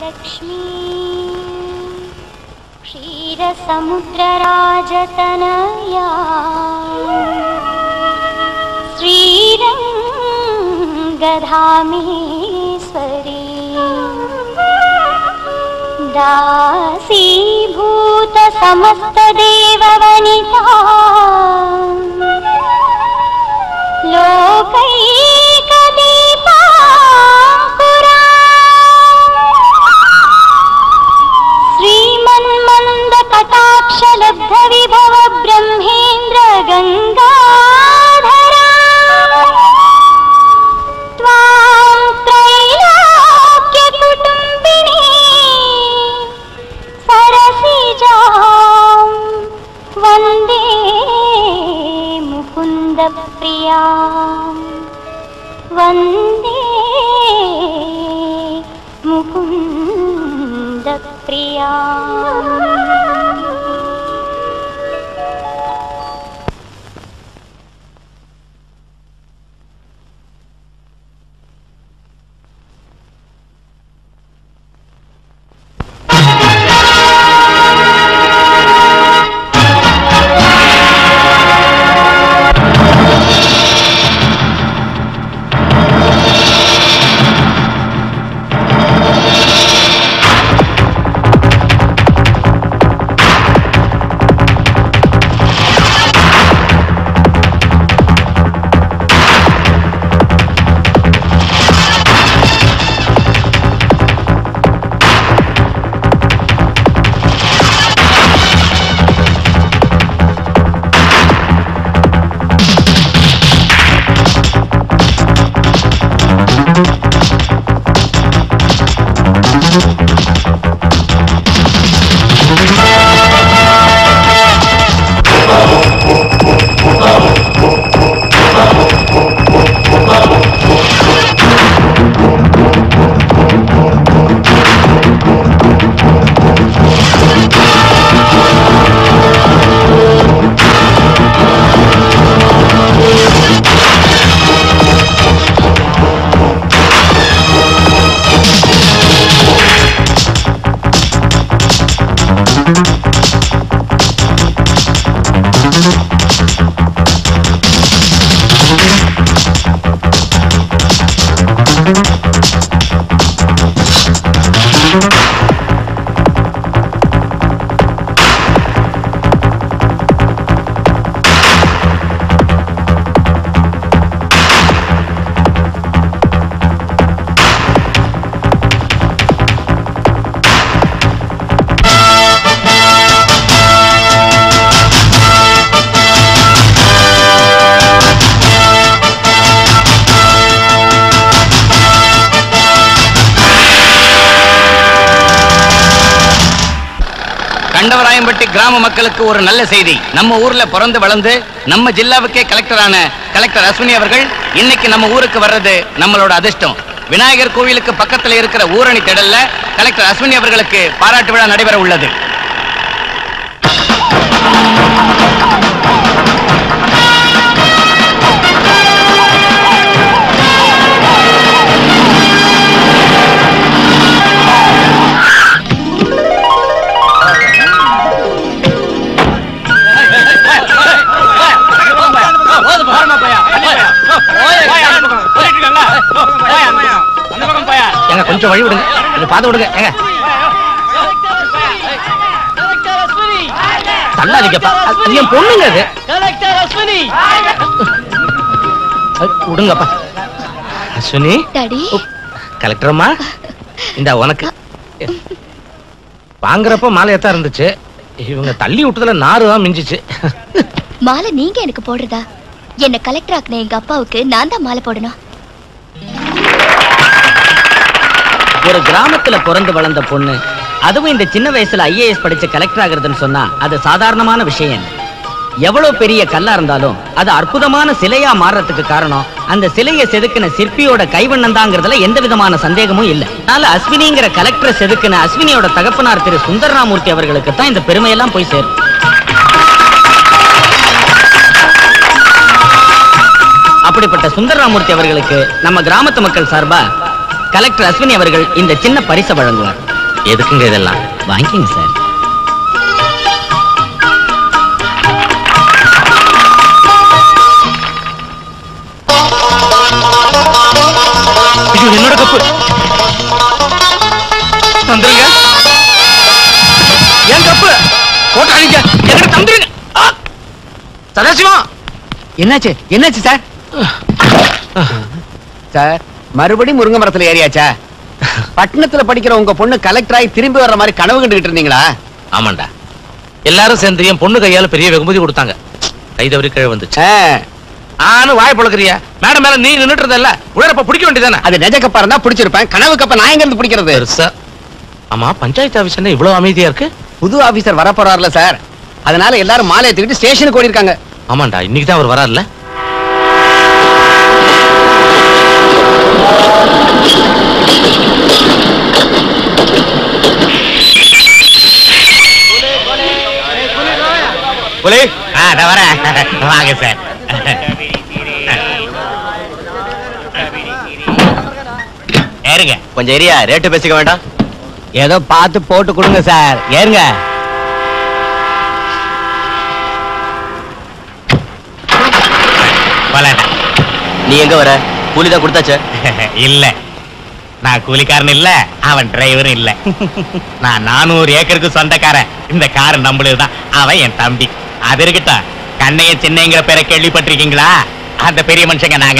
लक्ष्मी क्षीरसमुद्रराजतनया श्रीरङ्गधामेश्वरी दासीभूतसमस्तदेववनिता लोकैकदीपाङ्कुरा श्रीमन्मन्दकटाक्षलब्धविभव ब्रह्मेन्द्र गङ्गाधरा त्वां त्रैलोक्यकुटुम्बिनी सरसिजां वन्दे मुकुन्दप्रिया वन्दे मुकुन्दप्रिया கண்டவராயம்பட்டி கிராம மக்களுக்கு ஒரு நல்ல செய்தி நம்ம ஊர்ல பிறந்து வளர்ந்து நம்ம ஜில்லாவுக்கே கலெக்டரான கலெக்டர் அஸ்வினி அவர்கள் இன்னைக்கு நம்ம ஊருக்கு வர்றது நம்மளோட அதிர்ஷ்டம் விநாயகர் கோவிலுக்கு பக்கத்துல இருக்கிற ஊரணி திடல்ல கலெக்டர் அஸ்வினி அவர்களுக்கு பாராட்டு விழா நடைபெற உள்ளது ஏங்க கொஞ்சம் வழி விடுங்க கொஞ்சம் பார்த்து விடுங்க ஏங்க தள்ளாதீங்கப்பா அது என் பொண்ணுங்க அது அது விடுங்கப்பா அஸ்வினி டாடி கலெக்டரம்மா இந்த உனக்கு வாங்குறப்ப மாலையத்தான் இருந்துச்சு இவங்க தள்ளி விட்டதுல நாறு தான் மிஞ்சிச்சு மாலை நீங்க எனக்கு போடுறதா என்ன கலெக்டர் ஆக்குன எங்க அப்பாவுக்கு நான் தான் மாலை போடணும் ஒரு கிராமத்துல பிறந்து வளர்ந்த பொண்ணு அதுவும் இந்த சின்ன வயசுல ஐஏஎஸ் படிச்சு கலெக்டர் ஆகுறதுன்னு சொன்னா அது சாதாரணமான விஷயம் இல்ல. எவ்வளவு பெரிய கல்லா இருந்தாலும் அது அற்புதமான சிலையா மாறுறதுக்கு காரணம் அந்த சிலையை செதுக்கின சிற்பியோட கைவண்ணம் தாங்கிறதுல எந்த விதமான சந்தேகமும் இல்ல அதனால அஸ்வினிங்கிற கலெக்டரை செதுக்கின அஸ்வினியோட தகப்பனார் திரு சுந்தரராமூர்த்தி அவர்களுக்கு தான் இந்த பெருமையெல்லாம் போய் சேரும் அப்படிப்பட்ட சுந்தரராமூர்த்தி அவர்களுக்கு நம்ம கிராமத்து மக்கள் சார்பா கலெக்டர் அஸ்வினி அவர்கள் இந்த சின்ன பரிசை வழங்குவார் எதுக்குங்க இதெல்லாம் வாங்கிக்கங்க சார் ஐயோ என்னோட கப்பு தந்துருங்க என் கப்பு போட்டாங்க என்கிட்ட தந்துருங்க ஆ! சதாசிவம் என்னாச்சு என்னாச்சு சார் சார் மறுபடியும் முருங்கை மரத்துல ஏறியாச்சா பட்டணத்துல படிக்கிற உங்க பொண்ணு கலெக்டர் ஆகி திரும்பி வர்ற மாதிரி கனவு கண்டுகிட்டு இருந்தீங்களா ஆமாண்டா எல்லாரும் சேர்ந்து என் பொண்ணு கையால பெரிய வெகுமதி கொடுத்தாங்க கை தவறி கீழே வந்துச்சு ஆ, ஆனு வாய் பழக்கிறியா மேடம் மேல நீ நின்னுட்டு இருந்தல்ல உடனே பிடிக்க வேண்டியதானே அது நெஜ கப்பா இருந்தா பிடிச்சிருப்பேன் கனவு கப்ப நான் எங்க இருந்து பிடிக்கிறது பெருசா ஆமா பஞ்சாயத்து ஆபீஸ் என்ன இவ்வளவு அமைதியா இருக்கு புது ஆபீசர் வர போறாருல சார் அதனால எல்லாரும் மாலை தூக்கிட்டு ஸ்டேஷனுக்கு ஓடி இருக்காங்க ஆமாண்டா இன்னைக்கு தான் அவர் வராருல்ல புலி ஆ நான் வரேன் வாங்க சார் ஏறுங்க கொஞ்சம் ஏரியா ரேட்டு பேசிக்க வேண்டாம் ஏதோ பார்த்து போட்டு கொடுங்க சார் ஏறுங்க போலாண்டா நீ எங்க வர கூலி தான் கொடுத்தாச்சே இல்ல நான் கூலிக்காரன் இல்ல அவன் டிரைவரும் இல்ல நான் நானூறு ஏக்கருக்கு சொந்தக்காரன் இந்த கார் நம்மளுதுதான் அவன் என் தம்பி அது இருக்கட்டும் கண்ணைய சின்னங்கிற பேரை கேள்விப்பட்டிருக்கீங்களா அந்த பெரிய மனுஷங்க நாங்க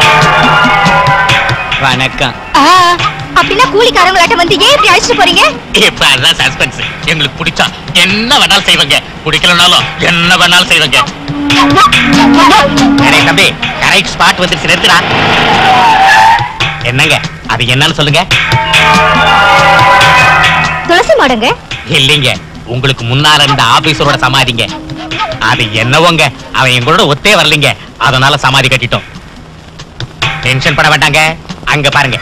வணக்கம் ஆ, அப்படின்னா கூலிக்காரங்களாட்ட வந்து ஏன் இப்படி அழைச்சிட்டு போறீங்க இப்ப அதான் சஸ்பென்ஸ் எங்களுக்கு பிடிச்சா என்ன வேணாலும் செய்வாங்க பிடிக்கலனாலும் என்ன வேணாலும் செய்வாங்க டேய் தம்பி கரெக்ட் ஸ்பாட் வந்துருச்சு நிறுத்துடா என்னங்க அது என்னன்னு சொல்லுங்க துளசி மாடங்க இல்லைங்க உங்களுக்கு முன்னால இருந்த ஆபீசரோட சமாதிங்க அது என்னவோங்க அவன் எங்களோட ஒத்தே வரலைங்க அதனால சமாதி கட்டிட்டோம் டென்ஷன் பட வேண்டாங்க அங்க பாருங்க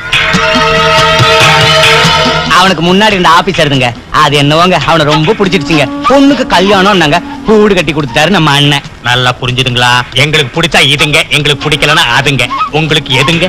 அவனுக்கு முன்னாடி இருந்த ஆபீசர் இருந்துங்க அது என்னவோங்க அவனை ரொம்ப பிடிச்சிருச்சுங்க பொண்ணுக்கு கல்யாணம்னாங்க கூடு கட்டி கொடுத்துட்டாரு நம்ம அண்ணன் நல்லா புரிஞ்சுதுங்களா எங்களுக்கு பிடிச்சா இதுங்க எங்களுக்கு பிடிக்கலன்னா அதுங்க உங்களுக்கு எதுங்க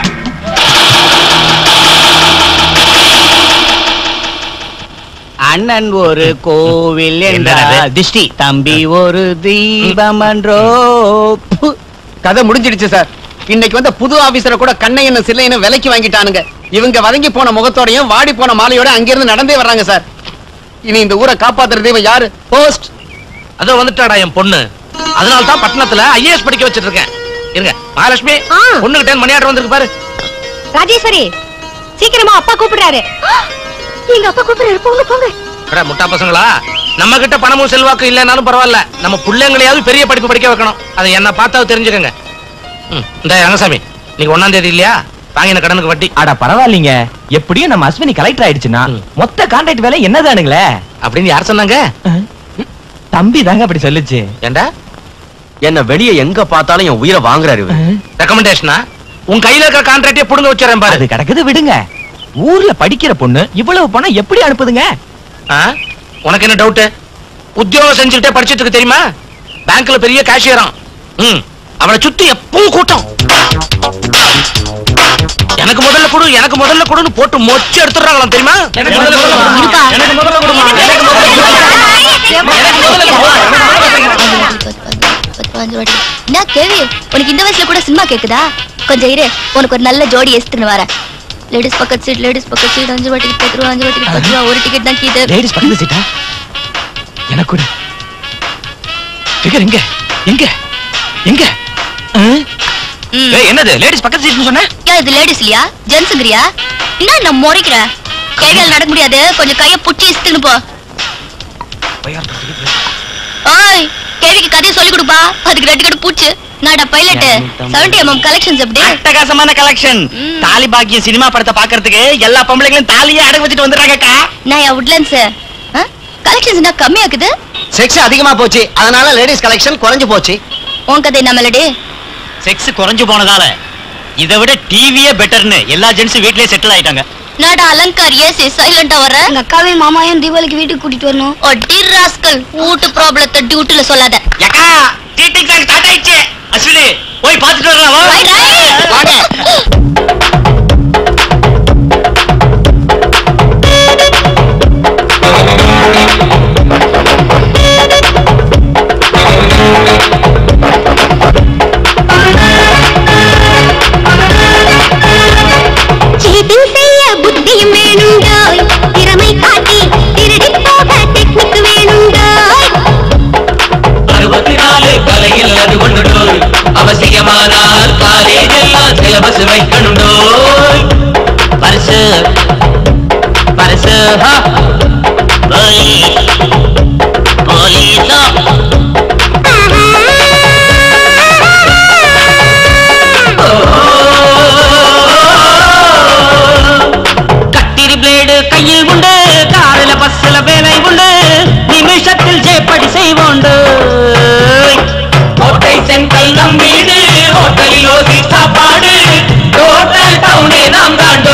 அண்ணன் ஒரு கோவில் என்னது? என்றார் திஷ்டி தம்பி ஒரு தீபம் என்றோ பு. கதை முடிஞ்சிடுச்சு சார் இன்னைக்கு வந்த புது ஆபீசரை கூட கண்ணையன்னு சில்லைன்னு விலைக்கு வாங்கிட்டானுங்க இவங்க வதங்கி போன முகத்தோடையும் வாடி போன மாலையோட அங்கிருந்து நடந்தே வர்றாங்க சார் இனி இந்த ஊரை காப்பாத்துற தெய்வம் யாரு போஸ்ட் அதோ வந்துட்டாடா என் பொண்ணு அதனால தான் பட்டணத்துல ஐஏஎஸ் படிக்க வச்சிட்டு இருக்கேன் இருங்க மகாலட்சுமி ஆ. பொண்ணுக்கு டென் மணி ஆர்டர் வந்திருக்கு பாரு ராஜேஸ்வரி சீக்கிரமா அப்பா கூப்பிடுறாரு எங்க அப்பா கூப்பிடுறாரு போங்க போங்க அட முட்டா பசங்களா நம்ம கிட்ட பணமும் செல்வாக்கு இல்லைனாலும் பரவாயில்ல நம்ம பிள்ளைங்களையாவது பெரிய படிப்பு படிக்க வைக்கணும் அதை என்ன பார்த்தா தெரிஞ்சுக்கங்க ம், இந்த ரங்கசாமி நீங்க ஒண்ணாம் தேதி இல்லையா வாங்கின கடனுக்கு வட்டி அட பரவாயில்லைங்க எப்படியும் நம்ம அஸ்வினி கலெக்டர் ஆயிடுச்சுன்னா ம். மொத்த கான்ட்ராக்ட் வேலை என்னதானுங்களே அப்படின்னு யார் சொன்னாங்க தம்பி தாங்க அப்படி சொல்லுச்சு ஏண்டா என்ன வெளியே எங்க பார்த்தாலும் என் உயிரை வாங்குறாரு இவரு. ரெக்கமெண்டேஷனா உன் கையில இருக்கிற கான்ட்ராக்டே புடுங்க வச்சிடறேன் பாரு அது கிடக்குது விடுங்க ஊர்ல படிக்கிற பொண்ணு இவ்வளவு பணம் எப்படி அனுப்புதுங்க ஆ? உனக்கு என்ன டவுட் உத்தியோகம் செஞ்சுக்கிட்டே படிச்சிட்டு இருக்கு தெரியுமா பேங்க்ல பெரிய கேஷியராம் ம் அவளை சுத்தி எப்பவும் கூட்டம் எனக்கு முதல்ல கொடு எனக்கு முதல்ல கொடுன்னு போட்டு மொச்சு எடுத்துறாங்களாம் தெரியுமா எனக்கு முதல்ல கொடுமா. இருக்கா? எனக்கு முதல்ல கொடுமா. எனக்கு முதல்ல கொடுமா. எனக்கு முதல்ல கொடுமா. என்ன கேவி உனக்கு இந்த வயசுல கூட சினிமா கேக்குதா கொஞ்சம் இரு உனக்கு ஒரு நல்ல ஜோடி எடுத்துன்னு வரேன் லேடிஸ் பக்கத்து சீட் லேடிஸ் பக்கத்து சீட் அஞ்சு ரூபா டிக்கெட் பத்து ரூபா அஞ்சு ரூபா டிக்கெட் பத்து ரூபா ஒரு டிக்கெட் தான் கீது லேடிஸ் பக்கத்து சீட்டா எனக்கு கூட ஃபிகர் எங்க எங்க எங்க ஆ? ம். ஏய், என்னது லேடிஸ் பக்கத்து சீட்னு சொன்ன ஏன் இது லேடிஸ் இல்லையா ஜென்ஸுங்கிறியா என்ன நான் முறைக்கிற கைகள் நடக்க முடியாது கொஞ்சம் கைய புடிச்சு இசுத்துன்னு போ ஓய் கேவிக்கு கதையை சொல்லி கொடுப்பா அதுக்கு ரெண்டு கட்டு பூச்சு நாடா பைலட் செவன்டி எம்எம் கலெக்ஷன்ஸ் எப்படி அட்டகாசமான கலெக்ஷன் ம். தாலி பாக்கியம் சினிமா படத்தை பாக்குறதுக்கு எல்லா பொம்பளைங்களும் தாலியே அடகு வச்சுட்டு வந்துடுறாங்கக்கா நான் என் உட்லன்ஸ் கலெக்ஷன்ஸ் என்ன கம்மியாக்குது செக்ஸ் அதிகமா போச்சு அதனால லேடிஸ் கலெக்ஷன் குறைஞ்சு போச்சு உன் கதை என்ன மெலடி செக்ஸ் குறைஞ்சு போனதால இதை விட டிவியே பெட்டர்னு எல்லா ஜென்ஸும் வீட்லயே செட்டில் ஆயிட்டாங்க நாடா அலங்கார் ஏசி சைலண்டா வர எங்க அக்காவையும் மாமாவையும் தீபாவளிக்கு வீட்டுக்கு கூட்டிட்டு வரணும் ஒட்டி ராஸ்கல் வீட்டு ப்ராப்ளத்தை டியூட்டில சொல்லாத ஏக்கா டீட்டிங் சாங் ஸ்டார்ட் ஆயிடுச்சு அஸ்வினி போய் பார்த்துட்டு வரலாம் வா. Right, right. வாங்க பஸ் வைக்கணுண்டோ பரிசு பரிசு ஹா. போலீஸ் போலீஸா கத்திரி பிளேடு கையில் உண்டு காரில் பஸ்ல வேலை உண்டு நிமிஷத்தில் ஜேப்படி செய்வோண்டு கோட்டை செங்கல் நம் வீடு ஹோட்டலில் ஓசி சாப்பாடு டோட்டல் டவுனே நாம் தாண்டோ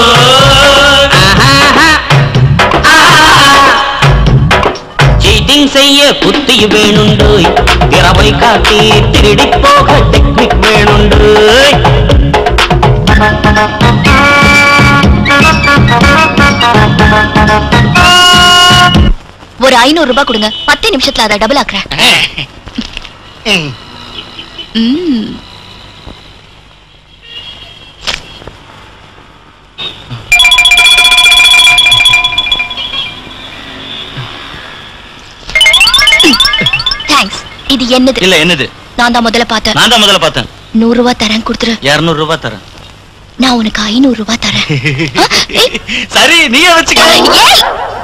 சீட்டிங் செய்ய புத்தி வேணுண்டு திறமை காட்டி திருடி போக டெக்னிக் வேணுண்டு ஒரு ஐநூறு ரூபாய் கொடுங்க பத்து நிமிஷத்துல அதை டபுள் ஆக்குறேன் ம். தேங்க்ஸ் இது என்னது இல்ல என்னது நான் தான் முதல்ல பார்த்தேன் நான் தான் முதல்ல பார்த்தேன் நூறு ரூபாய் தரேன் கொடுத்துரு இருநூறு ரூபாய் தரேன் நான் உனக்கு ஐநூறு ரூபாய் தரேன் ஆ, ஏய், சரி நீயே வச்சுக்க ஏய்,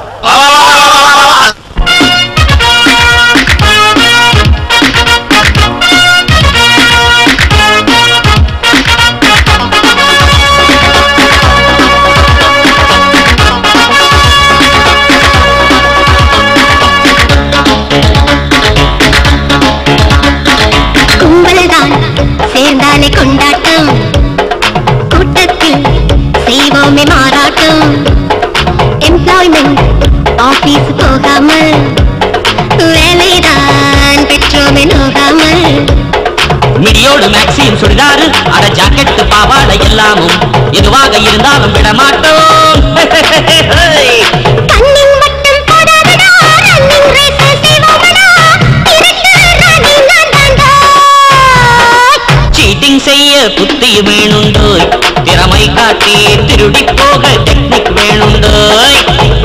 கும்பல்தான் சேர்ந்தாலே கொண்டாட்டம் கூட்டத்தில் செய்வோமே மாறாட்டம் எம்ப்ளாய்மெண்ட் ஆபீஸ் போகாமல் வேலைதான் பெற்றோமே நோகாமல் மிடியோடு மேக்ஸியும் சுடிதாரு அட ஜாக்கெட் பாவாடை எல்லாமும் எதுவாக இருந்தாலும் விட மாட்டோம் கண்ணின் வட்டம் போடாதடா ரன்னிங் ரேஸ் செய்வோமடா இரண்டு ராணி நான் தாண்டா சீட்டிங் செய்ய புத்தி வேணுண்டோய் திறமை காட்டி திருடி போக டெக்னிக் வேணுண்டோய்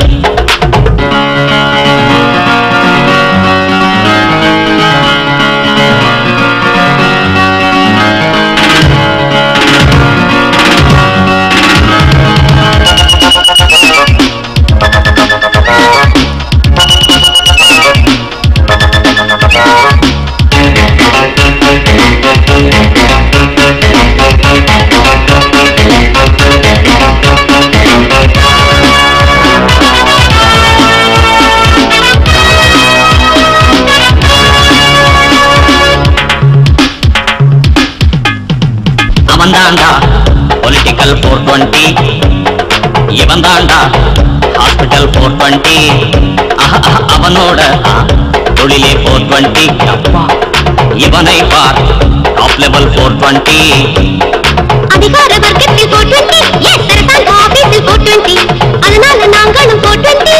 அவன் தாண்டா பொலிட்டிக்கல் ஃபோர் டுவெண்ட்டி இவன் தாண்டா ஹாஸ்பிட்டல் ஃபோர் டுவெண்ட்டி அவனோட தொழிலே ஃபோர் டுவெண்ட்டி இவனை பார் டாப் லெவல் ஃபோர் டுவெண்ட்டி அதிகார வர்க்கத்தில் போர் டுவெண்ட்டி எஸ் அரசாங்க ஆபீஸில் போர் டுவெண்ட்டி அதனால நாங்களும் போர் டுவெண்ட்டி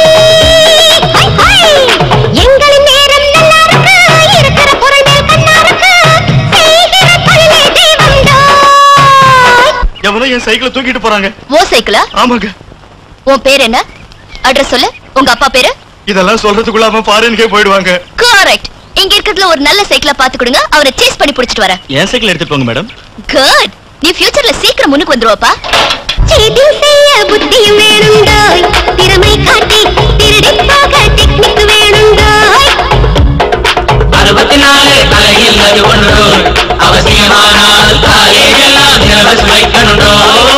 எங்களின் நேரம் நல்லா இருக்கு இருக்கிற பொருள் மேல் கண்ணா இருக்கு செய்கிற தொழிலே தெய்வம்டா எவனோ என் சைக்கிளை தூக்கிட்டு போறாங்க ஓ சைக்கிளா ஆமாங்க உன் பேர் என்ன அட்ரஸ் சொல்லு உங்க அப்பா பேரு இதெல்லாம் சொல்றதுக்குள்ள அவன் ஃபாரின்கே போயிடுவாங்க கரெக்ட் இங்க இருக்கிறதுல ஒரு நல்ல சைக்கிளை பாத்து கொடுங்க அவரை சேஸ் பண்ணி புடிச்சிட்டு வரேன் என் சைக்கிள் எடுத்துட்டு போங்க மேடம் குட் நீ ஃபியூச்சர்ல சீக்கிரம் முன்னுக்கு வந்துருவாப்பா சீட்டிங் செய்ய புத்தியும் வேணுண்டோய் திறமை காட்டி திருடி போக டெக்னிக் வேணுண்டோய் அறுபத்தி நாலு தலையில் அது ஒன்று அவசியமானால் காலேஜ் எல்லாம் சிலபஸ் வைக்கணுண்டோ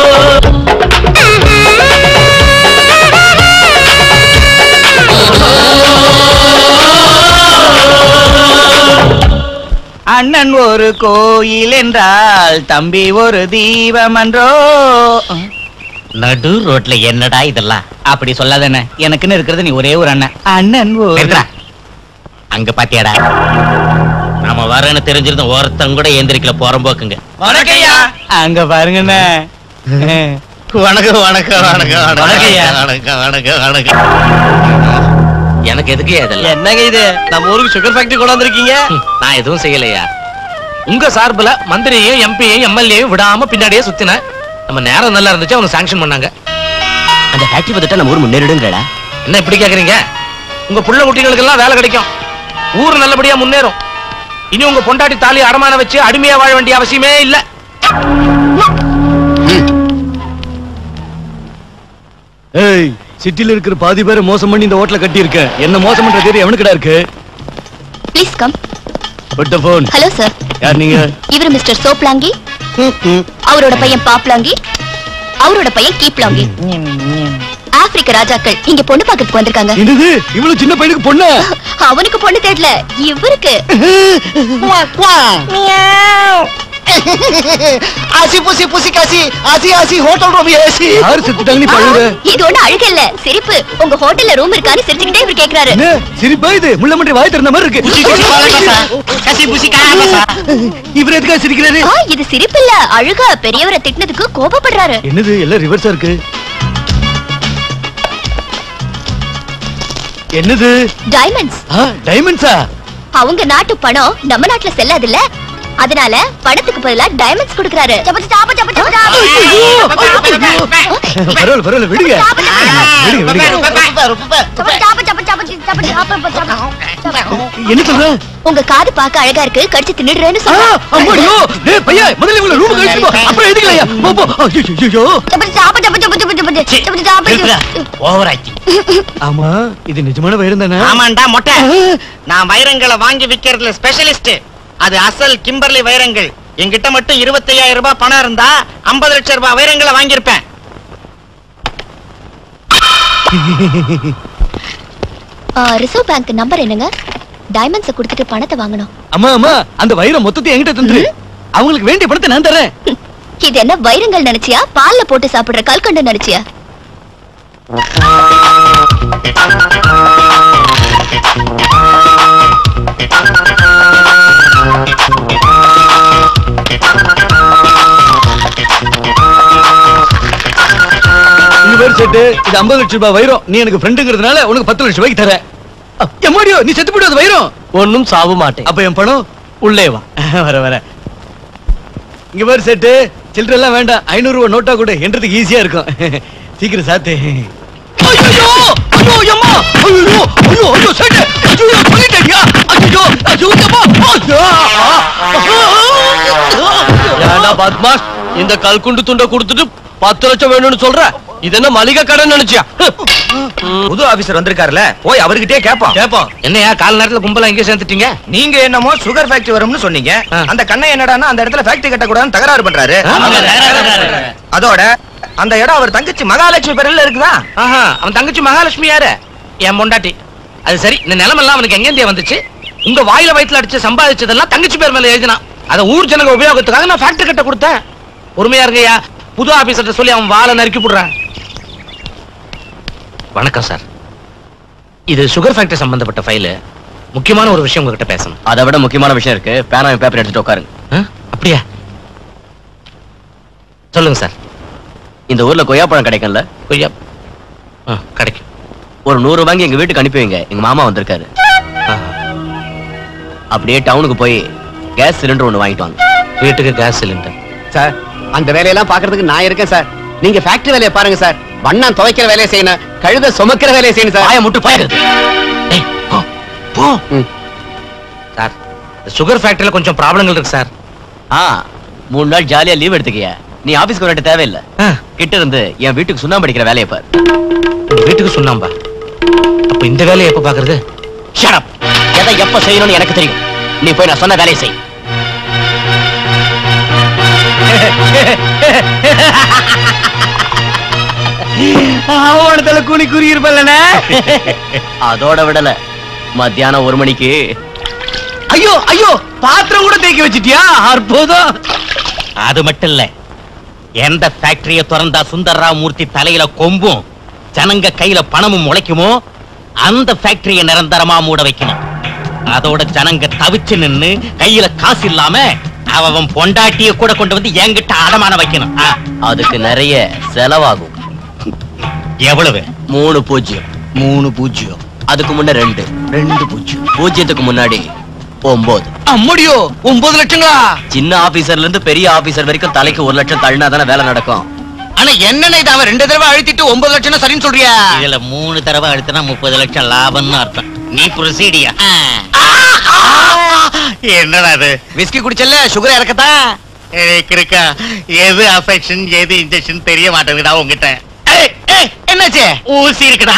அண்ணன் ஒரு கோயில் என்றால் தம்பி ஒரு தீபம் என்றோ நடு ரோட்ல என்னடா இதெல்லாம் அப்படி சொல்லாதானே எனக்குன்னு இருக்கிறது நீ ஒரே ஒரு அண்ணன் அண்ணன் ஒரு அங்க பாத்தியாடா நாம வரேன்னு தெரிஞ்சிருந்தோம் ஒருத்தன் கூட எந்திரிக்கல போறம்போக்குங்க வணக்கம்யா அங்க பாருங்கண்ணே வணக்கம் வணக்கம் வணக்கம் வணக்கம்யா. வணக்கம் வணக்கம் வணக்கம் எனக்கு எதுக்கு இதெல்லாம் என்னங்க இது நம்ம ஊருக்கு சுகர் ஃபேக்டரி கொண்டு வந்திருக்கீங்க நான் எதுவும் செய்யலையா உங்க சார்புல மந்திரியையும் எம்பியையும் எம்எல்ஏயும் விடாம பின்னாடியே சுத்தின நம்ம நேரம் நல்லா இருந்துச்சு அவங்க சாங்ஷன் பண்ணாங்க அந்த ஃபேக்டரி பார்த்துட்டா நம்ம ஊர் முன்னேறிடுங்கடா என்ன இப்படி கேக்குறீங்க உங்க புள்ள குட்டிகளுக்கு எல்லாம் வேலை கிடைக்கும் ஊர் நல்லபடியா முன்னேறும் இனி உங்க பொண்டாட்டி தாலி அடமான வச்சு அடிமையா வாழ வேண்டிய அவசியமே இல்ல ஏய் சிட்டில இருக்கிற பாதி பேரை மோசம் பண்ணி இந்த ஹோட்டல கட்டி இருக்க என்ன மோசம் பண்ற தேதி எவனுக்குடா இருக்கு ப்ளீஸ் கம் பட்ட போன் ஹலோ சார் யார் நீங்க இவர் மிஸ்டர் சோப்லாங்கி அவரோட பையன் பாப்லாங்கி அவரோட பையன் கீப்லாங்கி ஆப்பிரிக்க ராஜாக்கள் இங்க பொண்ணு பாக்கிறதுக்கு வந்திருக்காங்க என்னது இவ்வளவு சின்ன பையனுக்கு பொண்ணு அவனுக்கு பொண்ணு தேடல இவருக்கு ஆசி புசி புசி காசி ஆசி ஆசி ஹோட்டல் ரூம் ஏசி யாரு செத்துட்டாங்க நீ பழுத இது ஒண்ணு அழுக இல்ல சிரிப்பு உங்க ஹோட்டல்ல ரூம் இருக்கான்னு சிரிச்சுக்கிட்டே இவர் கேக்குறாரு என்ன சிரிப்பா இது முள்ளமன்றி வாய் திறந்த மாதிரி இருக்கு இவர் எதுக்காக சிரிக்கிறாரு ஆ, இது சிரிப்பு இல்ல அழுக பெரியவரை திட்டினதுக்கு கோபப்படுறாரு என்னது எல்லாம் ரிவர்ஸா இருக்கு என்னது டைமண்ட்ஸ் டைமண்ட்ஸா அவங்க நாட்டு பணம் நம்ம நாட்டுல செல்லாதுல்ல அதனால பணத்துக்கு பதிலா டைமண்ட்ஸ் கொடுக்கறாரு பரவாயில்ல பரவாயில்ல விடுங்க விடுங்க விடுங்க என்ன சொல்ற உங்க காது பார்க்க அழகா இருக்கு கடிச்சு தின்னுடுறேன்னு ஆ, அம்மாடியோ டேய் பையா முதல்ல இவங்கள ரூம் கழிச்சு போ அப்புறம் எதுக்குலையா போ போ ஐயோ ஓவர் ஆக்டிங் ஆமா இது நிஜமான வைரம் தானே ஆமாண்டா மொட்டை நான் வைரங்களை வாங்கி விக்கிறதுல ஸ்பெஷலிஸ்ட் அது அசல் கிம்பர்லி வைரங்கள் என்கிட்ட மட்டும் 25000 ரூபாய் பணம் இருந்தா 50 லட்சம் ரூபாய் வைரங்களை வாங்கியிருப்பேன் ரிசர்வ் பேங்க் நம்பர் என்னங்க டைமண்ட்ஸ் கொடுத்துட்டு பணத்தை வாங்கணும் அம்மா அம்மா அந்த வைரம் மொத்தத்தை என்கிட்ட தந்துரு அவங்களுக்கு வேண்டிய பணத்தை நான் தரேன் இது என்ன வைரங்கள் நினைச்சியா பால்ல போட்டு சாப்பிடுற கல்கண்டு நினைச்சியா இங்க பேர் செட்டு இது 50 லட்சம் ரூபாய் வைரம் நீ எனக்கு ஃப்ரெண்டுங்கிறதுனால உனக்கு பத்து லட்சம் ரூபாய்க்கு தரேன் அ, எம்மாடியோ நீ செத்து போயிடு அது வைரம் ஒன்னும் சாவு மாட்டேன் அப்ப என் பணம் உள்ளே வா வர வர இங்க பேர் செட்டு சில்லற எல்லாம் வேண்டாம் ஐநூறு ரூபாய் நோட்டா கூட என்றதுக்கு ஈஸியா இருக்கும் சீக்கிரம் சாத்து ஐயோ ஐயோ அம்மா ஐயோ ஐயோ ஐயோ செட்டு ஐயோ சொல்லிட்டேயா ஐயோ ஐயோ அம்மா ஏண்டா பத்மாஸ் இந்த கல்குண்டு துண்டை கொடுத்துட்டு பத்து லட்சம் வேணும்னு சொல்ற இது என்ன மளிகை கடன் நினைச்சியா புது ஆபீசர் வந்திருக்காருல போய் அவர்கிட்டயே கேட்பான் கேப்போம் என்னையா கால நேரத்துல கும்பலா இங்கே சேர்ந்துட்டீங்க நீங்க என்னமோ சுகர் ஃபேக்டரி வரும்னு சொன்னீங்க ஆ. அந்த கண்ணை என்னடான்னா அந்த இடத்துல ஃபேக்டரி கட்ட கூடாதுன்னு தகராறு பண்றாரு ஆமாங்க, தகராறு பண்றாரு. அதோட அந்த இடம் அவர் தங்கச்சி மகாலட்சுமி பேர்ல இருக்குதா ஆஹா அவன் தங்கச்சி மகாலட்சுமி யாரு என் பொண்டாட்டி அது சரி இந்த நிலமெல்லாம் அவனுக்கு எங்கேந்தே வந்துச்சு உங்க வாயில வயித்துல அடிச்சு சம்பாதிச்சதெல்லாம் தங்கச்சி பேர் மேல எழுதினான் அதை ஊர் ஜனங்க உபயோகத்துக்காக நான் ஃபேக்டரி கட்ட கொடுத்தேன் பொறுமையா இருங்கய்யா புது ஆபீசர்ட்ட சொல்லி அவன் வாழை நறுக்கி போடுறான் வணக்கம் சார் இது சுகர் ஃபேக்டரி சம்பந்தப்பட்ட ஃபைலு முக்கியமான ஒரு விஷயம் உங்ககிட்ட பேசணும் அதை விட முக்கியமான விஷயம் இருக்கு பேனா பேப்பர் எடுத்துட்டு உட்காருங்க ஆ? அப்படியா சொல்லுங்க சார் இந்த ஊர்ல கொய்யாப்பழம் கிடைக்கும்ல கொய்யா ஆ, கிடைக்கும் ஒரு நூறு வாங்கி எங்க வீட்டுக்கு அனுப்பி வைங்க எங்க மாமா வந்திருக்காரு ஆ, அப்படியே டவுனுக்கு போய் கேஸ் சிலிண்டர் ஒண்ணு வாங்கிட்டு வாங்க வீட்டுக்கு கேஸ் சிலிண்டர் சார் அந்த வேலையெல்லாம் பாக்குறதுக்கு நான் இருக்கேன் சார் நீங்க ஃபேக்டரி வேலையை பாருங்க சார் வண்ணம் துவைக்கிற வேலையை செய்யணும் கழுத சுமக்கிற வேலையை செய்யணும் சார் வாய முட்டு போயிடுது ஏய், போ, போ. ம். சார் இந்த சுகர் ஃபேக்டரியில கொஞ்சம் ப்ராப்ளங்கள் இருக்கு சார் ஆ மூணு நாள் ஜாலியா லீவ் எடுத்துக்கிய நீ ஆபீஸ்க்கு வரட்டு தேவையில்லை ஆ, கிட்ட இருந்து என் வீட்டுக்கு சுண்ணாம்பு அடிக்கிற வேலையை பாரு உங்க வீட்டுக்கு சொன்னாம்பா அப்ப இந்த வேலையை எப்ப பாக்குறது Shut up. எதை எப்ப செய்யணும்னு எனக்கு தெரியும் நீ போய் நான் சொன்ன வேலையை செய் அவனத்துல கூலி குறி இருப்பல்லண்ணே அதோட விடல மத்தியானம் ஒரு மணிக்கு ஐயோ ஐயோ பாத்திரம் கூட தேக்கி வச்சிட்டியா அற்புதம் அது மட்டும் இல்ல எந்த ஃபேக்டரிய திறந்தா சுந்தர்ராவ் மூர்த்தி தலையில கொம்பும் ஜனங்க கையில பணமும் முளைக்குமோ அந்த ஃபேக்டரிய நிரந்தரமா மூட வைக்கணும் அதோட ஜனங்க தவிச்சு நின்னு கையில காசு இல்லாம அவன் பொண்டாட்டிய கூட கொண்டு வந்து என்கிட்ட அடமான வைக்கணும் ஆ, அதுக்கு நிறைய செலவாகும் எவ்வளவு மூணு பூஜ்ஜியம் மூணு பூஜ்ஜியம் அதுக்கு முன்ன ரெண்டு ரெண்டு பூஜ்ஜியம் பூஜ்ஜியத்துக்கு முன்னாடி ஒன்பது அம்முடியோ ஒன்பது லட்சங்களா சின்ன ஆபீசர்ல இருந்து பெரிய ஆபீசர் வரைக்கும் தலைக்கு ஒரு லட்சம் தள்ளினா தானே வேலை நடக்கும் ஆனா என்னன்னு இது அவன் ரெண்டு தடவை அழுத்திட்டு ஒன்பது லட்சம் சரின்னு சொல்றியா இதுல மூணு தடவை அழுத்தினா முப்பது லட்சம் லாபம்னு அர்த்தம் நீ ப்ரொசீடியா என்னடா அது விஸ்கி குடிச்சல சுகர் இறக்கத்தான் எனக்கு இருக்கா எது அஃபெக்ஷன் எது இன்ஜெக்ஷன் தெரிய மாட்டேங்குதுடா உங்ககிட்ட ஏய், ஏய், என்னாச்சு ஊசி இருக்குடா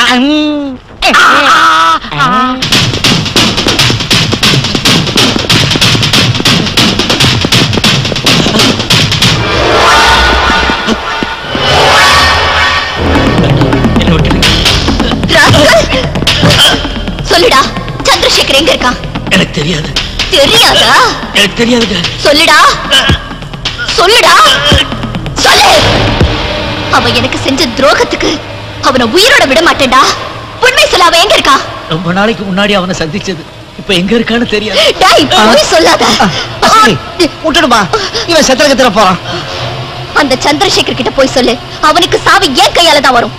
என்ன விட்டுடுங்க ராஸ்கல்! சொல்லுடா சந்திரசேகர் எங்க இருக்கான் எனக்கு தெரியாது தெரியாதா எனக்கு தெரியாதுங்க சொல்லுடா சொல்லுடா சொல்லு அவன் எனக்கு செஞ்ச துரோகத்துக்கு அவனை உயிரோட விட மாட்டேன்டா உண்மை சொல்ல அவன் எங்க இருக்கான் ரொம்ப நாளைக்கு முன்னாடி அவனை சந்திச்சது இப்ப எங்க இருக்கான்னு தெரியாது டேய் போய் சொல்லாத விட்டுடுமா இவன் செத்துல கத்திர போறான் அந்த சந்திரசேகர் கிட்ட போய் சொல்லு அவனுக்கு சாவு ஏன் கையால தான் வரும்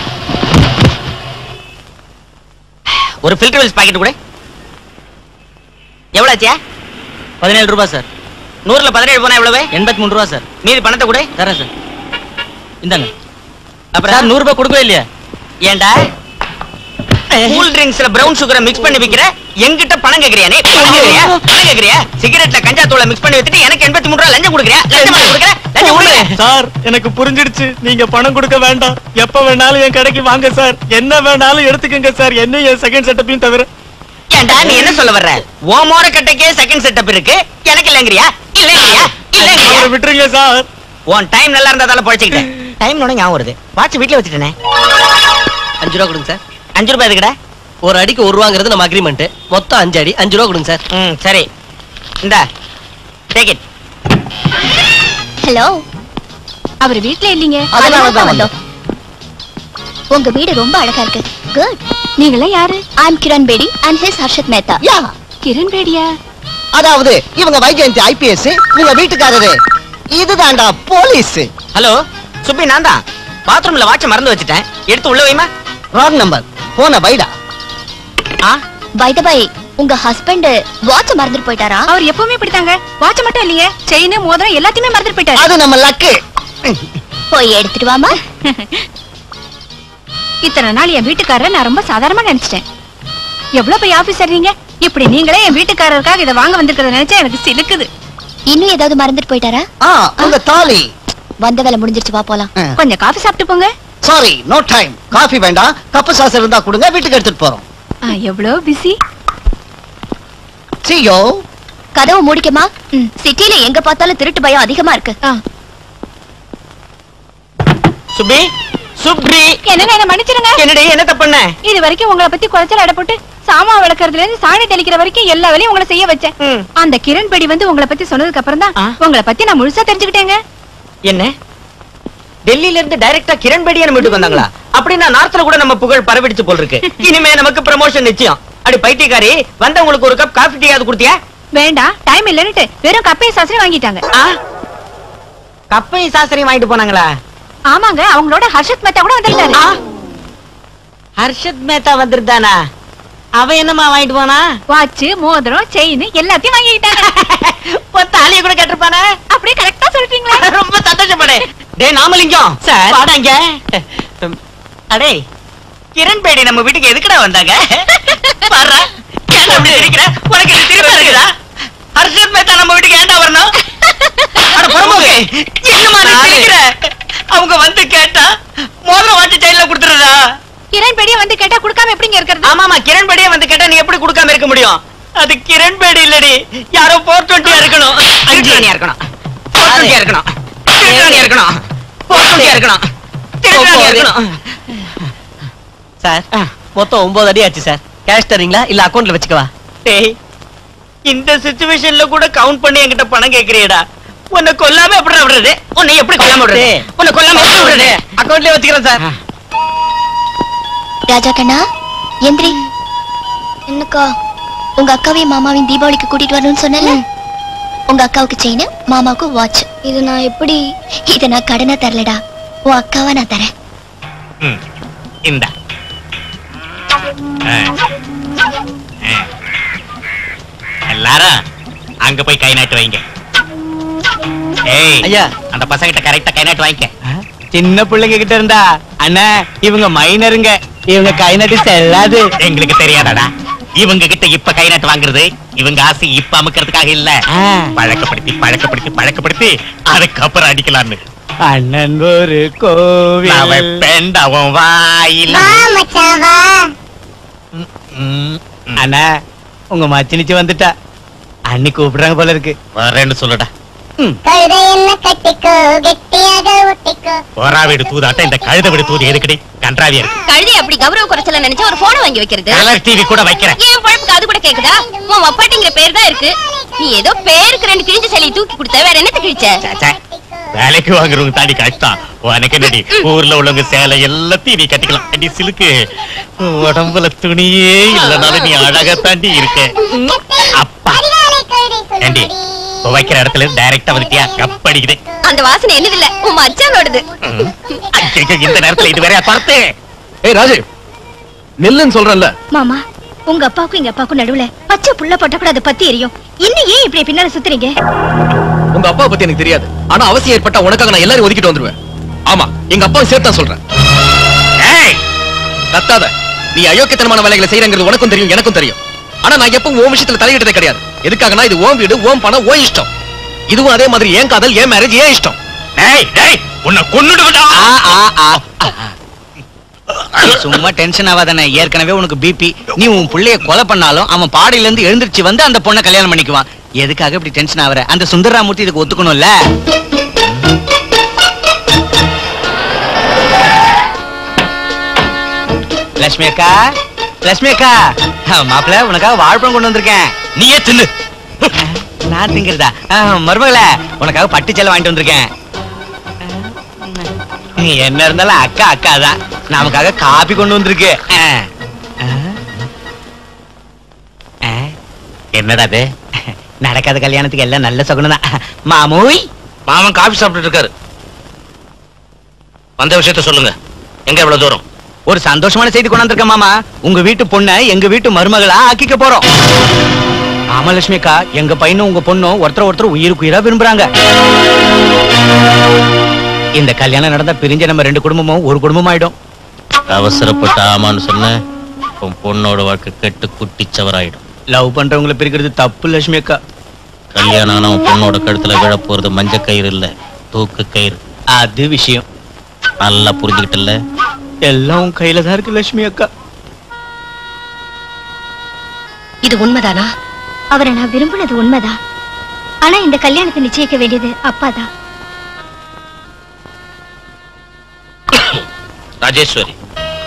ஒரு ஃபில்டர் வெல்ஸ் பாக்கெட் கூட எவ்வளோச்சியா பதினேழு ரூபாய் சார் நூறுல பதினேழு போனா எவ்வளவு எண்பத்தி மூணு ரூபா சார் மீதி பணத்தை கூட தரேன் சார் இந்தாங்க அப்புறம் நூறு ரூபாய் கொடுக்கவே இல்லையா ஏன்டா கூல் ட்ரிங்க்ஸ்ல பிரவுன் சுகரை மிக்ஸ் பண்ணி விக்கிற என்கிட்ட பணம் கேக்குறியா நீ பணம் கேக்குறியா பணம் கேக்குறியா சிகரெட்ல கஞ்சா தூளை மிக்ஸ் பண்ணி வச்சுட்டு எனக்கு எண்பத்தி மூணு ரூபாய் லஞ்சம் கொடுக்குறியா லஞ்சம் கொடுக்குற லஞ்சம் கொடுக்குற சார் எனக்கு புரிஞ்சிடுச்சு நீங்க பணம் கொடுக்க வேண்டாம் எப்ப வேணாலும் என் கடைக்கு வாங்க சார் என்ன வேணாலும் எடுத்துக்கங்க சார் என்ன என் செகண்ட் செட்டப்பையும் தவிர ஏன்டா நீ என்ன சொல்ல வர்ற ஓ மோர கட்டைக்கே செகண்ட் செட்டப் இருக்கு எனக்கு இல்லங்கறியா இல்லங்கறியா இல்லங்கறியா அவரை விட்டுருங்க சார் உன் டைம் நல்லா இருந்ததால பொழைச்சிக்கிட்டேன் டைம் நோட ஞாபகம் வருது வாட்ச் வீட்ல வச்சுட்டேனே அஞ்சு ரூபா கொடுங்க சார் அஞ்சு ரூபாய் எதுக்குடா ஒரு அடிக்கு ஒரு ரூபாங்கிறது நம்ம அக்ரிமெண்ட் மொத்தம் அஞ்சு அடி அஞ்சு ரூபா கொடுங்க சார் ம் சரி இந்தா டேக் இட் ஹலோ அவர் வீட்ல இல்லீங்க அதனால தான் வந்தோம் உங்க வீடு ரொம்ப அழகா இருக்கு குட் நீங்களாம் யாரு I am Kiran Bedi and his Harshad Mehta yeah Kiran பேடியா அதாவது இவங்க வைஜெயந்தி ஐபிஎஸ் இவங்க வீட்டுக்காரரு இதுதான்டா போலீஸ் ஹலோ சுப்பி நான் தான் பாத்ரூம்ல வாட்ச் மறந்து வச்சுட்டேன் எடுத்து உள்ள வைமா ராங் நம்பர் போன வைடா ஆ பை த பை உங்க ஹஸ்பண்ட் வாட்ச் மறந்துட்டு போயிட்டாரா அவர் எப்பவுமே இப்படித்தாங்க வாட்ச் மட்டும் இல்லையே செயின் மோதிரம் எல்லாத்தையுமே மறந்துட்டு போயிட்டாரு அது நம்ம லக்கு போய் எடுத்துட்டு வாமா இத்தனை நாள் என் வீட்டுக்காரரை நான் ரொம்ப சாதாரணமா நினைச்சிட்டேன் எவ்வளவு பெரிய ஆபீசர் நீங்க இப்படி நீங்களே என் வீட்டுக்காரருக்காக இதை வாங்க வந்திருக்கிறத நினைச்சா எனக்கு சிலுக்குது இன்னும் ஏதாவது மறந்துட்டு போயிட்டாரா ஆ உங்க தாலி வந்த வேலை முடிஞ்சிருச்சு வா போலாம் கொஞ்சம் காஃபி சாப்பிட்டு போங்க சாரி நோ டைம் காஃபி வேண்டாம் கப்பு சாஸ் இருந்தா கொடுங்க வீட்டுக்கு எடுத்துட்டு போறோம் ஆ, எவ்வளவு பிஸி சியோ கதவு மூடிக்கமா சிட்டில எங்க பார்த்தாலும் திருட்டு பயம் அதிகமா இருக்கு சுப்பி சுப்ரி என்னங்க என்ன மன்னிச்சிருங்க என்னடி என்ன தப்புண்ண இது வரைக்கும் உங்களை பத்தி குறைச்சல் அடப்பட்டு சாமா விளக்குறதுல இருந்து சாணி தெளிக்கிற வரைக்கும் எல்லா வேலையும் உங்களை செய்ய வச்சேன் ம். அந்த கிரண் பேடி வந்து உங்களை பத்தி சொன்னதுக்கு அப்புறம் தான் ஆ. உங்களை பத்தி நான் முழுசா தெரிஞ்சுக்கிட்டேங்க என்ன டெல்லியில இருந்து டைரக்டா கிரண் பேடி நம்ம வீட்டுக்கு வந்தாங்களா அப்படின்னா நார்த்ல கூட நம்ம புகழ் பரவிடுச்சு போல் இருக்கு இனிமே நமக்கு ப்ரமோஷன் நிச்சயம் அடி பைத்தியக்காரி வந்தவங்களுக்கு ஒரு கப் காஃபி டீயாவது கொடுத்தியா வேண்டாம் டைம் இல்லன்னுட்டு வெறும் கப்பையும் சாசரி வாங்கிட்டாங்க ஆ? கப்பையும் சாஸ்திரியும் வாங்கிட்டு போனாங்களா ஆமாங்க அவங்களோட ஹர்ஷத் மேத்தா கூட வந்திருந்தாரு ஆ? ஹர்ஷத் மேத்தா வந்திருந்தானா அவன் என்னமா வாங்கிட்டு போனா வாட்ச் மோதிரம் செயின் எல்லாத்தையும் வாங்கிட்டாங்க பொத்த ஆளிய கூட கேட்டிருப்பானே அப்படியே கரெக்டா சொல்றீங்களா ரொம்ப சந்தோஷப்படு டேய் நாமலிங்கம் சார். வாடா இங்க அடே கிரண் பேடி நம்ம வீட்டுக்கு எதுக்குடா வந்தாங்க பாரு ஏன்டா அப்படி சிரிக்கிற உனக்கு இது திரும்ப இருக்குதா ஹர்ஷத் மேத்தா நம்ம வீட்டுக்கு ஏன்டா வரணும் அட புறம்போக்கு என்னமா நீ சிரிக்கிற அவங்க வந்து கேட்டா மோதிரம் வாட்டி ஜெயில கொடுத்துறதா கிரண் பேடியை வந்து கேட்டா கொடுக்காம எப்படிங்க இருக்கிறது ஆமாமா கிரண் பேடியே வந்து கேட்டா நீ எப்படி கொடுக்காம இருக்க முடியும் அது கிரண் பேடி இல்லடி யாரோ போர் டுவெண்ட்டியா இருக்கணும் திருட்டானியா இருக்கணும் போர் டுவெண்ட்டியா இருக்கணும் திருட்டானியா இருக்கணும் போர் டுவெண்ட்டியா இருக்கணும் திருட்டானியா இருக்கணும் சார் மொத்தம் ஒன்பது அடி ஆச்சு சார் கேஷ் தரீங்களா இல்ல அக்கவுண்ட்ல வச்சுக்கவா டேய் இந்த சிச்சுவேஷன்ல கூட கவுண்ட் பண்ணி என்கிட்ட பணம் கேக்குறியடா உன்னை கொல்லாம எப்படி விடுறது உன்னை எப்படி கொல்லாம விடுறது உன்னை கொல்லாம எப்படி விடுறது அக்கவுண்ட்லயே வச்சுக்கிறேன் சார் ராஜா கண்ணா எந்திரி என்னக்கா உங்க அக்காவையும் மாமாவையும் தீபாவளிக்கு கூட்டிட்டு வரணும்னு சொன்னல உங்க அக்காவுக்கு செயின் மாமாவுக்கு வாட்ச் இது நான் எப்படி இத நான் கடனை தரலடா உன் அக்காவை நான் தரேன் ம், இந்தா ஆ. ஆ. எல்லாரும் அங்க போய் கை நாட்டு வைங்க ஏய் ஐயா. அந்த பசங்கிட்ட கரெக்டா கை நாட்டு வாங்கிக்க சின்ன பிள்ளைங்க கிட்ட இருந்தா அண்ணா இவங்க மைனருங்க இவங்க கை நட்டு செல்லாது எங்களுக்கு தெரியாதடா இவங்க கிட்ட இப்ப கை நாட்டு வாங்குறது இவங்க ஆசை இப்ப அமுக்கிறதுக்காக இல்ல பழக்கப்படுத்தி பழக்கப்படுத்தி பழக்கப்படுத்தி அதுக்கப்புறம் அடிக்கலாம்னு அண்ணன் ஒரு கோவில் நான் வைப்பேன்டா உன் வாயில அண்ணா உங்க மச்சினிச்சு வந்துட்டா அண்ணி கூப்பிடுறாங்க போல இருக்கு வரேன்னு சொல்லுடா கழுதை என்ன கட்டிக்கோ கெட்டியாக ஒட்டிக்கோ போரா வீடு தூதாட்டம் இந்த கழுத வீடு தூது எதுக்கடி கன்றாவியா இருக்கு கழுதை அப்படி கௌரவ குறைச்சல நினைச்சு ஒரு போனை வாங்கி வைக்கிறது கலர் டிவி கூட வைக்கிறேன் ஏன் பழப்புக்கு அது கூட கேக்குதா உன் ஒப்பாட்டிங்கிற பேர் தான் இருக்கு நீ ஏதோ பேருக்கு ரெண்டு கிழிஞ்ச சிலையை தூக்கி கொடுத்த வேற என்னத்த கிழிச்ச ச்சே, வேலைக்கு வாங்குறவங்க தாண்டி கஷ்டம் உனக்கு என்னடி ஊர்ல உள்ளவங்க சேலை எல்லாத்தையும் நீ கட்டிக்கலாம் அடி சிலுக்கு உடம்புல துணியே இல்லனாலும் நீ அழகா தாண்டி இருக்க அப்பா ஏண்டி துவைக்கிற இடத்துல டைரக்டா வந்துட்டியா கப்படிக்குது அந்த வாசனை என்னது இல்ல உன் மச்சானோடது ஐயையோ, இந்த நேரத்துல இது வேற பார்த்து ஏய் ராஜு நெல்லுன்னு சொல்றேன்ல மாமா உங்க அப்பாவுக்கும் எங்க அப்பாவுக்கும் நடுவுல பச்சை புள்ள போட்டா கூட அதை பத்தி எரியும் இன்னும் ஏன் இப்படி பின்னால சுத்துறீங்க உங்க அப்பா பத்தி எனக்கு தெரியாது ஆனா அவசியம் ஏற்பட்டா உனக்காக நான் எல்லாரும் ஒதுக்கிட்டு வந்துருவேன் ஆமா எங்க அப்பாவை சேர்த்து தான் சொல்றேன் ஏய் கத்தாத நீ அயோக்கியத்தனமான வேலைகளை செய்யறங்கிறது உனக்கும் தெரியும் எனக்கும் தெரியும் ஆனா நான் எப்பவும் ஓம் விஷயத்துல தலையிட்டதே கிடையாது எதுக்காகனா இது ஓம் வீடு ஓம் பணம் ஓ இஷ்டம் இதுவும் அதே மாதிரி ஏன் காதல் ஏன் மேரேஜ் ஏன் இஷ்டம் டேய் டேய் உன்னை கொன்னுடுடா சும்மா டென்ஷன் ஆகாதானே ஏற்கனவே உனக்கு பிபி நீ உன் புள்ளைய கொலை பண்ணாலும் அவன் பாடியில இருந்து எழுந்திருச்சு வந்து அந்த பொண்ணை கல்யாணம் பண்ணிக்குவான் எதுக்காக இப்படி டென்ஷன் ஆகுற அந்த சுந்தரராமூர்த்தி இதுக்கு ஒத்துக்கணும்ல லட்சுமி அக்கா லட்சுமி அக்கா மாப்பிள்ள உனக்காக வாழைப்பழம் கொண்டு வந்திருக்கேன் நீயே தின்னு நான் திங்கிறதா மருமகளே உனக்காக பட்டு சேலை வாங்கிட்டு வந்திருக்கேன் நீ என்ன இருந்தாலும் அக்கா அக்கா தான் நமக்காக காபி கொண்டு வந்திருக்கு ஆ. ஆ. ஆ. என்னடா அது நடக்காத கல்யாணத்துக்கு எல்லாம் நல்ல சகுனம் தான் மாமூய் மாமன் காபி சாப்பிட்டுட்டு இருக்காரு வந்த விஷயத்த சொல்லுங்க எங்க எவ்வளவு தூரம் ஒரு சந்தோஷமான செய்தி கொண்டாந்துருக்க மாமா உங்க வீட்டு பொண்ணை எங்க வீட்டு மருமகளா ஆக்கிக்க போறோம் ஆமா லட்சுமி அக்கா எங்க பையனும் உங்க பொண்ணும் ஒருத்தர் ஒருத்தர் உயிருக்கு உயிரா விரும்புறாங்க இந்த கல்யாணம் நடந்தா பிரிஞ்ச நம்ம ரெண்டு குடும்பமும் ஒரு குடும்பம் ஆயிடும் அவசரப்பட்ட ஆமான்னு சொன்ன உன் பொண்ணோட வாழ்க்கை கெட்டு குட்டிச்சவராயிடும் லவ் பண்றவங்களை பிரிக்கிறது தப்பு லட்சுமி அக்கா கல்யாணம் ஆன உன் பொண்ணோட கழுத்துல விழ போறது மஞ்ச கயிறு இல்ல தூக்கு கயிறு அது விஷயம் நல்லா புரிஞ்சுக்கிட்டல எல்லாம் உன் கையில தான் இருக்கு லட்சுமி அக்கா இது உண்மைதானா அவரை நான் விரும்பினது உண்மைதான் ஆனா இந்த கல்யாணத்தை நிச்சயிக்க வேண்டியது அப்பாதான் ராஜேஸ்வரி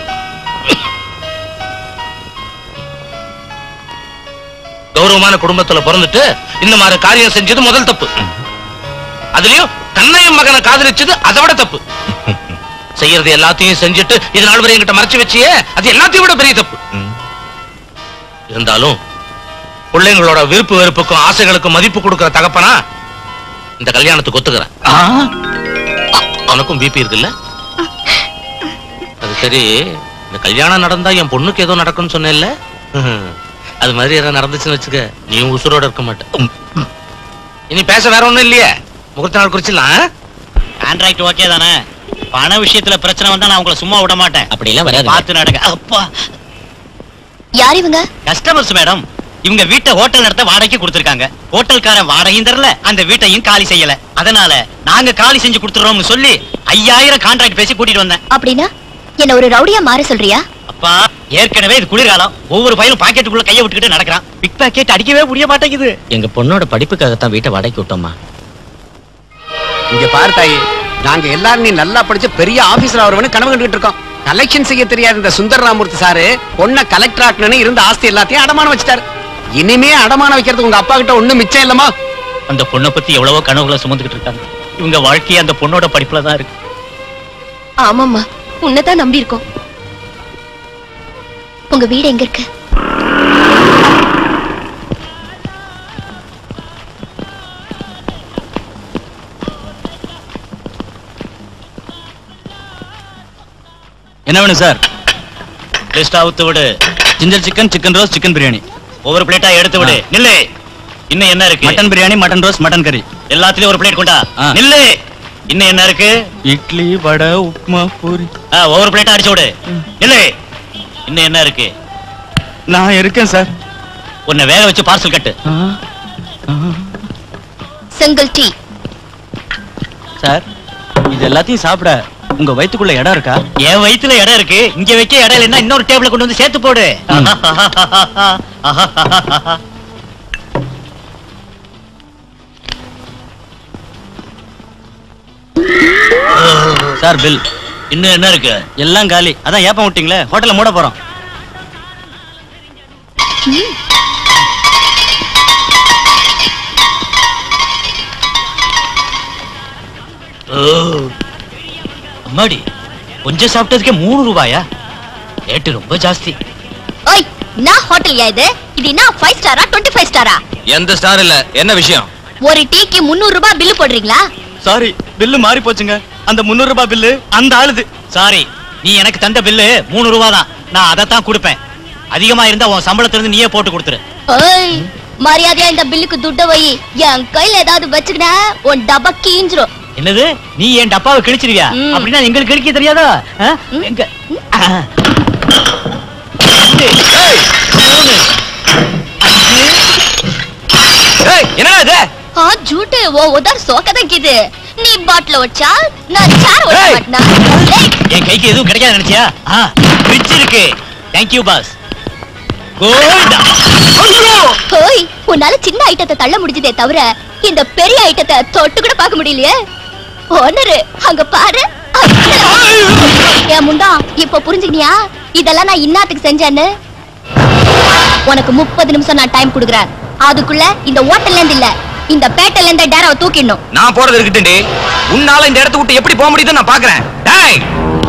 கௌரவமான குடும்பத்துல பிறந்துட்டு இந்த மாதிரி காரியம் செஞ்சது முதல் தப்பு அதுலயும் கண்ணையும் மகனை காதலிச்சது அதை விட தப்பு செய்யறது எல்லாத்தையும் செஞ்சுட்டு இது நாள் வரை என்கிட்ட மறைச்சு வச்சியே அது எல்லாத்தையும் விட பெரிய தப்பு இருந்தாலும் பிள்ளைங்களோட விருப்பு வெறுப்புக்கும் ஆசைகளுக்கும் மதிப்பு கொடுக்கிற தகப்பனா இந்த கல்யாணத்துக்கு ஒத்துக்கிறேன் உனக்கும் பிபி இருக்குல்ல அது சரி இந்த கல்யாணம் நடந்தா என் பொண்ணுக்கு ஏதோ நடக்கும்னு சொன்னேன்ல அது மாதிரி ஏதாவது நடந்துச்சுன்னு வச்சுக்க நீ உசுரோட இருக்க மாட்ட இனி பேச வேற ஒண்ணும் இல்லையே முகூர்த்த நாள் குறிச்சிடலாம் கான்ட்ராக்ட் ஓகே தானே பண விஷயத்துல பிரச்சனை வந்தா நான் உங்களை சும்மா விட மாட்டேன் அப்படி எல்லாம் வராது பார்த்து நடங்க அப்பா யார் இவங்க கஸ்டமர்ஸ் மேடம் இவங்க வீட்டை ஹோட்டல் நடத்த வாடகைக்கு கொடுத்திருக்காங்க ஹோட்டல்காரன் வாடகையும் தரல அந்த வீட்டையும் காலி செய்யல அதனால நாங்க காலி செஞ்சு கொடுத்துறோம்னு சொல்லி ஐயாயிரம் கான்ட்ராக்ட் பேசி கூட்டிட்டு வந்தேன் அப்படின்னா என்ன ஒரு ரவுடியா மாற சொல்றியா அப்பா ஏற்கனவே இது குளிர்காலம் ஒவ்வொரு பையனும் பாக்கெட்டுக்குள்ள கையை விட்டுக்கிட்டு நடக்கிறான் பிக் பாக்கெட் அடிக்கவே முடிய மாட்டேங்குது எங்க பொண்ணோட படிப்புக்காகத்தான் வீட்டை வாடகைக்கு விட்டோமா இங்க பாரு தாயி நாங்க எல்லாரும் நீ நல்லா படிச்சு பெரிய ஆபீசர் ஆகிறவனு கனவு கண்டுகிட்டு இருக்கோம் கலெக்ஷன் செய்ய தெரியாத இந்த சுந்தர ராமூர்த்தி சாரு பொண்ண கலெக்டர் ஆக்கணும்னு இருந்த ஆஸ்தி எல்லாத்தையும் அடமானம் வச்சுட்டாரு இனிமே அடமானம் வைக்கிறதுக்கு உங்க அப்பா கிட்ட ஒண்ணும் மிச்சம் இல்லமா அந்த பொண்ணை பத்தி எவ்வளவோ கனவுகளை சுமந்துகிட்டு இருக்காங்க இவங்க வாழ்க்கையே அந்த பொண்ணோட படிப்புல தான் இருக்கு ஆமாம்மா உன்னைதான் நம்பி இருக்கோம் உங்க வீடு எங்க இருக்கு என்ன வேணும் சார் லிஸ்ட் அவுத்து விடு ginger chicken chicken roast chicken biryani ஒவ்வொரு பிளேட்டா எடுத்து விடு நில்லு இன்னும் என்ன இருக்கு mutton biryani mutton roast mutton கறி எல்லாத்துலயும் ஒரு பிளேட் கொண்டா ஆ. நில்லு இன்னும் என்ன இருக்கு இட்லி வடை உப்புமா பூரி ஆ, ஒவ்வொரு பிளேட்டா அடிச்சு விடு நில்லு இன்னும் என்ன இருக்கு நான் இருக்கேன் சார் உன்னை வேக வச்சு பார்சல் கட்டு சிங்கிள் டீ சார் இது எல்லாத்தையும் சாப்பிட உங்க வயித்துக்குள்ள இடம் இருக்கா என் வயித்துல இடம் இருக்கு இங்க வைக்க இடம் இல்லைன்னா இன்னொரு டேபிள கொண்டு வந்து சேர்த்து போடு சார் பில் இன்னும் என்ன இருக்கு எல்லாம் காலி அதான் ஏப்பம் விட்டீங்களே ஹோட்டல்ல மூட போறோம் ஓ. அம்மாடி கொஞ்சம் சாப்பிட்டதுக்கே மூணு ரூபாயா ரேட்டு ரொம்ப ஜாஸ்தி ஓய் நான் ஹோட்டல் இது இது என்ன ஃபைவ் ஸ்டாரா டுவெண்ட்டி ஃபைவ் ஸ்டாரா எந்த ஸ்டார் இல்ல என்ன விஷயம் ஒரு டீக்கு முந்நூறு ரூபாய் பில்லு போடுறீங்களா சாரி பில்லு மாறி போச்சுங்க அந்த முந்நூறு ரூபாய் பில்லு அந்த ஆளுது சாரி நீ எனக்கு தந்த பில்லு மூணு ரூபா தான் நான் அதைத்தான் கொடுப்பேன் அதிகமா இருந்தா உன் சம்பளத்துல இருந்து நீயே போட்டு கொடுத்துரு ஓய் மரியாதையா இந்த பில்லுக்கு துட்ட வை என் கையில ஏதாவது வச்சுக்கினா உன் டப்பா கீஞ்சிரும் என்னது நீ என் டப்பாவை கிழிச்சிருவியா ம். அப்படின்னா எங்களுக்கு கிழிக்க தெரியாதா ஆ? எங்க ஆ. ரெண்டு, மூணு, என்னடா இது ஆ ஜூட்டு ஓ உதர் சோக்கதான் கிது நீ பாட்டில வச்சா நான் சேர் ஓட்ட ஏய். மாட்டனா ஏய், என் கைக்கு எதுவும் கிடைக்காது நினைச்சியா ஆ, ஃப்ரிட்ஜ் இருக்கு தேங்க்யூ பாஸ் கோல்டா ஓய் உன்னால சின்ன ஐட்டத்தை தள்ள முடிஞ்சதே தவிர இந்த பெரிய ஐட்டத்தை தொட்டு கூட பார்க்க முடியலையே ஓனரு அங்க பாரு என் முண்டா இப்ப புரிஞ்சுக்கினியா இதெல்லாம் நான் இன்னாத்துக்கு செஞ்சேன்னு உனக்கு முப்பது நிமிஷம் நான் டைம் கொடுக்குறேன் அதுக்குள்ள இந்த ஹோட்டல்ல இருந்து இல்ல இந்த பேட்டல்ல இருந்து டேராவை தூக்கிடணும் நான் போறது இருக்கட்டும்டி உன்னால இந்த இடத்த விட்டு எப்படி போக முடியுதுன்னு நான் பாக்குறேன் டேய்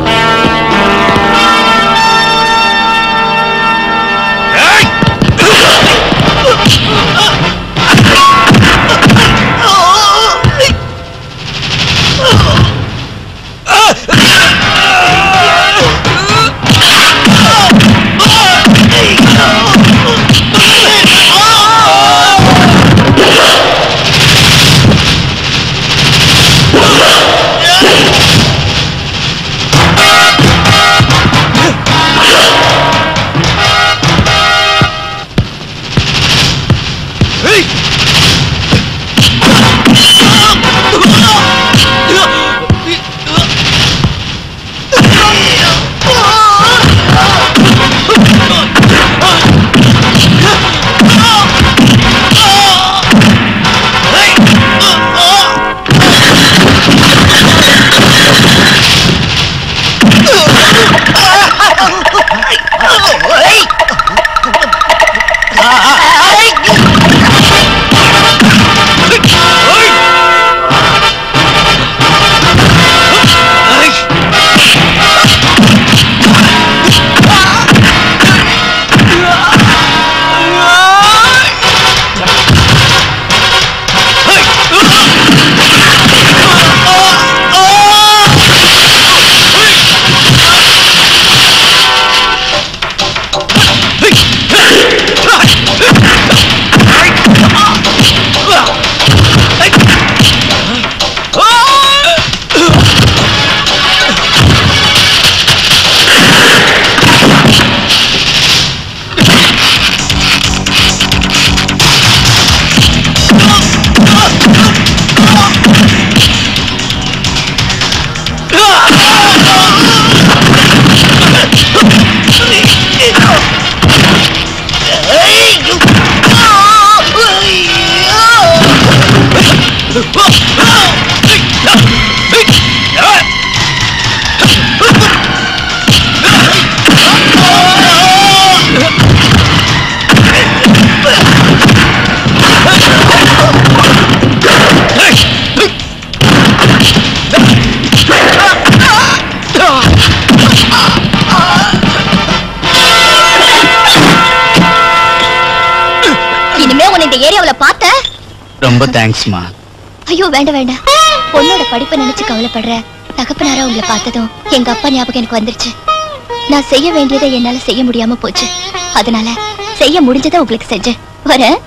இனிமே உன்னை இந்த ஏரியாவுல பார்த்த ரொம்ப தேங்க்ஸ்மா ஐயோ வேண்டாம் வேண்டாம் பொண்ணோட படிப்பை நினைச்சு கவலைப்படுற தகப்பனாரா உங்களை பார்த்ததும் எங்க அப்பா ஞாபகம் எனக்கு வந்துருச்சு நான் செய்ய வேண்டியதை என்னால செய்ய முடியாம போச்சு அதனால செய்ய முடிஞ்சதை உங்களுக்கு செஞ்சேன் வரேன்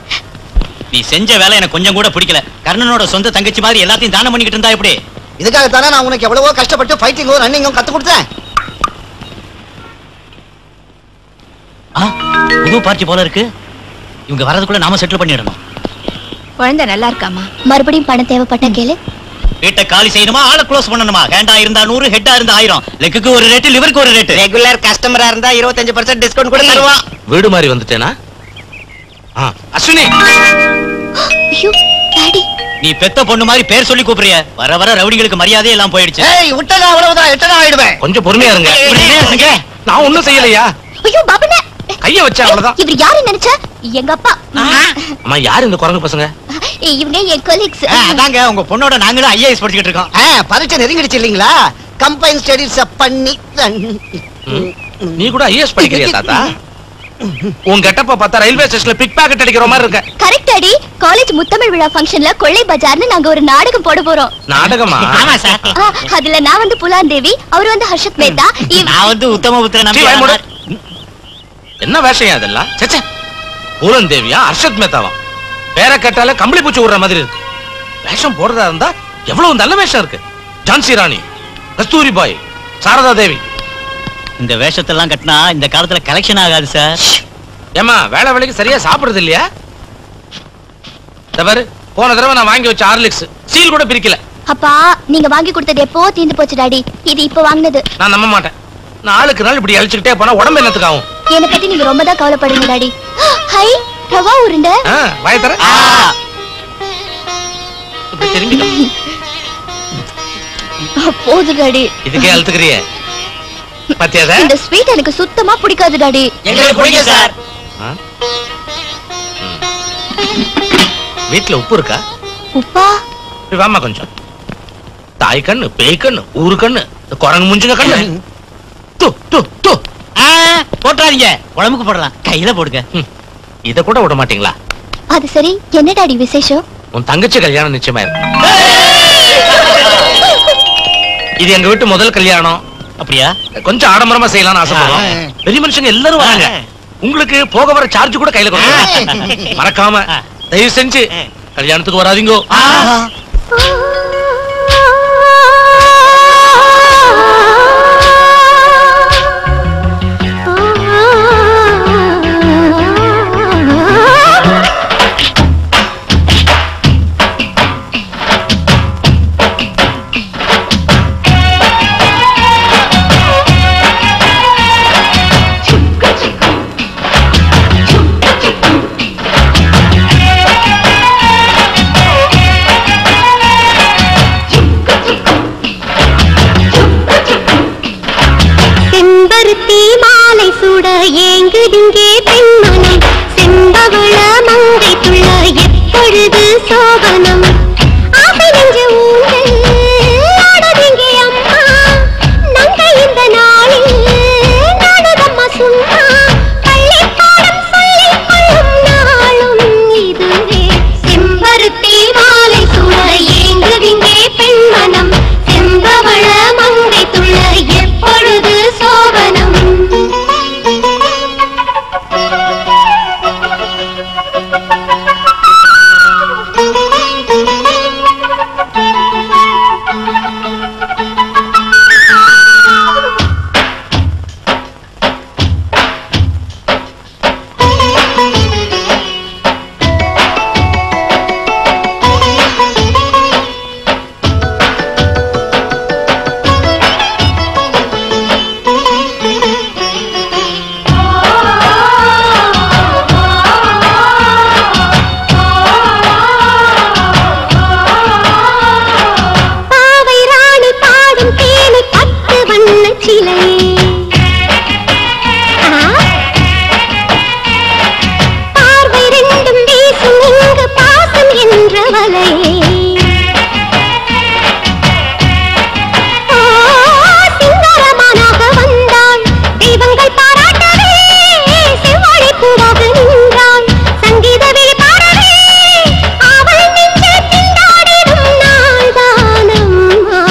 நீ செஞ்ச வேலை எனக்கு கொஞ்சம் கூட பிடிக்கல கர்ணனோட சொந்த தங்கச்சி மாதிரி எல்லாத்தையும் தானம் பண்ணிக்கிட்டு இருந்தா எப்படி இதுக்காகத்தானே நான் உனக்கு எவ்வளவோ கஷ்டப்பட்டு ஃபைட்டிங்கும் ரன்னிங்கும் கத்து கொடுத்தேன் ஆ, புது பார்ட்டி போல இருக்கு இவங்க வரதுக்குள்ள நாம செட்டில் பண்ணிடணும் குழந்தை நல்லா இருக்காமா மறுபடியும் பணம் தேவைப்பட்டா கேளு வீட்டை காலி செய்யணுமா ஆளை க்ளோஸ் பண்ணணுமா ஹேண்டா இருந்தா நூறு ஹெட்டா இருந்தா ஆயிரம் லெக்குக்கு ஒரு ரேட்டு லிவருக்கு ஒரு ரேட்டு ரெகுலர் கஸ்டமரா இருந்தா இருபத்தஞ்சு பர்சன்ட் டிஸ்கவுண்ட் கூட தருவான் வீடு மாதிரி வந்துட்டேனா ஆ, அஸ்வினி ஐயோ டாடி நீ பெத்த பொண்ணு மாதிரி பேர் சொல்லி கூப்பிடுறிய வர வர ரவுடிகளுக்கு மரியாதை எல்லாம் போயிடுச்சு ஏய் விட்டதா அவ்வளவுதான் எட்டனா ஆயிடுவேன் கொஞ்சம் பொறுமையா இருங்க இப்படி என்ன இருங்க? நான் ஒண்ணும் செய்யலையா ஐயோ பாபுண்ணே கைய வச்சேன் அவ்வளவுதான் இவர் யாரு நினைச்ச எங்க அப்பா அம்மா யாரு இந்த குரங்கு பசங்க இவங்க என் கொலீக்ஸ் ஆ, அதாங்க உங்க பொண்ணோட நாங்களும் ஐஏஎஸ் படிச்சுக்கிட்டு இருக்கோம் ஆ, பரீட்சை நெருங்கிடுச்சு இல்லீங்களா கம்பைன் ஸ்டடீஸ் பண்ணி நீ கூட ஐஎஸ் படிக்கிறியா தாத்தா உன் கெட்டப்ப பார்த்தா ரயில்வே ஸ்டேஷன்ல பிக் பாக்கெட் அடிக்கிற மாதிரி இருக்க கரெக்ட் டாடி காலேஜ் முத்தமிழ் விழா ஃபங்க்ஷன்ல கொள்ளை பஜார்னு நாங்க ஒரு நாடகம் போட போறோம் நாடகமா ஆமா சார் ஆ, அதுல நான் வந்து புலாந்தேவி அவர் வந்து ஹர்ஷத் மேத்தா இவ்- நான் வந்து உத்தம புத்திர சீ, வாய் மூடு. நம்பி என்ன வேஷம் அதெல்லாம் சச்சே பூரன் தேவியா அர்ஷத் மேத்தாவா பேரை கேட்டாலே கம்பளி பூச்சி விடுற மாதிரி இருக்கு வேஷம் போடுறதா இருந்தா எவ்வளவு நல்ல வேஷம் இருக்கு ஜான்சி ராணி கஸ்தூரி பாய் சாரதா தேவி இந்த வேஷத்தெல்லாம் கட்டினா இந்த காலத்துல கலெக்ஷன் ஆகாது சார் ஏமா வேலை வேலைக்கு சரியா சாப்பிடுறது இல்லையா இந்த பாரு போன தடவை நான் வாங்கி வச்ச ஹார்லிக்ஸ் சீல் கூட பிரிக்கல அப்பா நீங்க வாங்கி கொடுத்தது எப்போ தீந்து போச்சு டாடி இது இப்ப வாங்கினது நான் நம்ப மாட்டேன் நாளுக்கு நாள் இப்படி அழிச்சுக்கிட்டே போனா உடம்பு என்னத்துக்கு ஆகும் என்னை பத்தி நீங்க ரொம்ப தான் கவலைப்படுறீங்க டாடி ஹை ரவா உருண்டை ஆ, வாய தர இப்படி திரும்பிட்டோம் போது டாடி இதுக்கே அழுத்துக்கிறியே பத்தியாத இந்த ஸ்வீட் எனக்கு சுத்தமா பிடிக்காது டாடி எங்களுக்கு பிடிக்கும் சார் வீட்டுல உப்பு இருக்கா உப்பா இப்படி வாம்மா கொஞ்சம் தாய் கண்ணு பேய் கண்ணு ஊரு கண்ணு இந்த குரங்கு முஞ்சுங்க கண்ணு து து து போட்டுறாதீங்க உடம்புக்கு போடலாம் கையில போடுங்க இத கூட விட மாட்டீங்களா அது சரி என்ன டாடி விசேஷம் உன் தங்கச்சி கல்யாணம் நிச்சயமா இருக்கு இது எங்க வீட்டு முதல் கல்யாணம் அப்படியா கொஞ்சம் ஆடம்பரமா செய்யலாம்னு ஆசைப்படுறோம் பெரிய மனுஷங்க எல்லாரும் வராங்க உங்களுக்கு போக வர சார்ஜ் கூட கையில கொடுங்க மறக்காம தயவு செஞ்சு கல்யாணத்துக்கு வராதீங்கோ செம்பருத்தி மாலை சுட ஏங்குதிங்கே பெண்மனம் செம்பவள மங்கை துள்ள எப்பொழுது சோபனம் ஆசை நெஞ்சு ஊஞ்சல் ஆடுதிங்கே அம்மா நங்கை இந்த நாளில் நாடுதம்மா சும்மா பள்ளிப்பாடம் சொல்லிக் கொள்ளும் நாளும் இதுவே செம்பருத்தி மாலை சுட ஏங்குதிங்கே பெண்மனம் செம்பவள மங்கை துள்ள எப்பொழுது சோபனம் பாவை ராணி பாடும் தேனி பத்து வண்ண சிலை பார்வை ரெண்டும் வீசும் இங்கு பாசம் என்ற வலையே ஆ, சிங்காரமானாக வந்தாள் தெய்வங்கள் பாராட்டவே செவ்வாழை பூவாக நின்றாள் சங்கீத வெளி பாடவே அவள் நெஞ்சில் திண்டாடிடும் நாள்தானம்மா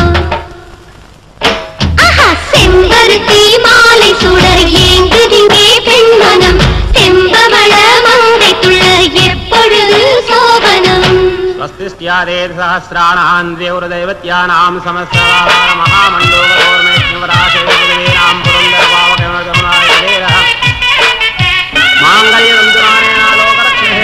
ஆஹா செம்பருத்தி மாலை சுட ஏங்குதிங்கே பெண்மனம் செம்பவள மங்கை துள்ள எப்பொழுது சோபனம் स्वस्तिस्त्यादेर्सहस्राणाम् देवरदैवत्यानाम् समस्तमहामण्डोगोर्मेश्वराशेनाम् पुरन्दरभावकमगमनायदेरः माङ्गल्यदन्तुनानेन लोकरक्षणे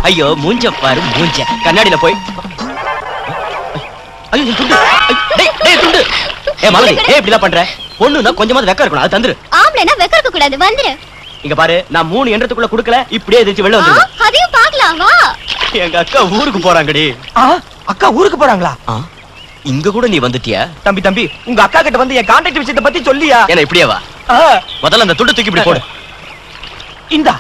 ஐயோ மூஞ்ச பாரு மூஞ்ச கண்ணாடியில போய் ஐயோ என் துண்டு ஐ, டேய் டேய் துண்டு ஏ மலதி ஏய் இப்படி பண்ற பொண்ணுனா கொஞ்சமாவது வெக்க இருக்கணும் அது தந்துரு ஆம்பளைனா வெக்கறக்க கூடாது வந்துரு இங்க பாரு நான் மூணு எண்ணத்துக்குள்ள குடுக்கல இப்படியே எதிர்த்து வெளில ஆ, வந்துரு அதையும் பார்க்கலாம் வா எங்க அக்கா ஊருக்கு போறாங்கடி அக்கா ஊருக்கு போறாங்களா இங்க கூட நீ வந்துட்டியா தம்பி தம்பி உங்க அக்கா கிட்ட வந்து என் கான்டாக்ட் விஷயத்தை பத்தி சொல்லியா என்ன இப்படியே வா ஆ, முதல்ல அந்த துண்டு தூக்கி இப்படி போடு இந்தா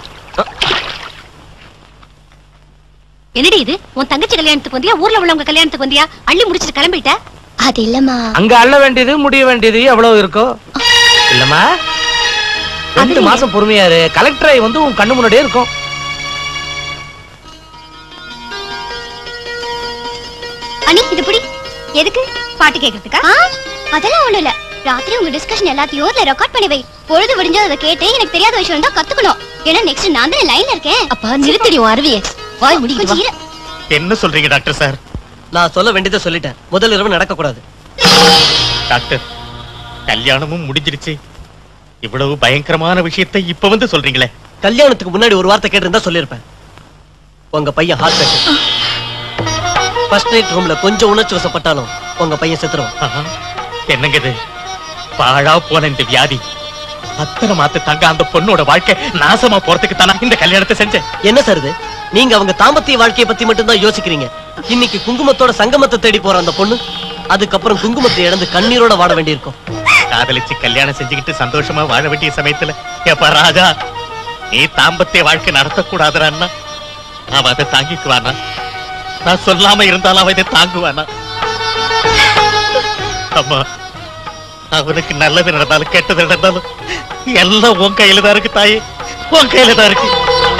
என்னடி இது உன் தங்கச்சி கல்யாணத்துக்கு வந்தியா ஊர்ல உள்ளவங்க கல்யாணத்துக்கு வந்தியா அள்ளி முடிச்சிட்டு கிளம்பிட்ட அது இல்லம்மா அங்க அள்ள வேண்டியது முடிய வேண்டியது எவ்வளவு இருக்கோ இல்லம்மா ரெண்டு மாசம் பொறுமையா இரு கலெக்டரை வந்து உன் கண்ணு முன்னாடியே இருக்கும் அனி இது புடி எதுக்கு பாட்டு கேக்குறதுக்கா அதெல்லாம் ஒண்ணு இல்ல ராத்திரி உங்க டிஸ்கஷன் எல்லாத்தையும் இதுல ரெக்கார்ட் பண்ணி வை பொழுது விடிஞ்சது அதை கேட்டு எனக்கு தெரியாத விஷயம் தான் கத்துக்கணும் ஏன்னா நெக்ஸ்ட் நான் தான் லைன்ல இருக்கேன் அப்பா நிறுத்தடி உன் அருவியை வாய் முடிக்கிட்டு கொஞ்சம் வா. இரு. என்ன சொல்றீங்க டாக்டர் சார் நான் சொல்ல வேண்டியதை சொல்லிட்டேன் முதல் இரவு நடக்க கூடாது டாக்டர் கல்யாணமும் முடிஞ்சிருச்சு இவ்வளவு பயங்கரமான விஷயத்தை இப்ப வந்து சொல்றீங்களே கல்யாணத்துக்கு முன்னாடி ஒரு வார்த்தை கேட்டிருந்தா சொல்லியிருப்பேன் உங்க பையன் ஹார்ட் பேஷண்ட் ஃபர்ஸ்ட் நைட் ரூம்ல கொஞ்சம் உணர்ச்சி வசப்பட்டாலும் உங்க பையன் செத்துருவான் என்னங்க இது பாழா போன இந்த வியாதி அத்தனை மாத்து தங்க அந்த பொண்ணோட வாழ்க்கை நாசமா போறதுக்கு தானே இந்த கல்யாணத்தை செஞ்சேன் என்ன சார் இது நீங்க அவங்க தாம்பத்திய வாழ்க்கையை பத்தி மட்டும் தான் யோசிக்கிறீங்க இன்னைக்கு குங்குமத்தோட சங்கமத்தை தேடி போற அந்த பொண்ணு அதுக்கப்புறம் குங்குமத்தை இழந்து கண்ணீரோட வாட வேண்டியிருக்கும் காதலிச்சு கல்யாணம் செஞ்சுக்கிட்டு சந்தோஷமா வாழ வேண்டிய சமயத்துல ஏப்பா ராஜா நீ தாம்பத்திய வாழ்க்கை நடத்தக்கூடாதுறான்னா அவ அதை தாங்கிக்குவானா நான் சொல்லாம இருந்தாலும் அவ இதை தாங்குவானா அம்மா அவனுக்கு நல்லது நடந்தாலும் கெட்டது நடந்தாலும் எல்லாம் உன் கையில தான் இருக்கு தாயே உன் கையில தான் இருக்கு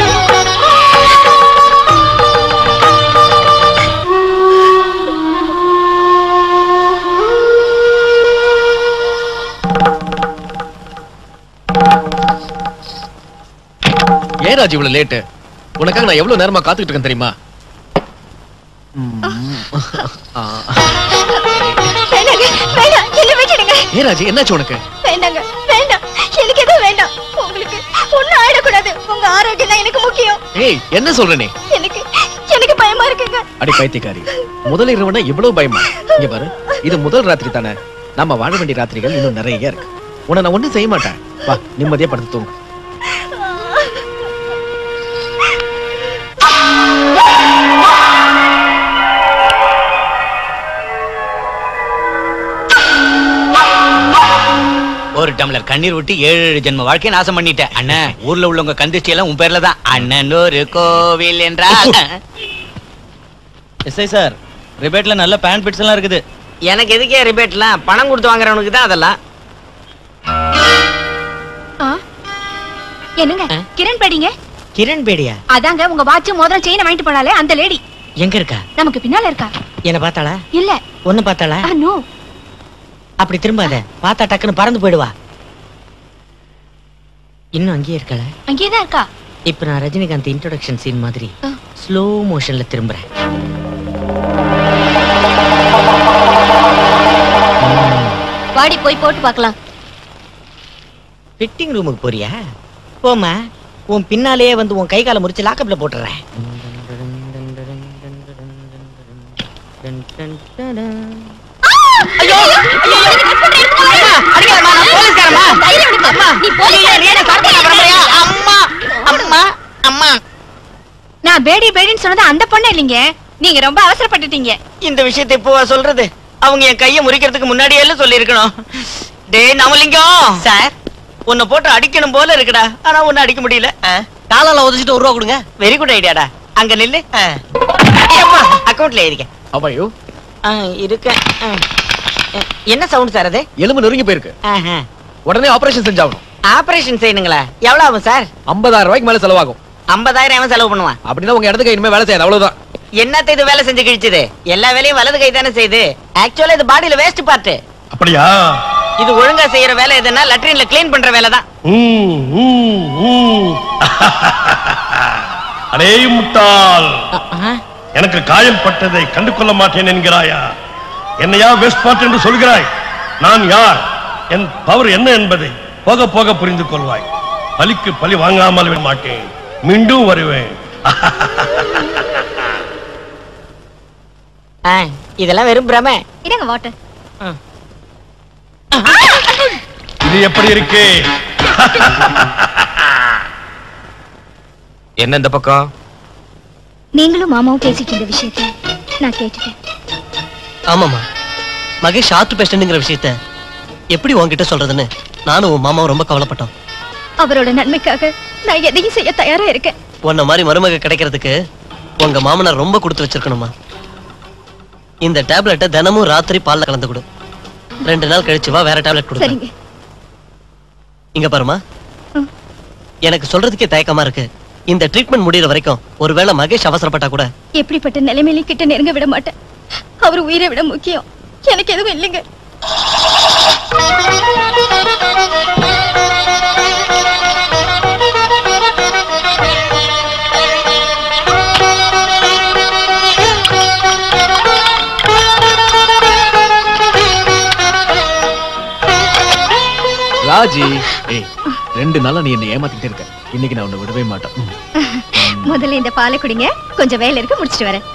ஏன் ராஜ் இவ்வளவு லேட்டு உனக்காக நான் எவ்வளவு நேரமா காத்துக்கிட்டு இருக்கேன் தெரியுமா ஆ. வேண்டாங்க வேண்டாம் என்ன விட்டுடுங்க ஏன் ராஜ் என்னாச்சு உனக்கு வேண்டாங்க வேண்டாம் எனக்கு எதுவும் வேண்டாம் உங்களுக்கு ஒண்ணும் ஆயிடக்கூடாது உங்க ஆரோக்கியம் தான் எனக்கு முக்கியம் ஏய் என்ன சொல்ற நீ எனக்கு எனக்கு பயமா இருக்குங்க அடி பைத்தியக்காரி முதல் இரவுனா இவ்வளவு பயமா இங்க பாரு இது முதல் ராத்திரி தானே நம்ம வாழ வேண்டிய ராத்திரிகள் இன்னும் நிறைய இருக்கு உன்னை நான் ஒண்ணும் செய்ய மாட்டேன் வா நிம்மதியா படுத்து தூங்கு ஒரு டம்ளர் கண்ணீர் விட்டு ஏழு ஏழு ஜென்ம வாழ்க்கையை நாசம் பண்ணிட்டேன் அண்ணன் ஊர்ல உள்ளவங்க கந்திஷ்டி எல்லாம் உன் பேர்ல தான் அண்ணன் ஒரு கோவில் என்றால் எஸ்ஐ சார் ரிபேட்ல நல்ல பேண்ட் பிட்ஸ் எல்லாம் இருக்குது எனக்கு எதுக்கே ரிபேட்லாம் பணம் கொடுத்து வாங்குறவனுக்கு தான் அதெல்லாம் ஆ? என்னங்க கிரண் படிங்க கிரண் பேடியா அதாங்க உங்க வாட்ச் மோதிரம் செயினை வாங்கிட்டு போனாலே அந்த லேடி எங்க இருக்கா நமக்கு பின்னால இருக்கா என்ன பார்த்தாளா இல்ல ஒண்ணு பார்த்தாளா ஆ, நோ அப்படி திரும்பாத பார்த்தா டக்குன்னு பறந்து போயிடுவா இன்னும் அங்கேயே இருக்கல அங்கேயே தான் இருக்கா இப்ப நான் ரஜினிகாந்த் இன்ட்ரோடக்ஷன் சீன் மாதிரி ஆ. ஸ்லோ மோஷன்ல திரும்புறேன் வாடி போய் போட்டு பார்க்கலாம் ஃபிட்டிங் ரூமுக்கு போறியா போமா உன் பின்னாலேயே வந்து உன் கை காலை முறிச்சு லாக்கப்ல போட்டுறேன் நான் பேடி பேடின்னு சொன்னது அந்த பொண்ணு இல்லைங்க நீங்க ரொம்ப அவசரப்பட்டுட்டீங்க இந்த விஷயத்தை இப்போ சொல்றது அவங்க என் கையை முறிக்கிறதுக்கு முன்னாடியே எல்லாம் சொல்லியிருக்கணும் டேய் நமலிங்கம் சார் உன்னை போட்டு அடிக்கணும் போல இருக்குடா ஆனா உன்னை அடிக்க முடியல காலால உதச்சிட்டு ஒரு ரூபா கொடுங்க வெரி குட் ஐடியாடா அங்க நில்லு அக்கவுண்ட்ல இருக்கேன் அவையோ இருக்கேன் என்ன சவுண்ட் சார் அது எலும்பு நொறுங்கி போயிருக்கு உடனே ஆபரேஷன் செஞ்சாகணும் ஆபரேஷன் செய்யணுங்களா எவ்வளவு ஆகும் சார் ஐம்பதாயிரம் ரூபாய்க்கு மேல செலவாகும் ஐம்பதாயிரம் எவன் செலவு பண்ணுவான் அப்படின்னா உங்க இடத்துக்கு இனிமே வேலை செய்யாது அவ்வளவுதான் என்னத்த இது வேலை செஞ்சு கிழிச்சது எல்லா வேலையும் வலது கை தானே செய்யுது ஆக்சுவலா இது பாடியில வேஸ்ட் பார்ட் அப்படியா இது ஒழுங்கா செய்யற வேலை எதுனா லட்ரின்ல க்ளீன் பண்ற வேலை தான் ஊ, ஊ, ஊ. அடே முட்டாள் எனக்கு காயம் பட்டதை கண்டு கொள்ள மாட்டேன் என்கிறாயா என்னையா வெஸ்ட் பார்ட் என்று சொல்கிறாய் நான் யார் என் பவர் என்ன என்பதை போக போக புரிந்து கொள்வாய் பலிக்கு பலி வாங்காமல் விட மாட்டேன் மீண்டும் வருவேன் இதெல்லாம் வெறும் பிரமை இதாங்க வாட்டர் இது எப்படி இருக்கு என்ன இந்த பக்கம் நீங்களும் மாமாவும் பேசிட்டு இருந்த விஷயத்த நான் கேட்டுட்டேன் ஆமாமா மகேஷ் ஆத்து பேஷண்ட்ங்கிற விஷயத்த எப்படி உன்கிட்ட சொல்றதுன்னு நானும் உன் மாமாவும் ரொம்ப கவலைப்பட்டோம் அவரோட நன்மைக்காக நான் எதையும் செய்ய தயாரா இருக்கேன் உன்ன மாதிரி மருமக கிடைக்கிறதுக்கு உங்க மாமனார் ரொம்ப கொடுத்து வச்சிருக்கணுமா இந்த டேப்லெட்டை தினமும் ராத்திரி பால்ல கலந்து கொடு ரெண்டு நாள் கழிச்சு வா வேற டேப்லெட் கொடு சரிங்க இங்க பாருமா எனக்கு சொல்றதுக்கே தயக்கமா இருக்கு இந்த ட்ரீட்மெண்ட் முடியற வரைக்கும் ஒருவேளை மகேஷ் அவசரப்பட்டா கூட எப்படிப்பட்ட நிலைமையிலும் கிட்ட நெருங்க விட மாட்டேன் அவர் உயிரை விட முக்கியம் எனக்கு எதுவும் இல்லைங்க ராஜி ஏய் ரெண்டு நாளா நீ என்ன ஏமாத்திட்டே இருக்க இன்னைக்கு நான் உன்னை விடவே மாட்டேன் ம். முதல்ல இந்த பாலை குடிங்க கொஞ்சம் வேலை இருக்கு முடிச்சிட்டு வரேன்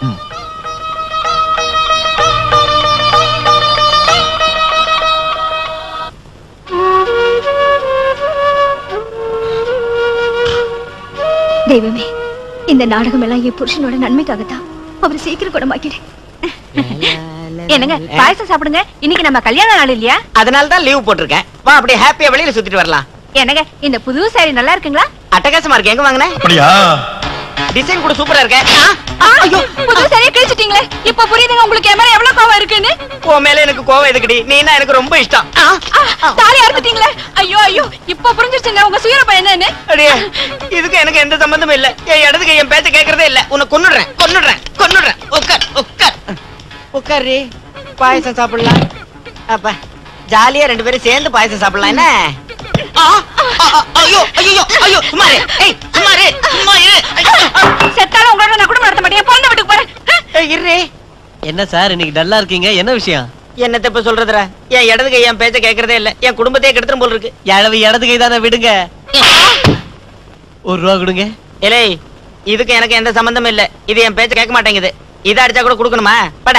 தெய்வமே இந்த நாடகம் எல்லாம் என் புருஷனோட நன்மைக்காகத்தான் அவர் சீக்கிரம் குணமாக்கிடு என்னங்க பாயசம் சாப்பிடுங்க இன்னைக்கு நம்ம கல்யாண நாள் இல்லையா அதனால தான் லீவ் போட்டிருக்கேன் வா அப்படியே ஹாப்பியா வெளியில சுத்திட்டு வரலாம் என்னங்க இந்த புது சாரி நல்லா இருக்குங்களா அட்டகாசமா இருக்கு எங்க வாங்கின அப்படியா டிசைன் கூட சூப்பரா இருக்கு ஐயோ புது சாரியை கிழிச்சிட்டீங்களே இப்ப புரியுதுங்க உங்களுக்கு என் மேல எவ்வளவு கோவம் இருக்குன்னு உன் மேல எனக்கு கோவம் எதுக்குடி நீனா எனக்கு ரொம்ப இஷ்டம் சாரி அறுத்துட்டீங்களே ஐயோ ஐயோ இப்ப புரிஞ்சிருச்சுங்க உங்க சுயரப்ப என்னன்னு அடியே இதுக்கு எனக்கு எந்த சம்பந்தமும் இல்ல என் இடத்துக்கு என் பேச்ச கேக்குறதே இல்ல உன்னை கொன்னுடுறேன் கொன்னுடுறேன் கொன்னுடுறேன் உட்கார் உட்கார் உட்காரு பாயசம் சாப்பிடலாம் அப்ப ஜாலியா ரெண்டு பேரும் சேர்ந்து பாயசம் சாப்பிடலாம் என்ன ஆ, ஆ, ஆ, ஐயோ ஐயோ ஐயோ சும்மா இரு. ஏய் சும்மா இரு, சும்மா இரு. செத்தாலும் உங்களோட நான் குடும்பம் நடத்த மாட்டேன் பொண்ணு வீட்டுக்கு போறேன் ஏய், இரு என்ன சார் இன்னைக்கு டல்லா இருக்கீங்க என்ன விஷயம் என்னத்த இப்ப சொல்றதுடா என் இடத்துக்கு என் பேச்ச கேக்குறதே இல்ல என் குடும்பத்தையே கெடுத்துரும் போல இருக்கு எழவு இடது கை தானே விடுங்க ஒரு ரூபா கொடுங்க ஏலே இதுக்கு எனக்கு எந்த சம்பந்தமும் இல்ல இது என் பேச்ச கேட்க மாட்டேங்குது இதை அடிச்சா கூட கொடுக்கணுமா பட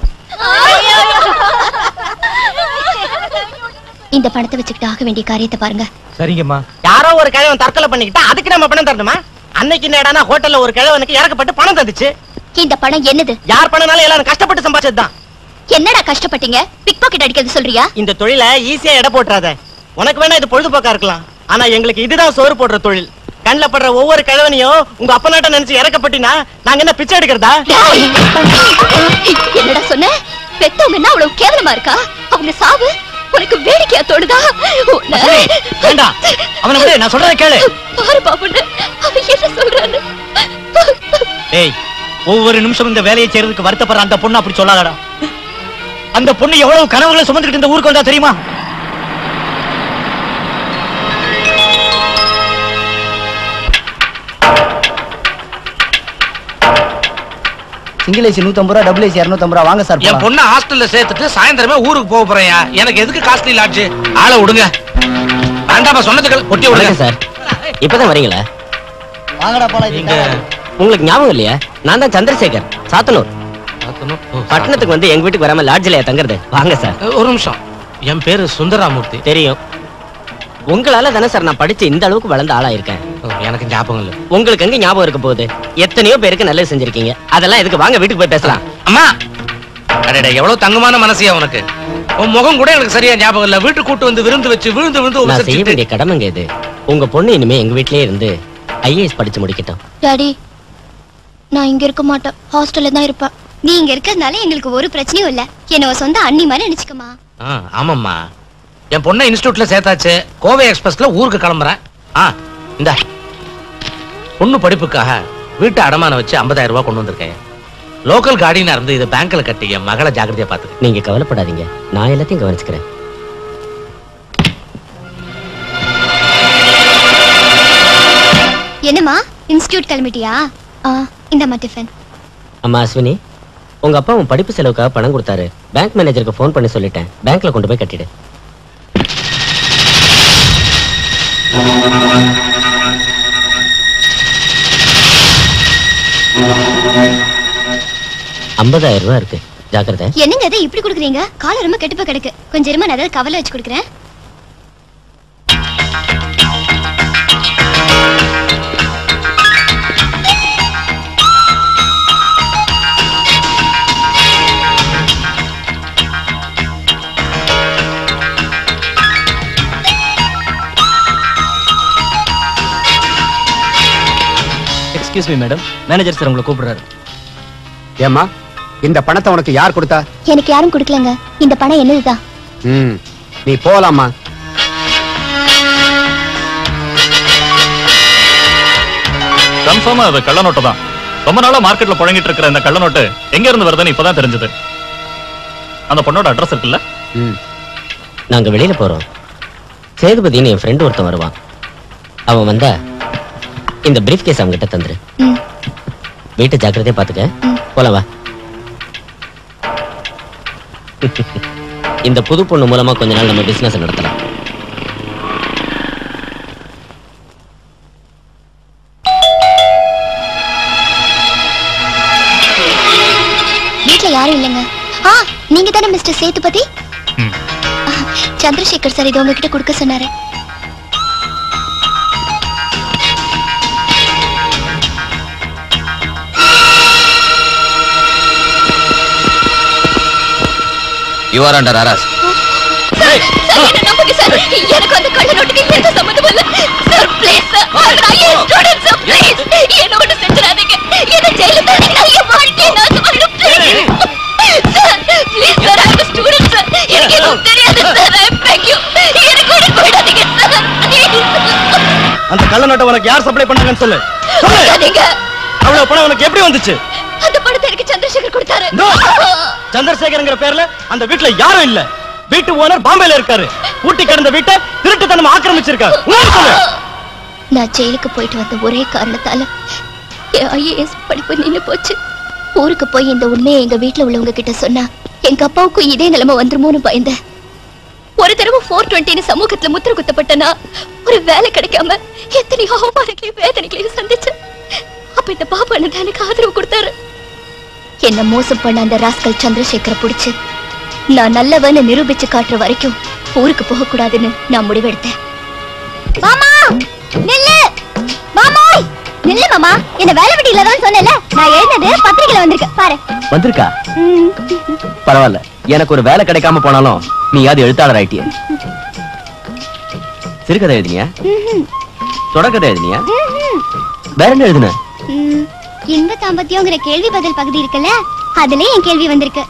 இந்த பணத்தை வச்சுக்கிட்டு ஆக வேண்டிய காரியத்தை பாருங்க சரிங்கம்மா யாரோ ஒரு கிழவன் தற்கொலை பண்ணிக்கிட்டா அதுக்கு நம்ம பணம் தரணுமா அன்னைக்கு என்னடானா ஹோட்டல்ல ஒரு கிழவனுக்கு இறக்கப்பட்டு பணம் தந்துச்சு இந்த பணம் என்னது யார் பண்ணனாலும் எல்லாரும் கஷ்டப்பட்டு சம்பாதிச்சதுதான் என்னடா கஷ்டப்பட்டீங்க பிக் பாக்கெட் அடிக்கிறது சொல்றியா இந்த தொழிலை ஈஸியா எடை போட்டுறாத உனக்கு வேணா இது பொழுதுபோக்கா இருக்கலாம் ஆனா எங்களுக்கு இதுதான் சோறு போடுற தொழில் கண்ணுல படுற ஒவ்வொரு கிழவனையும் உங்க அப்பனாட்ட நினைச்சு இறக்கப்பட்டினா நாங்க என்ன பிச்சை எடுக்கிறதா என்னடா சொன்ன பெத்தவங்கன்னா அவ்வளவு கேவலமா இருக்கா அவங்க சாவு உனக்கு வேடிக்கையா தோணுதா உன்னை- வேண்டாம் அவனை விடு நான் சொல்றதை கேளு பாரு பாபுன்னு அவன் என்ன சொல்றான்னு ஏய் ஒவ்வொரு நிமிஷம் இந்த வேலையை செய்யறதுக்கு வருத்தப்படுற அந்த பொண்ணு அப்படி சொல்லாதடா அந்த பொண்ணு எவ்வளவு கனவுகளை சுமந்துக்கிட்டு இந்த ஊருக்கு வந்தா தெரியுமா சிங்கிள் ஏசி நூத்தம்பது ரூபா டபுள் ஏசி இரநூத்தம்பது ரூபா வாங்க சார் என் போலாம். பொண்ணை ஹாஸ்டல்ல சேர்த்துட்டு சாயந்தரமே ஊருக்கு போக போறேயா எனக்கு எதுக்கு காஸ்ட்லி லாட்ஜ் ஆளை விடுங்க வேண்டாமா சொன்னதுக்கு ஒட்டி விடுங்க சார் இப்பதான் வரீங்களா வாங்கடா போலாம் நீங்க உங்களுக்கு ஞாபகம் இல்லையா நான் தான் சந்திரசேகர் சாத்தனூர் பட்டணத்துக்கு வந்து எங்க வீட்டுக்கு வராம லாட்ஜ்ல தங்குறது வாங்க சார் ஒரு நிமிஷம் என் பேரு சுந்தராமூர்த்தி தெரியும் உங்களால தானே சார் நான் படிச்சு இந்த அளவுக்கு வளர்ந்த ஆளா இருக்கேன் எனக்கு ஞாபகம் இல்ல உங்களுக்கு எங்க ஞாபகம் இருக்க போகுது எத்தனையோ பேருக்கு நல்லது செஞ்சிருக்கீங்க அதெல்லாம் எதுக்கு வாங்க வீட்டுக்கு போய் பேசலாம் அம்மா அடடா எவ்வளவு தங்கமான மனசியா உனக்கு உன் முகம் கூட எனக்கு சரியா ஞாபகம் இல்ல வீட்டுக்கு கூட்டு வந்து விருந்து வச்சு விழுந்து விழுந்து நான் செய்ய உபசரிச்சுட்டு- வேண்டிய கடமைங்க இது உங்க பொண்ணு இனிமே எங்க வீட்லயே இருந்து ஐஏஎஸ் படிச்சு முடிக்கட்டும் டாடி நான் இங்க இருக்க மாட்டேன் ஹாஸ்டல்ல தான் இருப்பேன் நீ இங்க இருக்கிறதுனால எங்களுக்கு ஒரு பிரச்சனையும் இல்ல என்ன உன் சொந்த அண்ணி மாதிரி நினைச்சுக்கமா ஆ, ஆமாம்மா என் பொண்ணை இன்ஸ்டியூட்ல சேர்த்தாச்சு கோவை எக்ஸ்பிரஸ்ல ஊருக்கு கிளம்புறேன் ஆ இந்த பொண்ணு படிப்புக்காக வீட்டை அடமானம் வச்சு 50000 ரூபாய் கொண்டு வந்திருக்கேன் லோக்கல் கார்டியனா இருந்து இதை பேங்க்ல கட்டி என் மகளை ஜாக்கிரதையா பாத்துக்க நீங்க கவலைப்படாதீங்க நான் எல்லாத்தையும் கவனிச்சுக்கிறேன் என்னம்மா இன்ஸ்டியூட் கிளம்பிட்டியா ஆ இந்தாம்மா டிஃபன் அம்மா அஸ்வினி உங்க அப்பா உன் படிப்பு செலவுக்காக பணம் கொடுத்தாரு பேங்க் மேனேஜருக்கு ஃபோன் பண்ணி சொல்லிட்டேன் பேங்க்ல கொண்டு போய் கட்டிடு ஐம்பதாயிரம் ரூபாய் இருக்கு ஜாக்கிரதை என்னங்க இதை இப்படி கொடுக்குறீங்க கால ரொம்ப கெட்டுப்ப கிடக்கு கொஞ்சம் இருமா நான் ஏதாவது கவலை வச்சு கொடுக்குறேன் excuse me madam manager sir உங்களை கூப்பிடுறாரு ஏம்மா இந்த பணத்தை உனக்கு யார் கொடுத்தா எனக்கு யாரும் கொடுக்கலங்க இந்த பணம் என்னதுதான் ம் நீ போலாமா கன்ஃபார்மா அது கள்ள நோட்டு தான் ரொம்ப நாளா மார்க்கெட்ல புழங்கிட்டு இருக்கிற இந்த கள்ள நோட்டு எங்க இருந்து வருதுன்னு இப்பதான் தெரிஞ்சது அந்த பொண்ணோட அட்ரஸ் இருக்குல்ல நாங்க வெளியில போறோம் சேதுபதினு என் ஃப்ரெண்ட் ஒருத்தன் வருவான் அவன் வந்தா இந்த பிரீஃப் கேஸ் அவன்கிட்ட தந்துரு ம். வீட்டை ஜாக்கிரதையா பாத்துக்க போலாம் வா இந்த புது பொண்ணு மூலமா கொஞ்ச நாள் நம்ம பிசினஸ் நடத்தலாம் வீட்ல யாரும் இல்லைங்க ஆ நீங்க தானே மிஸ்டர் சேதுபதி ஆ, சந்திரசேகர் சார் இது உங்ககிட்ட கொடுக்க சொன்னாரு you are under arrest sir sir என்ன நம்புங்க சார் எனக்கு அந்த கள்ள நோட்டுக்கு எந்த சம்மந்தமும் இல்ல சார் ப்ளீஸ் சார் நான் என் ஸ்டூடண்ட் சார் ப்ளீஸ் என்ன ஒண்ணு செஞ்சிடாதீங்க என்ன ஜெயில தள்ளி நான் என் வாழ்க்கையை நாசம் பண்ணிடும் sir please sir I am student sir எனக்கு எதுவும் தெரியாது சார் ஐ பெக் யூ எனக்கு ஒண்ணு போயிடாதீங்க சார் அந்த கள்ள நோட்டை உனக்கு யார் சப்ளை பண்ணாங்கன்னு சொல்லு சொல்லாதீங்க அவ்வளவு பணம் உனக்கு எப்படி வந்துச்சு அந்த பணத்தை எனக்கு சந்திரசேகர் கொடுத்தாரு No! சந்திரசேகர்ங்கிற பேர்ல அந்த வீட்ல யாரும் இல்ல வீட்டு ஓனர் பாம்பேல இருக்காரு பூட்டி கிடந்த வீட்டை திருட்டுத்தனம் ஆக்கிரமிச்சிருக்காரு உண்மையை சொல்லு நான் ஜெயிலுக்கு போயிட்டு வந்த ஒரே காரணத்தால என் ஐஏஎஸ் படிப்பு நின்னு போச்சு ஊருக்கு போய் இந்த உண்மையை எங்க வீட்ல உள்ளவங்க கிட்ட சொன்னா எங்க அப்பாவுக்கும் இதே நிலைமை வந்துருமோன்னு பயந்தேன் ஒரு தடவை ஃபோர் டுவெண்ட்டின்னு சமூகத்துல முத்திர குத்தப்பட்டனா ஒரு வேலை கிடைக்காம எத்தனையோ அவமானங்களையும் வேதனைகளையும் சந்திச்சேன் அப்ப இந்த பாபா அண்ணன் எனக்கு ஆதரவு கொடுத்தாரு என்ன மோசம் பண்ண அந்த ராஸ்கல் சந்திரசேகரை பிடிச்சு நான் நல்லவன்னு நிரூபிச்சு காட்டுற வரைக்கும் ஊருக்கு போக கூடாதுன்னு நான் முடிவெடுத்தேன் மாமா நில்லு மாமாய் நில்லு மாமா என்ன வேலை வெட்டி இல்லதான் சொன்னேன்ல நான் எழுந்தது பத்திரிக்கையில வந்திருக்கு பாரு வந்திருக்கா பரவாயில்ல எனக்கு ஒரு வேலை கிடைக்காம போனாலும் நீ அது எழுத்தாளர் ஆயிட்டிய சிறுகதை எழுதினியா தொடக்கதை எழுதினியா வேற என்ன எழுதுன ம், இன்ப தாம்பத்தியங்கிற கேள்வி பதில் பகுதி இருக்குல்ல அதுல என் கேள்வி வந்திருக்கு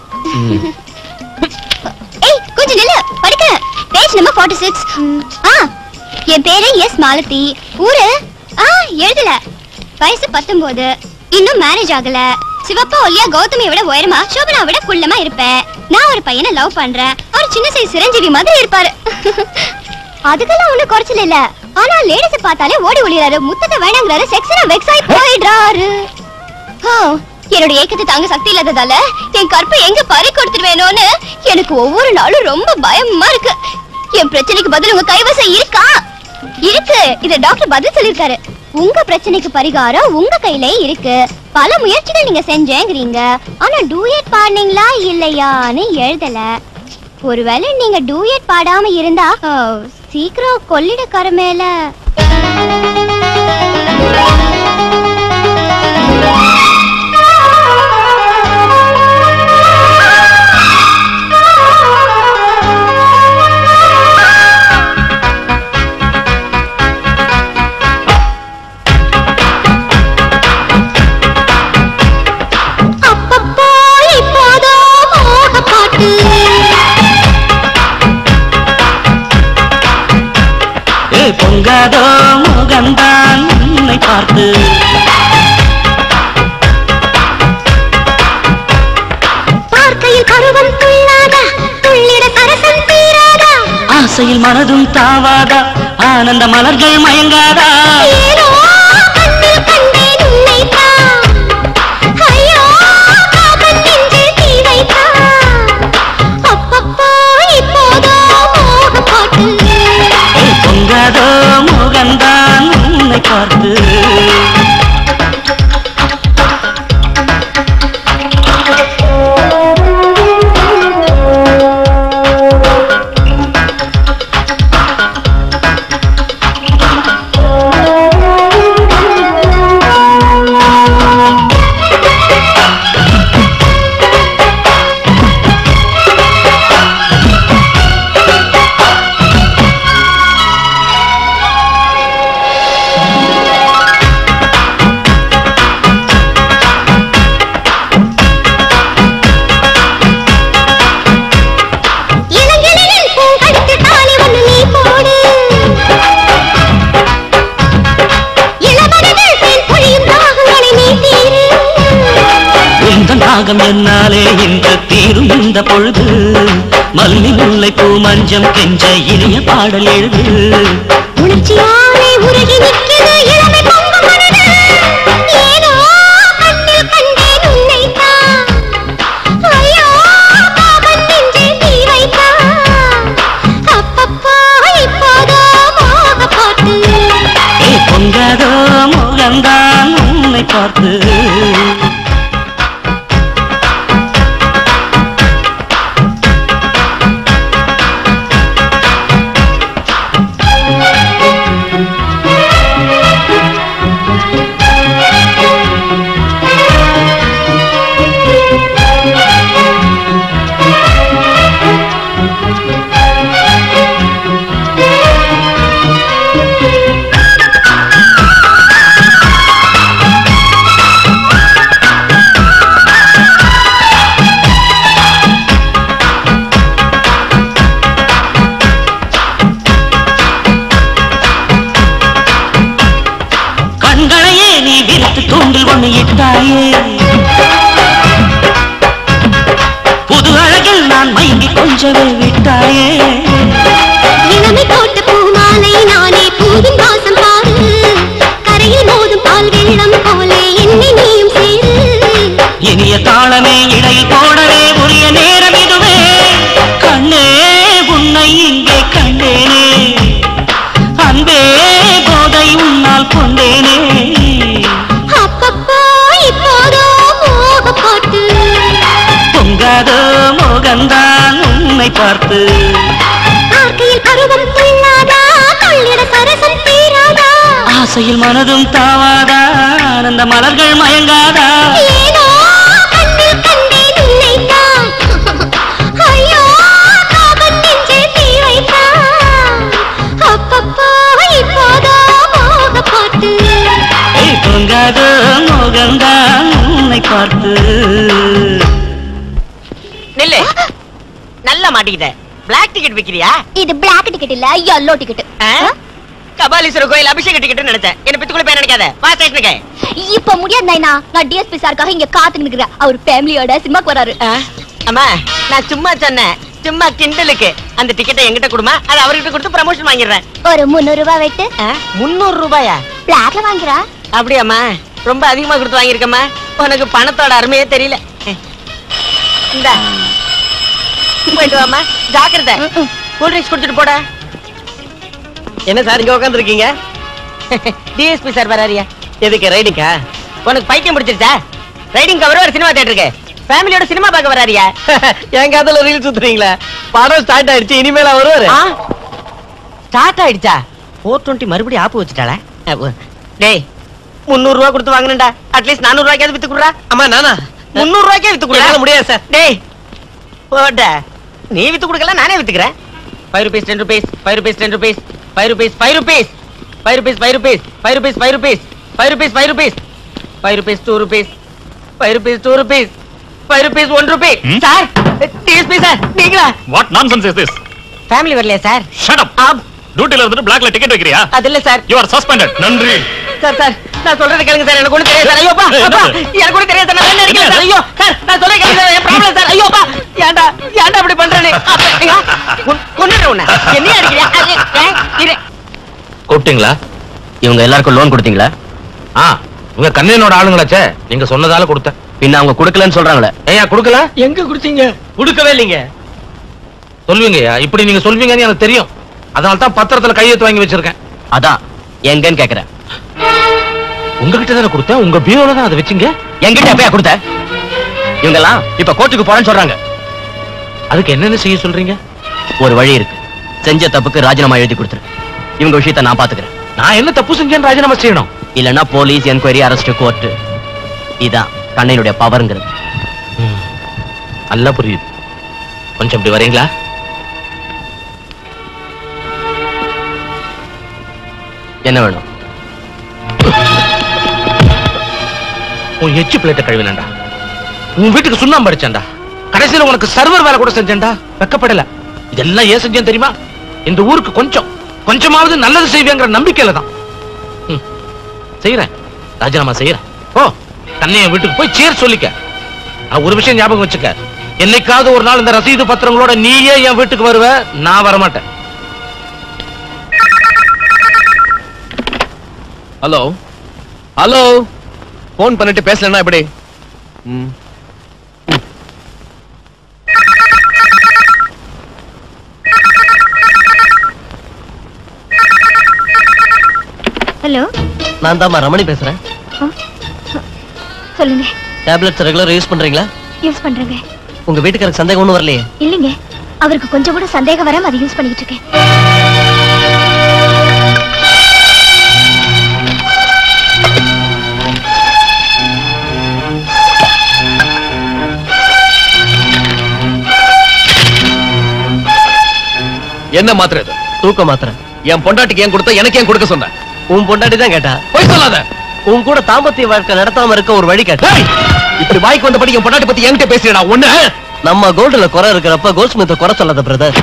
ஏய் கொஞ்சம் நில்லு படிக்க பேஜ் நம்பர் 46 ஆ என் பேரு எஸ் மாலதி ஊரு ஆ எழுதல வயசு 19 இன்னும் மேரேஜ் ஆகல சிவப்பா ஒல்லியா கௌதமியை விட உயரமா சோபனா விட குள்ளமா இருப்பேன் நான் ஒரு பையனை லவ் பண்றேன் அவர் சின்ன சைஸ் சிரஞ்சீவி மாதிரி இருப்பாரு அதுக்கெல்லாம் ஒண்ணு குறைச்சல இல்ல ஆனா லேடிஸ் பார்த்தாலே ஓடி ஒளியறாரு முத்தத்தை வேணாங்கிறாரு செக்ஸ்னா வெக்ஸ் ஆகி போயிடுறாரு ஆ, என்னோட ஏக்கத்தை தாங்க சக்தி இல்லாததால என் கற்பை எங்க பறி கொடுத்துருவேனோன்னு எனக்கு ஒவ்வொரு நாளும் ரொம்ப பயமா இருக்கு என் பிரச்சனைக்கு பதில் உங்க கைவசம் இருக்கா இருக்கு இத டாக்டர் பதில் சொல்லிருக்காரு உங்க பிரச்சனைக்கு பரிகாரம் உங்க கையிலே இருக்கு பல முயற்சிகள் நீங்க செஞ்சேங்கிறீங்க ஆனா டூயட் பாடுனீங்களா இல்லையான்னு எழுதல ஒருவேளை நீங்க டூயட் பாடாம இருந்தா ஆ, சீக்கிரம் கொள்ளிடக்கரை மேல அப்பப்போ இப்போதோ மோக பாட்டு ஏ பொங்காதோ முகந்தான் உன்னை பார்த்து பார்க்கையில் பருவம் துள்ளாதா துள்ளிட சரசம் தீராதா ஆசையில் மனதும் தாவாதா ஆனந்த மலர்கள் மயங்காதா ஏனோ கண்ணில் கண்டேன் உன்னைத்தான் ஐயோ காதல் நெஞ்சில் தீ வைத்தான் அப்பப்போ இப்போதோ மோக பாட்டு ஏ பொங்காதோ முகந்தான் உன்னை பார்த்து தாகம் என்னாலே இன்று தீரும் இந்த பொழுது மல்லி முல்லை பூ மஞ்சம் கெஞ்ச இனிய பாடல் எழுது உணர்ச்சியாலே உருகி நிற்கிறது இளமை பொங்கும் மனது. ஏனோ கண்ணில் கண்டேன் உன்னைத்தான். ஐயோ, காதல் நெஞ்சில் தீ வைத்தான். அப்பப்பா, இப்போதோ மோகப் பாட்டு. ஏ பொங்காதோ முகந்தான் உன்னை பார்த்து கண்களையே நீ விரித்து தூண்டில் ஒண்ணு இட்டாயே புது அழகில் நான் மயங்கி கொஞ்சமே விட்டாயே இளமை போட்ட பூமாலை நானே பூவின் வாசம் பாரு கரையில் மோதும் பால் வெள்ளம் போலே என்னை நீயும் சேரு இனிய தாளமே இடையில் போடவே உரிய நேரம் இதுவே கண்ணே உன்னை இங்கே கண்டேனே அன்பே போதை உன்னால் கொண்டேனே அப்பப்பா இப்போதோ மோகப் பாட்டு பொங்காதோ மோகந்தான் உன்னை பார்த்து ஆர்க்கையில் அருவம் துள்ளாதா கொள்ளிட சரசம் தீராதா ஆசையில் மனதும் தாவாதா ஆனந்த மலர்கள் மயங்காதா ஏனோ கண்ணில் கண்டேன் உன்னைத்தான் ஐயோ காதல் நெஞ்சில் தீ வைத்தான் அப்பப்பா இப்போதோ மோகப் பாட்டு ஏய் பொங்காதோ மோகந்தான் உன்னை பார்த்து நில்லு நல்லா மாட்டிக்கிட்ட பிளாக் டிக்கெட் விக்கிறியா இது பிளாக் டிக்கெட் இல்ல yellow டிக்கெட் கபாலீஸ்வரர் கோயில் அபிஷேக டிக்கெட் நினைச்சேன் என்ன பித்துக்குள்ள பேர் நினைக்காத வா ஸ்டேஷனுக்கு இப்ப முடியாது நைனா நான் டிஎஸ்பி சாருக்காக இங்க காத்து நிக்கிறேன் அவர் ஃபேமிலியோட சினிமாக்கு வராரு அம்மா நான் சும்மா சொன்னேன் சும்மா கிண்டலுக்கு அந்த டிக்கெட்டை என்கிட்ட கொடுமா அது அவர்கிட்ட கொடுத்து ப்ரமோஷன் வாங்கிடுறேன் ஒரு முந்நூறு ரூபாய் வெட்டு முந்நூறு ரூபாயா பிளாக்ல வாங்குறா அப்படியாம்மா ரொம்ப அதிகமா கொடுத்து வாங்கியிருக்கம்மா உனக்கு பணத்தோட அருமையே தெரியல இந்த போயிட்டு வாமா ஜாக்கிரதை கூல் ட்ரிங்க்ஸ் குடிச்சிட்டு போட என்ன சார் இங்க உட்காந்துருக்கீங்க டிஎஸ்பி சார் வராரியா எதுக்கு ரைடிங்கா உனக்கு பைத்தியம் பிடிச்சிருச்சா ரைடிங் கவர் ஒரு சினிமா தியேட்டருக்கு ஃபேமிலியோட சினிமா பார்க்க வராரியா என் காதல ரீல் சுத்துறீங்களா படம் ஸ்டார்ட் ஆயிடுச்சு இனிமேல வருவாரு ஸ்டார்ட் ஆயிடுச்சா ஃபோர் டுவெண்ட்டி மறுபடியும் ஆப்பு வச்சுட்டாளா டேய் முந்நூறு ரூபா கொடுத்து வாங்கினேன்டா அட்லீஸ்ட் நானூறு ரூபாய்க்காவது வித்து குடுறா அம்மா நானா முந்நூறு ரூபாய்க்கே வித்து குடுறா என்னால முடியாது சார் டேய் போட நீ வித்து கொடுக்கல நானே வித்துக்கிறேன் five rupees ten rupees five rupees ten rupees five rupees five rupees five rupees five rupees five rupees five rupees five rupees five rupees five rupees two rupees five rupees two rupees five rupees one rupee sir DSP sir நீங்களா what nonsense is this family வரலையா sir shut up டியூட்டில இருந்துட்டு பிளாக்ல ticket வைக்கிறியா அது இல்ல sir you are suspended நன்றி sir sir நான் சொல்றது கேளுங்க சார் எனக்கு ஒண்ணு தெரியாது சார் ஐயோப்பா ஏய், அப்பா என்னது? எனக்கு கூட தெரியாது சார் நான் என்ன அடிக்கல சார் ஐயோ சார் நான் சொல்றது கேளுங்க சார் என் ப்ராப்ளம் சார் ஐயோப்பா ஏன்டா ஏன்டா இப்படி பண்றேன்னு கொண்டுடுறேன் உன்னை என்ன அடிக்கிறியா அது, ஏன், இரு கூப்பிட்டீங்களா இவங்க எல்லாருக்கும் லோன் கொடுத்தீங்களா ஆ உங்க கண்ணையனோட ஆளுங்களாச்சே நீங்க சொன்னதால கொடுத்தேன் பின்ன அவங்க கொடுக்கலன்னு சொல்றாங்களே ஏயா கொடுக்கல எங்க கொடுத்தீங்க கொடுக்கவே இல்லைங்க சொல்வீங்கய்யா இப்படி நீங்க சொல்வீங்கன்னு எனக்கு தெரியும் அதனால தான் பத்திரத்துல கையெழுத்து வாங்கி வச்சிருக்கேன் அதான் எங்கன்னு கேக்குறேன் உங்ககிட்ட தானே கொடுத்தேன் உங்க பீரோல தான் அதை வச்சீங்க என்கிட்ட எப்பயா கொடுத்த இவங்க எல்லாம் இப்ப கோர்ட்டுக்கு போறேன்னு சொல்றாங்க அதுக்கு என்னென்ன செய்ய சொல்றீங்க ஒரு வழி இருக்கு செஞ்ச தப்புக்கு ராஜினாமா எழுதி கொடுத்துரு இவங்க விஷயத்த நான் பாத்துக்கிறேன் நான் என்ன தப்பு செஞ்சேன்னு ராஜினாமா செய்யணும் இல்லன்னா போலீஸ் என்கொயரி அரெஸ்ட் கோர்ட் இதான் கண்ணையினுடைய பவர்ங்கிறது நல்லா புரியுது கொஞ்சம் இப்படி வரீங்களா என்ன வேணும் உன் எச்சு பிளேட்டை கழுவினேன்டா உன் வீட்டுக்கு சுண்ணாம்பு அடிச்சேன்டா கடைசியில உனக்கு சர்வர் வேலை கூட செஞ்சேன்டா வெக்கப்படல இதெல்லாம் ஏன் செஞ்சேன் தெரியுமா இந்த ஊருக்கு கொஞ்சம் கொஞ்சமாவது நல்லது செய்வேங்கிற நம்பிக்கையில தான் ம், செய்யறேன் ராஜினாமா செய்யறேன் ஓ தன்னைய வீட்டுக்கு போய் சேர் சொல்லிக்க நான் ஒரு விஷயம் ஞாபகம் வச்சுக்க என்னைக்காவது ஒரு நாள் இந்த ரசீது பத்திரங்களோட நீயே என் வீட்டுக்கு வருவ நான் வரமாட்டேன் ஹலோ ஹலோ போன் பண்ணிட்டு பேசலன்னா எப்படி ம். ஹலோ நான் தாம்மா ரமணி பேசுறேன் சொல்லுங்க டேப்லெட்ஸ் ரெகுலர் யூஸ் பண்றீங்களா யூஸ் பண்றேங்க உங்க வீட்டுக்காரருக்கு சந்தேகம் ஒன்றும் வரலையே இல்லைங்க அவருக்கு கொஞ்சம் கூட சந்தேகம் வராம அதை யூஸ் பண்ணிக்கிட்டு இருக்கேன் என்ன மாத்திரை இது தூக்க மாத்திரை என் பொண்டாட்டிக்கு ஏன் கொடுத்த எனக்கு ஏன் கொடுக்க சொன்ன உன் பொண்டாட்டி தான் கேட்டா போய் சொல்லாத உன் கூட தாம்பத்திய வாழ்க்கை நடத்தாம இருக்க ஒரு வழி கேட்டா இப்படி வாய்க்கு வந்தபடி என் பொண்டாட்டி பத்தி என்கிட்ட பேசுறா ஒண்ணு நம்ம கோல்டுல குறை இருக்கிறப்ப கோல்ட் ஸ்மித்த குறை சொல்லாத பிரதர்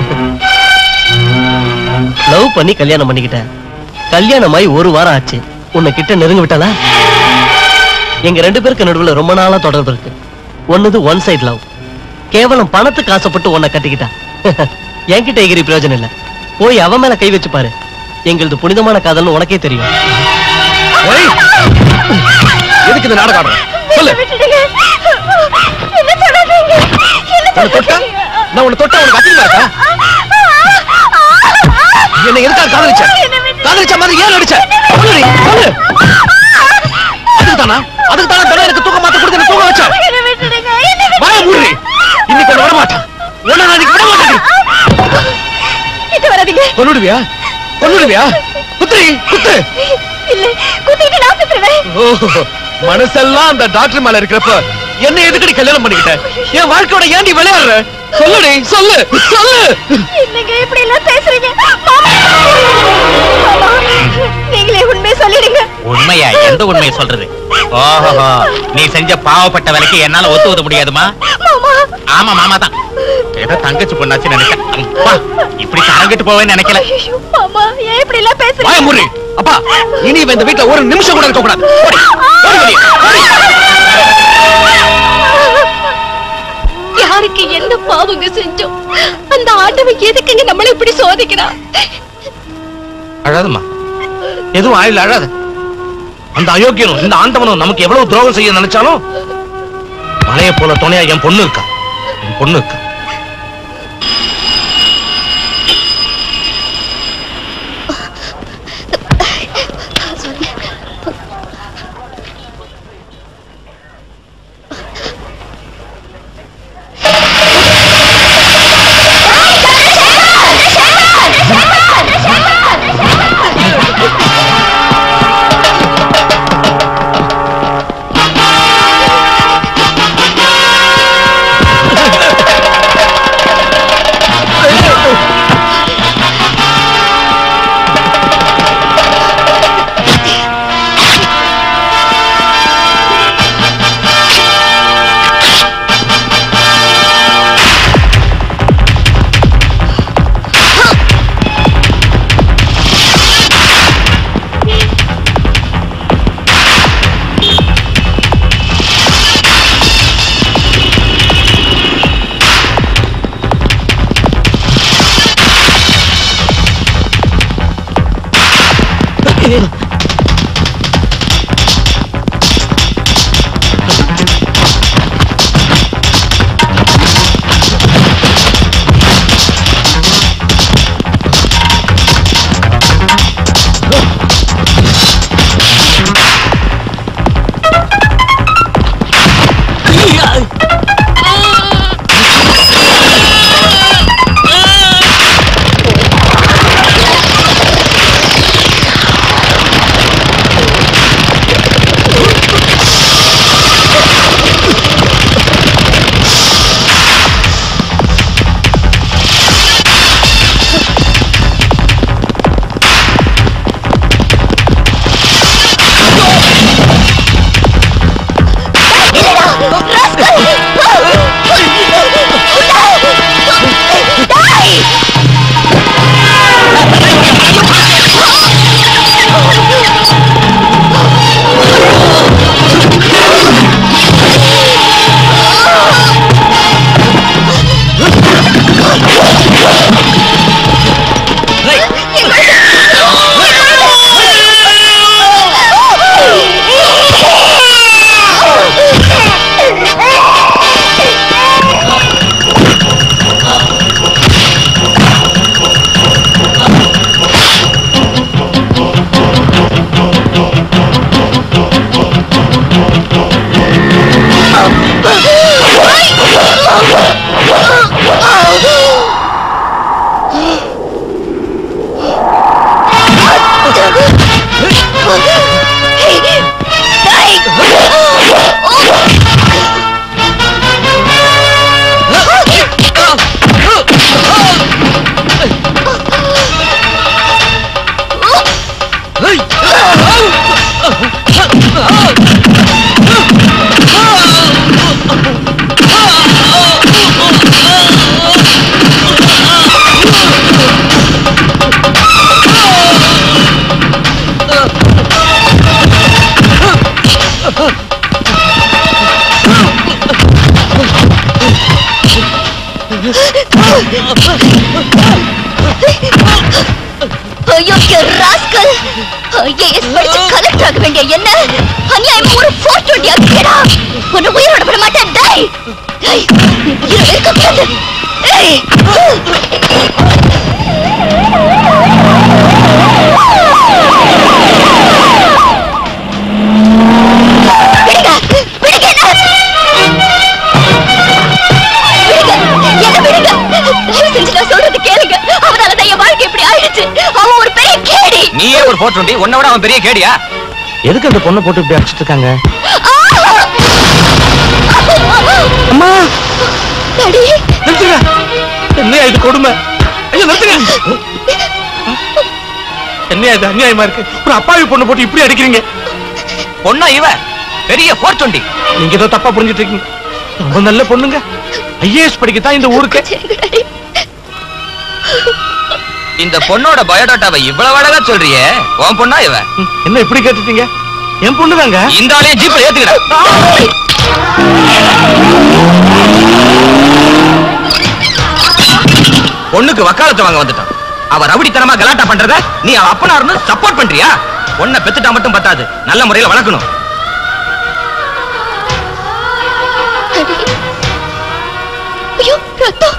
லவ் பண்ணி கல்யாணம் பண்ணிக்கிட்டேன் கல்யாணமாயி ஒரு வாரம் ஆச்சு உன்னை கிட்ட நெருங்க விட்டாளா எங்க ரெண்டு பேருக்கு நடுவுல ரொம்ப நாளா தொடர்பு இருக்கு ஒன்னது ஒன் சைடு லவ் கேவலம் பணத்துக்கு ஆசைப்பட்டு உன்னை கட்டிக்கிட்டா என்கிட்ட எகிரி பிரயோஜனம் இல்ல போய் அவன் மேல கை வச்சு பாரு எங்களது புனிதமான காதல்னு உனக்கே தெரியும் ஏய், எதுக்கு இந்த நாடகம் ஆடுற? சொல்லு என்ன சொல்லாதீங்க உன்னை தொட்டா நான் உன்னை தொட்டா உனக்கு அசிங்கமா இருக்கா என்ன எதுக்காக காதலிச்ச காதலிச்ச மாதிரி ஏன் நடிச்ச சொல்லுடி, சொல்லு அதுக்கு தானா அதுக்கு தானா தினம் எனக்கு தூக்க மாத்த கொடுத்து என்ன தூங்க வச்ச வாய மூடுறி இன்னைக்கு உன்னை விட மாட்டேன் உன்னை நான் இன்னைக்கு விட மாட்டேன் கிட்ட வராதீங்க கொன்னுடுவியா கொன்னுடுவியா குத்துறி குத்து இல்ல குத்திட்டு நான் சுத்துருவேன் ஓ மனசெல்லாம் அந்த டாக்டர் மேல இருக்கிறப்ப என்ன எதுக்கடி கல்யாணம் பண்ணிக்கிட்ட என் வாழ்க்கையோட ஏன்டி விளையாடுற சொல்லுடி சொல்லு சொல்லு என்னங்க இப்படி எல்லாம் பேசுறீங்க மாமா மாமா, நீங்களே உண்மையை சொல்லிடுங்க உண்மையா எந்த உண்மையை சொல்றது ஓஹோ நீ செஞ்ச பாவப்பட்ட வேலைக்கு என்னால ஒத்துவத முடியாதுமா மாமா ஆமா மாமா தான் ஏதோ தங்கச்சி பொண்ணாச்சு நினைச்சேன் அப்பா, இப்படி கரங்கிட்டு போவேன்னு நினைக்கல ஐயோ, மாமா ஏன் இப்படி எல்லாம் வாய பேசுறீங்க முறி அப்பா இனி இவன் இந்த வீட்ல ஒரு நிமிஷம் கூட இருக்க கூடாது ஓடி, ஓடி வெளியே, ஓடி. யாருக்கு என்ன பாவங்க செஞ்சோம் அந்த ஆண்டவன் எதுக்குங்க நம்மள இப்படி சோதிக்கிறான் அழாதம்மா எதுவும் ஆயுள் அழாத அந்த அயோக்கியனும் இந்த ஆண்டவனும் நமக்கு எவ்வளவு துரோகம் செய்ய நினைச்சாலும் மலையை போல துணையா என் பொண்ணு இருக்கா என் பொண்ணு இருக்கா ஏய் ஐயோ ராஸ்கல் ஐஏஎஸ் படிச்சு கலெக்டர் ஆக வேண்டிய என்ன அநியாயமா ஒரு ஃபோர் டுவெண்ட்டி ஆக்கியடா உன்னை உயிரோட விட மாட்டேன் டேய் டேய் உயிரோட இருக்க கூடாது ஏய் விடுங்க விடுங்க என்ன விடுங்க தயவு செஞ்சு நான் சொல்றது கேளுங்க அவனால தான் என் வாழ்க்கை இப்படி ஆயிடுச்சு அவன் ஒரு பெரிய கேடி நீயே ஒரு போர் டுவெண்ட்டி உன்னை விட அவன் பெரிய கேடியா எதுக்கு அந்த பொண்ணை போட்டு இப்படி அடிச்சிட்டு இருக்காங்க அம்மா டாடி நிறுத்துங்க என்னையா இது கொடுமை ஐயோ நிறுத்துங்க என்னையா இது அநியாயமா இருக்கு ஒரு அப்பாவி பொண்ணு போட்டு இப்படி அடிக்கிறீங்க பொண்ணா இவ பெரிய போர் டுவெண்ட்டி நீங்க ஏதோ தப்பா புரிஞ்சுட்டு இருக்கீங்க ரொம்ப நல்ல பொண்ணுங்க ஐஏஎஸ் படிக்கத்தான் இந்த ஊருக்கு இந்த பொண்ணோட பயோடாட்டாவை இவ்வளவு அழகா சொல்றியே உன் பொண்ணா இவ என்ன இப்படி கேட்டுட்டீங்க என் பொண்ணு தாங்க இந்த ஆளையும் ஜீப்ல ஏத்துக்கடா பொண்ணுக்கு வக்காலத்து வாங்க வந்துட்டான் அவ ரவுடித்தனமா கலாட்டா பண்றத நீ அவ அப்பனா இருந்து சப்போர்ட் பண்றியா பொண்ணை பெத்துட்டா மட்டும் பத்தாது நல்ல முறையில வளர்க்கணும் ஐயோ ரத்தம்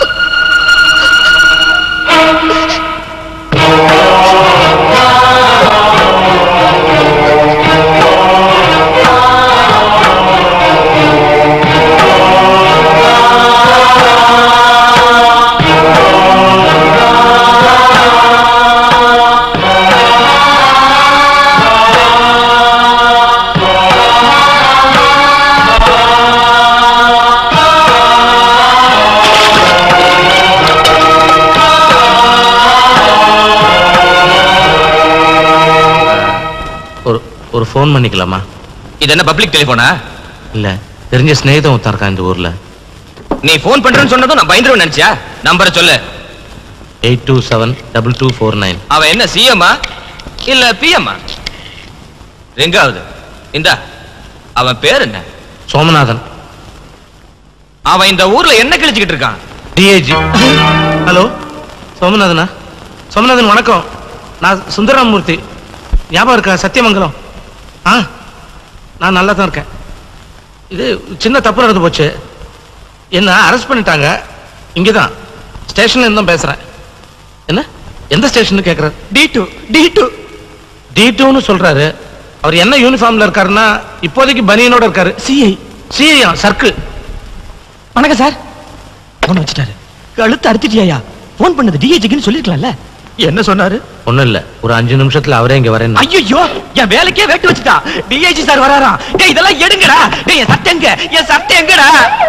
ஒரு ஒரு ஃபோன் பண்ணிக்கலாமா இது என்ன பப்ளிக் டெலிபோனா இல்ல தெரிஞ்ச ஸ்நேகிதம் ஒருத்தன் இருக்கான் இந்த ஊர்ல நீ போன் பண்றேன்னு சொன்னதும் நான் பயந்துருவேன் நினைச்சியா நம்பரை சொல்லு eight two seven double two four nine அவன் என்ன சிஎம்மா இல்ல பிஎம்மா எங்காவது இந்தா அவன் பேர் என்ன சோமநாதன் அவன் இந்த ஊர்ல என்ன கிழிச்சுக்கிட்டு இருக்கான் டிஏஜி ஹலோ சோமநாதனா சோமநாதன் வணக்கம் நான் சுந்தரராமூர்த்தி ஞாபகம் இருக்கா சத்தியமங்கலம் ஆ நான் நல்லா தான் இருக்கேன் இது சின்ன தப்பு நடந்து போச்சு என்ன அரெஸ்ட் பண்ணிட்டாங்க இங்கே தான் ஸ்டேஷன்ல இருந்து தான் பேசுறேன் என்ன எந்த ஸ்டேஷன் கேட்குறாரு T two T two T டூன்னு சொல்றாரு அவர் என்ன யூனிஃபார்ம்ல இருக்காருன்னா இப்போதைக்கு பனியனோட இருக்காரு சிஐ சிஐ சர்க்கிள் வணக்கம் சார் போன் வச்சுட்டாரு கழுத்து அறுத்துட்டியா போன் பண்ணது டிஹெச்சுக்குன்னு சொல்லிருக்கலாம்ல என்ன சொன்னாரு ஒண்ணும் இல்ல ஒரு அஞ்சு நிமிஷத்துல அவரே இங்க வரேன் ஐயோ என் வேலைக்கே வெட்டு வச்சுட்டா டிஐஜி சார் வராராம் டேய் இதெல்லாம் எடுங்கடா டேய் என் சட்டை எங்க என் சட்டை எங்கடா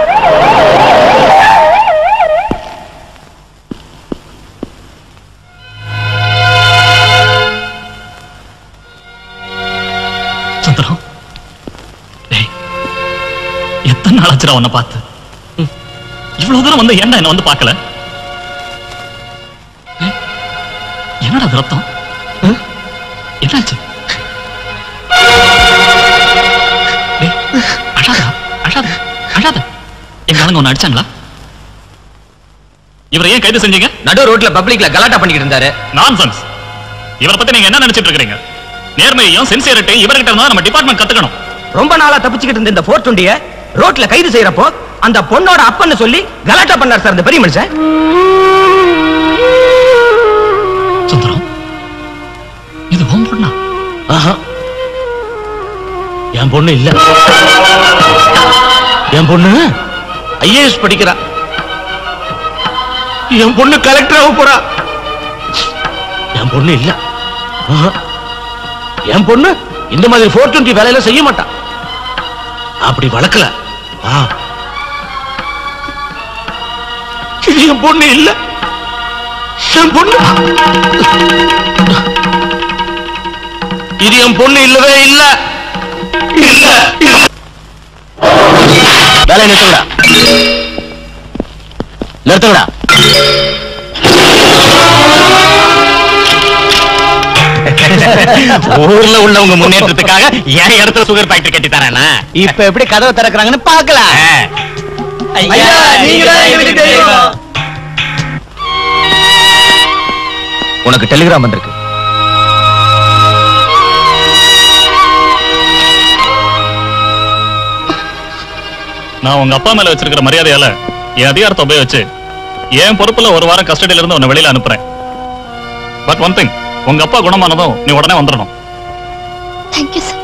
சுந்தரம் டேய் எத்தனை நாள் ஆச்சுடா உன்னை பார்த்து ம். இவ்வளவு தூரம் வந்து ஏன்டா என்ன வந்து பார்க்கல ஏய், என்னடா இது ரத்தம் ம்? என்னாச்சு டேய், அழாதடா, அழாத அழாத எங்க ஆளுங்க உன்னை அடிச்சாங்களா இவரை ஏன் கைது செஞ்சீங்க நடு ரோட்ல பப்ளிக்ல கலாட்டா பண்ணிக்கிட்டு இருந்தாரு நான்சென்ஸ் இவரை பத்தி நீங்க என்ன நினைச்சிட்டு இருக்கீங்க நேர்மையையும் சின்சியரிட்டையும் இவர்கிட்ட இருந்தா நம்ம டிபார்ட்மெண்ட் கத்துக்கணும் ரொம்ப நாளா தப்பிச்சுக்கிட்டு இருந்த இந்த போர் டுவெண்டிய ரோட்ல கைது செய்யறப்போ அந்த பொண்ணோட அப்பன்னு சொல்லி கலாட்டா பண்ணார் சார் இந்த பெரிய மனுஷன் சுந்தரம் இது உன் பொண்ணா ஆஹா என் பொண்ணு இல்ல என் பொண்ணு ஐஏஎஸ் படிக்கிறா என் பொண்ணு கலெக்டர் ஆக போறா என் பொண்ணு இல்ல ஆஹா. என் பொண்ணு இந்த மாதிரி போர் டுவெண்ட்டி வேலையில செய்ய மாட்டா அப்படி வளர்க்கல ஆ. இது என் பொண்ணு இல்ல என் பொண்ணு இது என் பொண்ணு இல்லவே இல்ல இல்ல வேலையை நிறுத்துங்கடா நிறுத்துங்கடா ஊர்ல உள்ளவங்க முன்னேற்றத்துக்காக என் இடத்துல சுகர் ஃபேக்டரி கட்டி தரானா இப்ப எப்படி கதவை திறக்கறாங்கன்னு பார்க்கலாம் ஆ. ஐயா நீங்க தான் எங்களுக்கு தெய்வம் உனக்கு டெலிகிராம் வந்திருக்கு நான் உங்க அப்பா மேல வச்சிருக்கிற மரியாதையால என் அதிகாரத்தை உபயோகிச்சு என் பொறுப்புல ஒரு வாரம் கஸ்டடியில இருந்து உன்னை வெளியில அனுப்புறேன் பட் ஒன் திங் உங்க அப்பா குணமானதும் நீ உடனே வந்துடணும் தேங்க்யூ சார்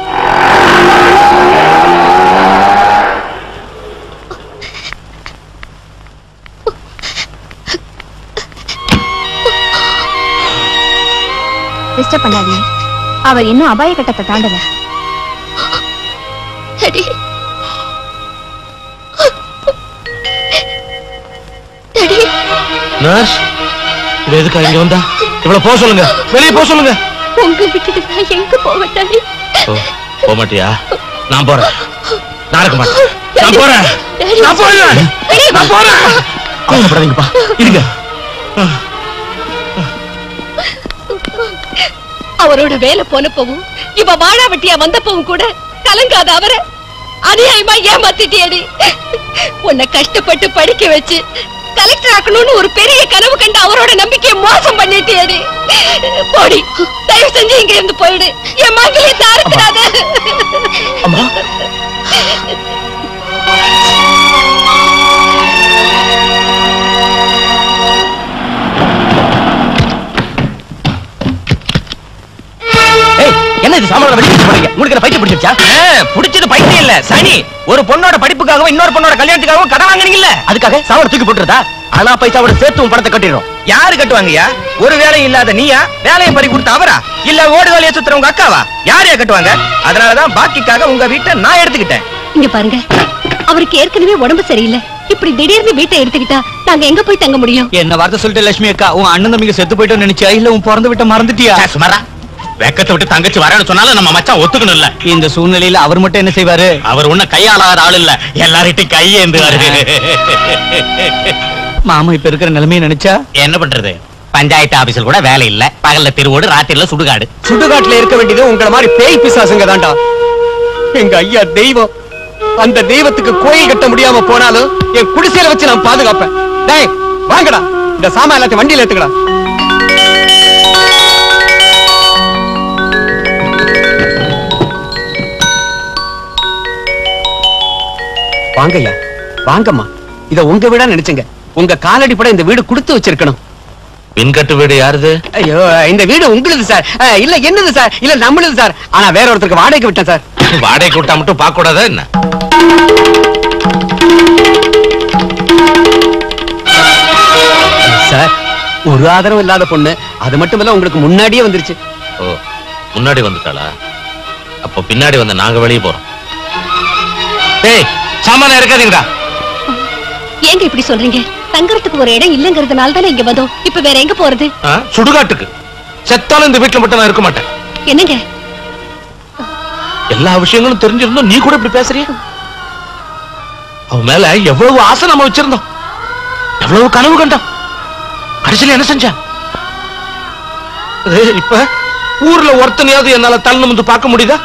டிஸ்டர்ப் பண்ணாதீங்க அவர் இன்னும் அபாய கட்டத்தை தாண்டல டாடி டாடி நர்ஸ் இது எதுக்கா இங்க வந்தா இவ்வளவு போக சொல்லுங்க வெளியே போக சொல்லுங்க உங்களை விட்டுட்டு நான் எங்க போவேன் டாடி ஓ, போக மாட்டியா நான் போறேன் நான் இருக்க மாட்டேன் நான் போறேன் நான் போறேன் நான் போறேன் அவசரப்படாதீங்கப்பா இருங்க அவரோட வேலை போனப்பவும் இவ வாழா வெட்டியா வந்தப்பவும் கூட கலங்காத அவரை அநியாயமா ஏமாத்திட்டியடி உன்னை கஷ்டப்பட்டு படிக்க வச்சு கலெக்டர் ஆக்கணும்னு ஒரு பெரிய கனவு கண்டு அவரோட நம்பிக்கையை மோசம் பண்ணிட்டியடி போடி தயவு செஞ்சு இங்க இருந்து போயிடு என் மகளே தாரத்திராத அம்மா ஏய், என்ன இது சாமான வெளியே போறீங்க உங்களுக்கு பைத்தியம் பிடிச்சிருச்சா பிடிச்சது பைத்தியம் இல்ல சனி ஒரு பொண்ணோட படிப்புக்காகவும் இன்னொரு பொண்ணோட கல்யாணத்துக்காகவும் கடன் வாங்குனீங்கல்ல அதுக்காக சாமான தூக்கி போட்டுறதா ஆனா பைசாவோட சேர்த்து உன் பணத்தை கட்டிடுறோம் யாரு கட்டுவாங்கய்யா ஒரு வேலையும் இல்லாத நீயா வேலையை பறி கொடுத்த அவரா இல்ல ஓடு வேலையை சுத்துற உங்க அக்காவா யாரையா கட்டுவாங்க அதனாலதான் பாக்கிக்காக உங்க வீட்டை நான் எடுத்துக்கிட்டேன் இங்க பாருங்க அவருக்கு ஏற்கனவே உடம்பு சரியில்லை இப்படி திடீர்னு வீட்டை எடுத்துக்கிட்டா நாங்க எங்க போய் தங்க முடியும் என்ன வார்த்தை சொல்லிட்டு லட்சுமி அக்கா உன் அண்ணன் தம்பிங்க செத்து போயிட்டோம் நினைச்சியா இல்ல உன் பிறந்து விட்ட மறந்துட்டியா சுமாரா வெக்கத்தை விட்டு தங்கச்சி வரேன்னு சொன்னாலும் நம்ம மச்சான் ஒத்துக்கணும் இல்ல இந்த சூழ்நிலையில அவர் மட்டும் என்ன செய்வாரு அவர் ஒண்ணு கையாளாத ஆள் இல்ல எல்லார்கிட்டையும் கையேந்துவாரு மாமா இப்ப இருக்கிற நிலைமையை நினைச்சா என்ன பண்றது பஞ்சாயத்து ஆபீஸ்ல கூட வேலை இல்ல பகல்ல திருவோடு ராத்திரில சுடுகாடு சுடுகாட்டுல இருக்க வேண்டியது உங்கள மாதிரி பேய் பிசாசுங்க தான்டா எங்க ஐயா தெய்வம் அந்த தெய்வத்துக்கு கோயில் கட்ட முடியாம போனாலும் என் குடிசையில வச்சு நான் பாதுகாப்பேன் டேய் வாங்கடா இந்த சாமான் எல்லாத்தையும் வண்டியில ஏத்துக்கடா வாங்கய்யா வாங்கம்மா இத உங்க வீடா நினைச்சுங்க உங்க காலடி பட இந்த வீடு கொடுத்து வச்சிருக்கணும் பின்கட்டு வீடு யாருது ஐயோ இந்த வீடு உங்களுது சார் அஹ், இல்ல என்னது சார் இல்ல நம்மளுது சார் ஆனா வேற ஒருத்தருக்கு வாடகைக்கு விட்டேன் சார் வாடகை கூட்டா மட்டும் பார்க்க கூடாதா என்ன சார் ஒரு ஆதரவும் இல்லாத பொண்ணு அது மட்டும் இல்ல உங்களுக்கு முன்னாடியே வந்துருச்சு ஓ முன்னாடி வந்துட்டாளா அப்ப பின்னாடி வந்து நாங்க வெளியே போறோம் ஏய் சாமான இருக்காதீங்கடா ஏங்க இப்படி சொல்றீங்க தங்கறதுக்கு ஒரு இடம் இல்லங்கிறதுனால தானே இங்க வந்தோம் இப்ப வேற எங்க போறது ஆ, சுடுகாட்டுக்கு செத்தாலும் இந்த வீட்டுல மட்டும் நான் இருக்க மாட்டேன் என்னங்க எல்லா விஷயங்களும் தெரிஞ்சிருந்தோம் நீ கூட இப்படி பேசுறிய அவ மேல எவ்வளவு ஆசை நம்ம வச்சிருந்தோம் எவ்வளவு கனவு கண்டோம் கடைசியில என்ன செஞ்சா அது இப்ப ஊர்ல ஒருத்தனையாவது என்னால தள்ளு வந்து பார்க்க முடியுதா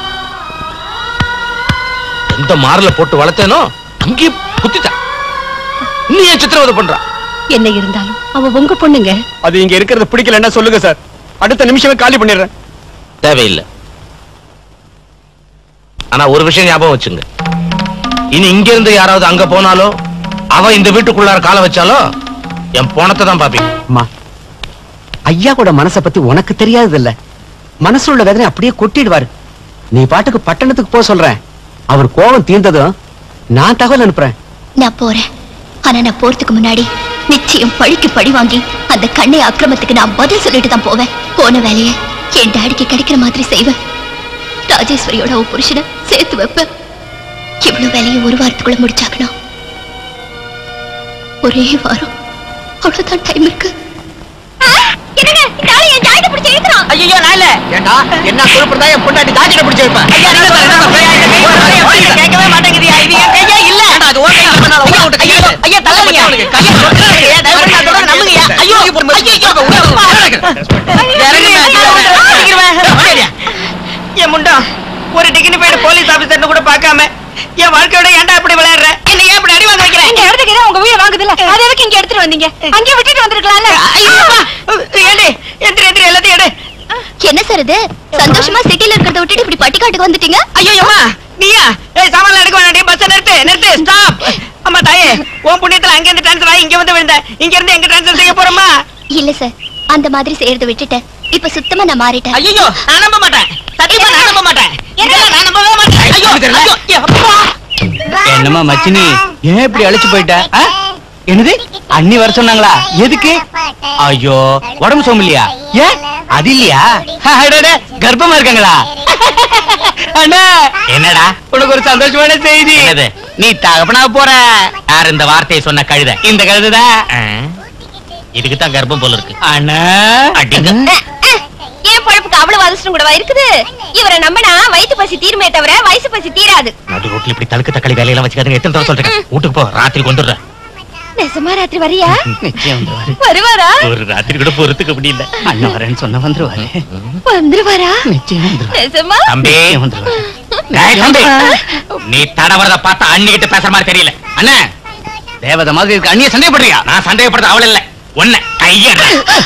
எந்த மாறல போட்டு வளர்த்தேனோ அங்கேயே குத்திட்டா நீ ஏன் சித்திரவதை பண்றா என்ன இருந்தாலும் அவ உங்க பொண்ணுங்க அது இங்க இருக்கிறது பிடிக்கலன்னா சொல்லுங்க சார் அடுத்த நிமிஷமே காலி பண்ணிடுறேன் தேவையில்லை ஆனா ஒரு விஷயம் ஞாபகம் வச்சுங்க இனி இங்க இருந்து யாராவது அங்க போனாலோ அவ இந்த வீட்டுக்குள்ளார காலை வச்சாலோ என் போனத்தை தான் பாப்பீங்க அம்மா ஐயா கூட மனசை பத்தி உனக்கு தெரியாதது இல்ல மனசுல உள்ள வேதனை அப்படியே கொட்டிடுவாரு நீ பாட்டுக்கு பட்டணத்துக்கு போக சொல்றேன் அவர் கோபம் தீர்ந்ததும் நான் தகவல் அனுப்புறேன் நான் போறேன் ஆனா நான் போறதுக்கு முன்னாடி நிச்சயம் பழிக்கு பழி வாங்கி அந்த கண்ணை அக்கிரமத்துக்கு நான் பதில் சொல்லிட்டு தான் போவேன் போன வேலையை என் டாடிக்கு கிடைக்கிற மாதிரி செய்வேன் ராஜேஸ்வரியோட ஒரு புருஷனை சேர்த்து வைப்பேன் இவ்வளவு வேலையை ஒரு வாரத்துக்குள்ள முடிச்சாக்கணும் ஒரே வாரம் அவ்வளவுதான் டைம் இருக்கு என்னங்க இந்த ஆளு என் ஜாக்கெட் பிடிச்சு இழுக்கிறான் ஐயோ நான் இல்ல ஏண்டா என்ன குறிப்பிட்டா என் பொண்டாட்டி ஜாக்கெட்டை பிடிச்சு வைப்பேன் ஐயா நீங்க தான் என்ன பண்றீங்க? ஐயா, ஐயா, கேட்கவே மாட்டேங்குதியா இது என் கையே இல்ல அது ஓ கையில பண்ணால உள்ள விட்டு கையை எடு. ஐயா தள்ளுங்க கையை தொட்டுறாதீங்க. தயவு பண்ணி நான் சொல்றதை நம்புங்கய்யா. ஐயோ என் முண்டா ஒரு டிகினிஃபைடு போலீஸ் ஆபீசர்னு கூட பார்க்காம என் வாழ்க்கையோட ஏன்டா இப்படி விளையாடுற என்ன ஏன் இப்படி அடி வாங்க வைக்கிற இங்க இடத்துக்கு உங்க வீட வாங்குதுல்ல அது எதுக்கு இங்க எடுத்துட்டு வந்தீங்க அங்கே விட்டுட்டு வந்திருக்கலாம்ல ஏண்டி இது சந்தோஷமா சிட்டில இருக்கிறத விட்டுட்டு இப்படி பட்டிக்காட்டுக்கு வந்துட்டீங்க ஐயோ அம்மா நீயா ஏய் சாமான் எடுக்க வேணாம் பஸ் நிறுத்து நிறுத்து ஸ்டாப் அம்மா தாயே உன் புண்ணியத்துல அங்க இருந்து ட்ரான்ஸ்ஃபர் ஆகி இங்க வந்து விழுந்த இங்க இருந்து எங்க ட்ரான்ஸ்ஃபர் செய்ய போறோமா இல்ல சார் அந்த மாதிரி செய்யறத விட்டுட்டேன் இப்ப சுத்தமா நான் மாறிட்டேன் ஐயோ நான் நம்ப மாட்டேன் சத்தியமா நான் நம்ப மாட்டேன் இதெல்லாம் நான் நம்பவே மாட்டேன் ஐயோ ஐயோ அப்பா என்னம்மா மச்சினி ஏன் இப்படி அழைச்சு போயிட்ட ஆ? என்னது அண்ணி வர சொன்னாங்களா எதுக்கு ஐயோ உடம்பு சோமில்லையா ஏன் அது இல்லையா அடடே, கர்ப்பமா இருக்காங்களா அண்ணா என்னடா உனக்கு ஒரு சந்தோஷமான செய்தி என்னது? நீ தகப்பனா போற யார் இந்த வார்த்தையை சொன்ன கழுத இந்த கழுதுதான் இதுக்கு தான் கர்ப்பம் போல இருக்கு அண்ணா அடிங்க ஏன் பழப்புக்கு அவ்வளவு அதிர்ஷ்டம் கூடவா இருக்குது இவரை நம்பினா வயிற்று பசி தீருமே தவிர வயசு பசி தீராது நடு ரோட்ல இப்படி தழுக்கு தக்காளி வேலையெல்லாம் வச்சுக்காதுங்க எத்தனை தடவை சொல்றேன் வீட்டுக்கு போ ராத்திரி கொண்டுடுறேன் நெசமா ராத்திரி வரியா நிச்சயம் வந்துருவாரு வருவாரா ஒரு ராத்திரி கூட பொறுத்துக்க முடியல அண்ணன் வரேன்னு சொன்ன வந்துருவாரு வந்துருவாரா நிச்சயம் வந்துருவாரு நெசமா தம்பி நிச்சயம் வந்துருவாரு டேய் தம்பி நீ தடவரத பார்த்தா அண்ணி கிட்ட பேசுற மாதிரி தெரியல அண்ணா தேவதை மாதிரி இருக்கு அண்ணிய சந்தேகப்படுறியா நான் சந்தேகப்படுறது அவள் இல்ல ஒன்ன கையட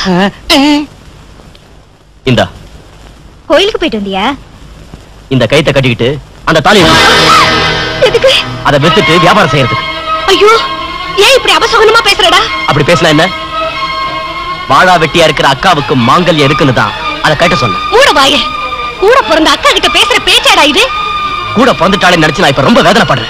இந்தா கோயிலுக்கு போயிட்டு வந்தியா இந்த கைத்தை கட்டிக்கிட்டு அந்த தாலி எதுக்கு அதை வித்துட்டு வியாபாரம் செய்யறதுக்கு ஐயோ ஏன் இப்படி அபசகுனமா பேசுறடா அப்படி பேசினா என்ன வாழா வெட்டியா இருக்கிற அக்காவுக்கு மாங்கல்யம் இருக்குன்னு தான் அதை கட்ட சொன்னேன் மூட வாய கூட பிறந்த அக்கா கிட்ட பேசுற பேச்சாடா இது கூட பிறந்துட்டாலே நினைச்சு நான் இப்ப ரொம்ப வேதனைப்படுறேன்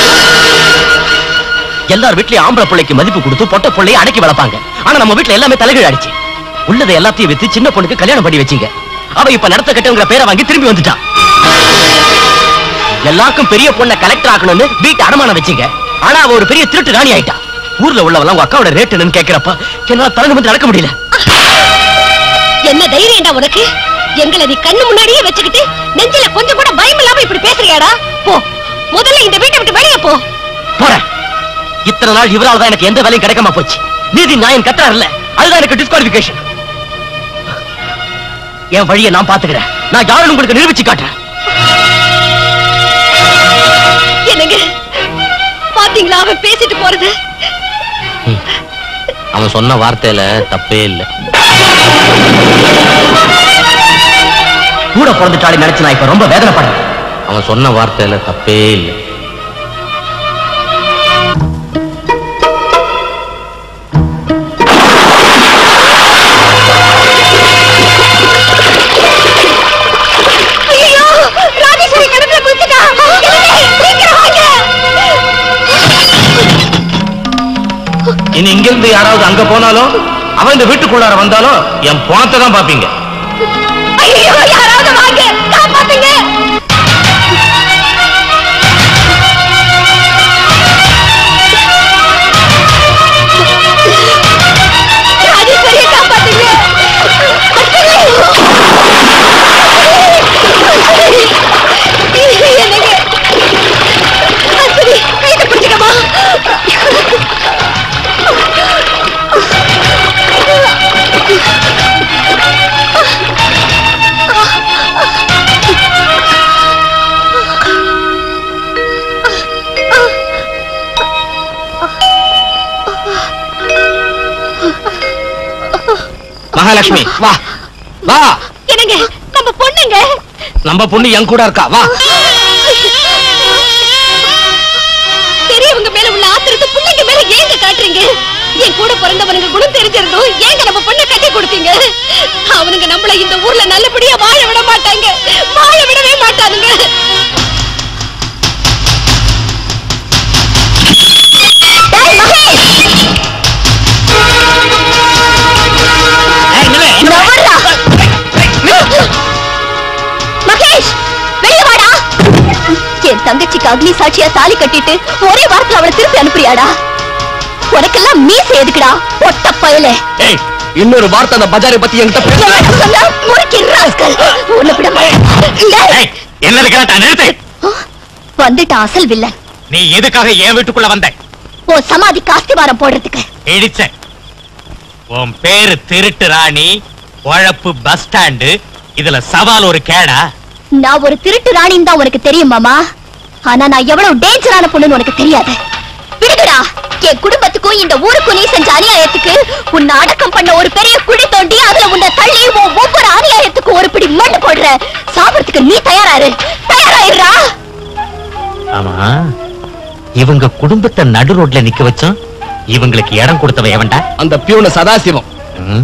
எல்லார் வீட்லயும் ஆம்பளை பிள்ளைக்கு மதிப்பு கொடுத்து பொட்ட பிள்ளைய அடக்கி வளர்ப்பாங்க ஆனா நம்ம வீட்ல எல்லாமே தலைகீழ் ஆயிடுச்சு உள்ளதை எல்லாத்தையும் வித்து சின்ன பொண்ணுக்கு கல்யாணம் பண்ணி வச்சீங்க அவ இப்ப நடத்த கட்டவங்கிற பேரை வாங்கி திரும்பி வந்துட்டான் எல்லாருக்கும் பெரிய பொண்ணை கலெக்டர் ஆக்கணும்னு வீட்டு அடமானம் வச்சீங்க ஆனா அவ ஒரு பெரிய திருட்டு ராணி ஆயிட்டா ஊர்ல உள்ளவெல்லாம் உங்க அக்காவோட ரேட் என்னன்னு கேக்குறப்ப என்னால தலை நிமிர்ந்து நடக்க முடியல என்ன தைரியம்டா உனக்கு எங்களை நீ கண்ணு முன்னாடியே வச்சுக்கிட்டு நெஞ்சில கொஞ்சம் கூட பயம் இல்லாம இப்படி பேசுறியாடா போ முதல்ல இந்த வீட்டை விட்டு வெளியே போ போறேன் இத்தனை நாள் இவரால் தான் எனக்கு எந்த வேலையும் கிடைக்காம போச்சு நீதி நியாயம் கத்துறாருல்ல அதுதான் எனக்கு டிஸ்குவாலிபிகேஷன் என் வழியை நான் பாத்துக்கிறேன் நான் யாருன்னு உங்களுக்கு நிரூபிச்சு காட்டுறேன் என்னங்க பாத்தீங்களா அவன் பேசிட்டு போறது அவன் சொன்ன வார்த்தையில தப்பே இல்ல கூட பிறந்துட்டாலே நினைச்சு நான் இப்ப ரொம்ப வேதனைப்படுறேன் அவன் சொன்ன வார்த்தையில தப்பே இல்ல ஐயோ ராஜேஸ்வரி கடத்துல குதிச்சுட்டா என்னங்க, சீக்கிரம் வாங்க இனி இங்க இருந்து யாராவது அங்க போனாலும் அவன் இந்த வீட்டுக்குள்ளார வந்தாலும் என் பணத்தை தான் பாப்பீங்க ஐயோ யாராவது வாங்க காப்பாத்துங்க ராஜேஸ்வரியை காப்பாத்துங்க என்னங்க அஸ்வினி கையில பிடிச்சிக்கமா மகாலட்சுமி வா வா என்னங்க நம்ம பொண்ணுங்க நம்ம பொண்ணு என் கூட இருக்கா வா பெரியவங்க மேல உள்ள ஆத்திரத்தை பிள்ளைங்க மேல ஏங்க காட்டுறீங்க என் கூட பிறந்தவனுங்க குணம் தெரிஞ்சிருந்தோம் ஏங்க நம்ம பொண்ணை கட்டி கொடுத்தீங்க அவனுங்க நம்மள இந்த ஊர்ல நல்லபடியா வாழ விட மாட்டாங்க வாழ விடவே மாட்டானுங்க டேய் மகேஷ்! நவர்றா! மகேஷ் வெளிய வாடா என் தங்கச்சிக்கு அக்னி சாட்சியா தாலி கட்டிட்டு ஒரே வாரத்துல அவளை திருப்பி அனுப்புறியாடா உனக்கெல்லாம் மீசை எதுக்குடா ஒட்ட பயலே ஏய் இன்னொரு வார்த்தை அந்த பஜாரை பத்தி என்கிட்ட பேச சொன்னா முறுக்கி ராஸ்கல் உன்னை விட மாட்டேன். என்னது கேட்டா நிறுத்து வந்துட்ட அசல் வில்லன் நீ எதுக்காக என் வீட்டுக்குள்ள வந்த உன் சமாதி காஸ்திவாரம் போடுறதுக்கு இடிச்ச உன் பேரு திருட்டு ராணி உழப்பு பஸ் ஸ்டாண்டு இதுல சவால் ஒரு கேடா நான் ஒரு திருட்டு ராணின்னு தான் உனக்கு தெரியும் மாமா ஆனா நான் எவ்வளவு டேஞ்சரான பொண்ணுன்னு உனக்கு தெரியாது விடுங்கடா என் குடும்பத்துக்கு உனக்கும் இந்த ஊருக்கும் நீ செஞ்ச அநியாயத்துக்கு உன்னை அடக்கம் பண்ண ஒரு பெரிய குழி தோண்டி அதுல உன்னை தள்ளி உன் ஒவ்வொரு அநியாயத்துக்கும் ஒரு பிடி மண்ணு போடுற சாப்பிடறதுக்கு நீ தயாராரு தயாராயிடுறா ஆமா இவங்க குடும்பத்தை நடு ரோட்ல நிக்க வச்சோம் இவங்களுக்கு இடம் கொடுத்தவன் எவன்டா அந்த பியூன சதாசிவம் ம்.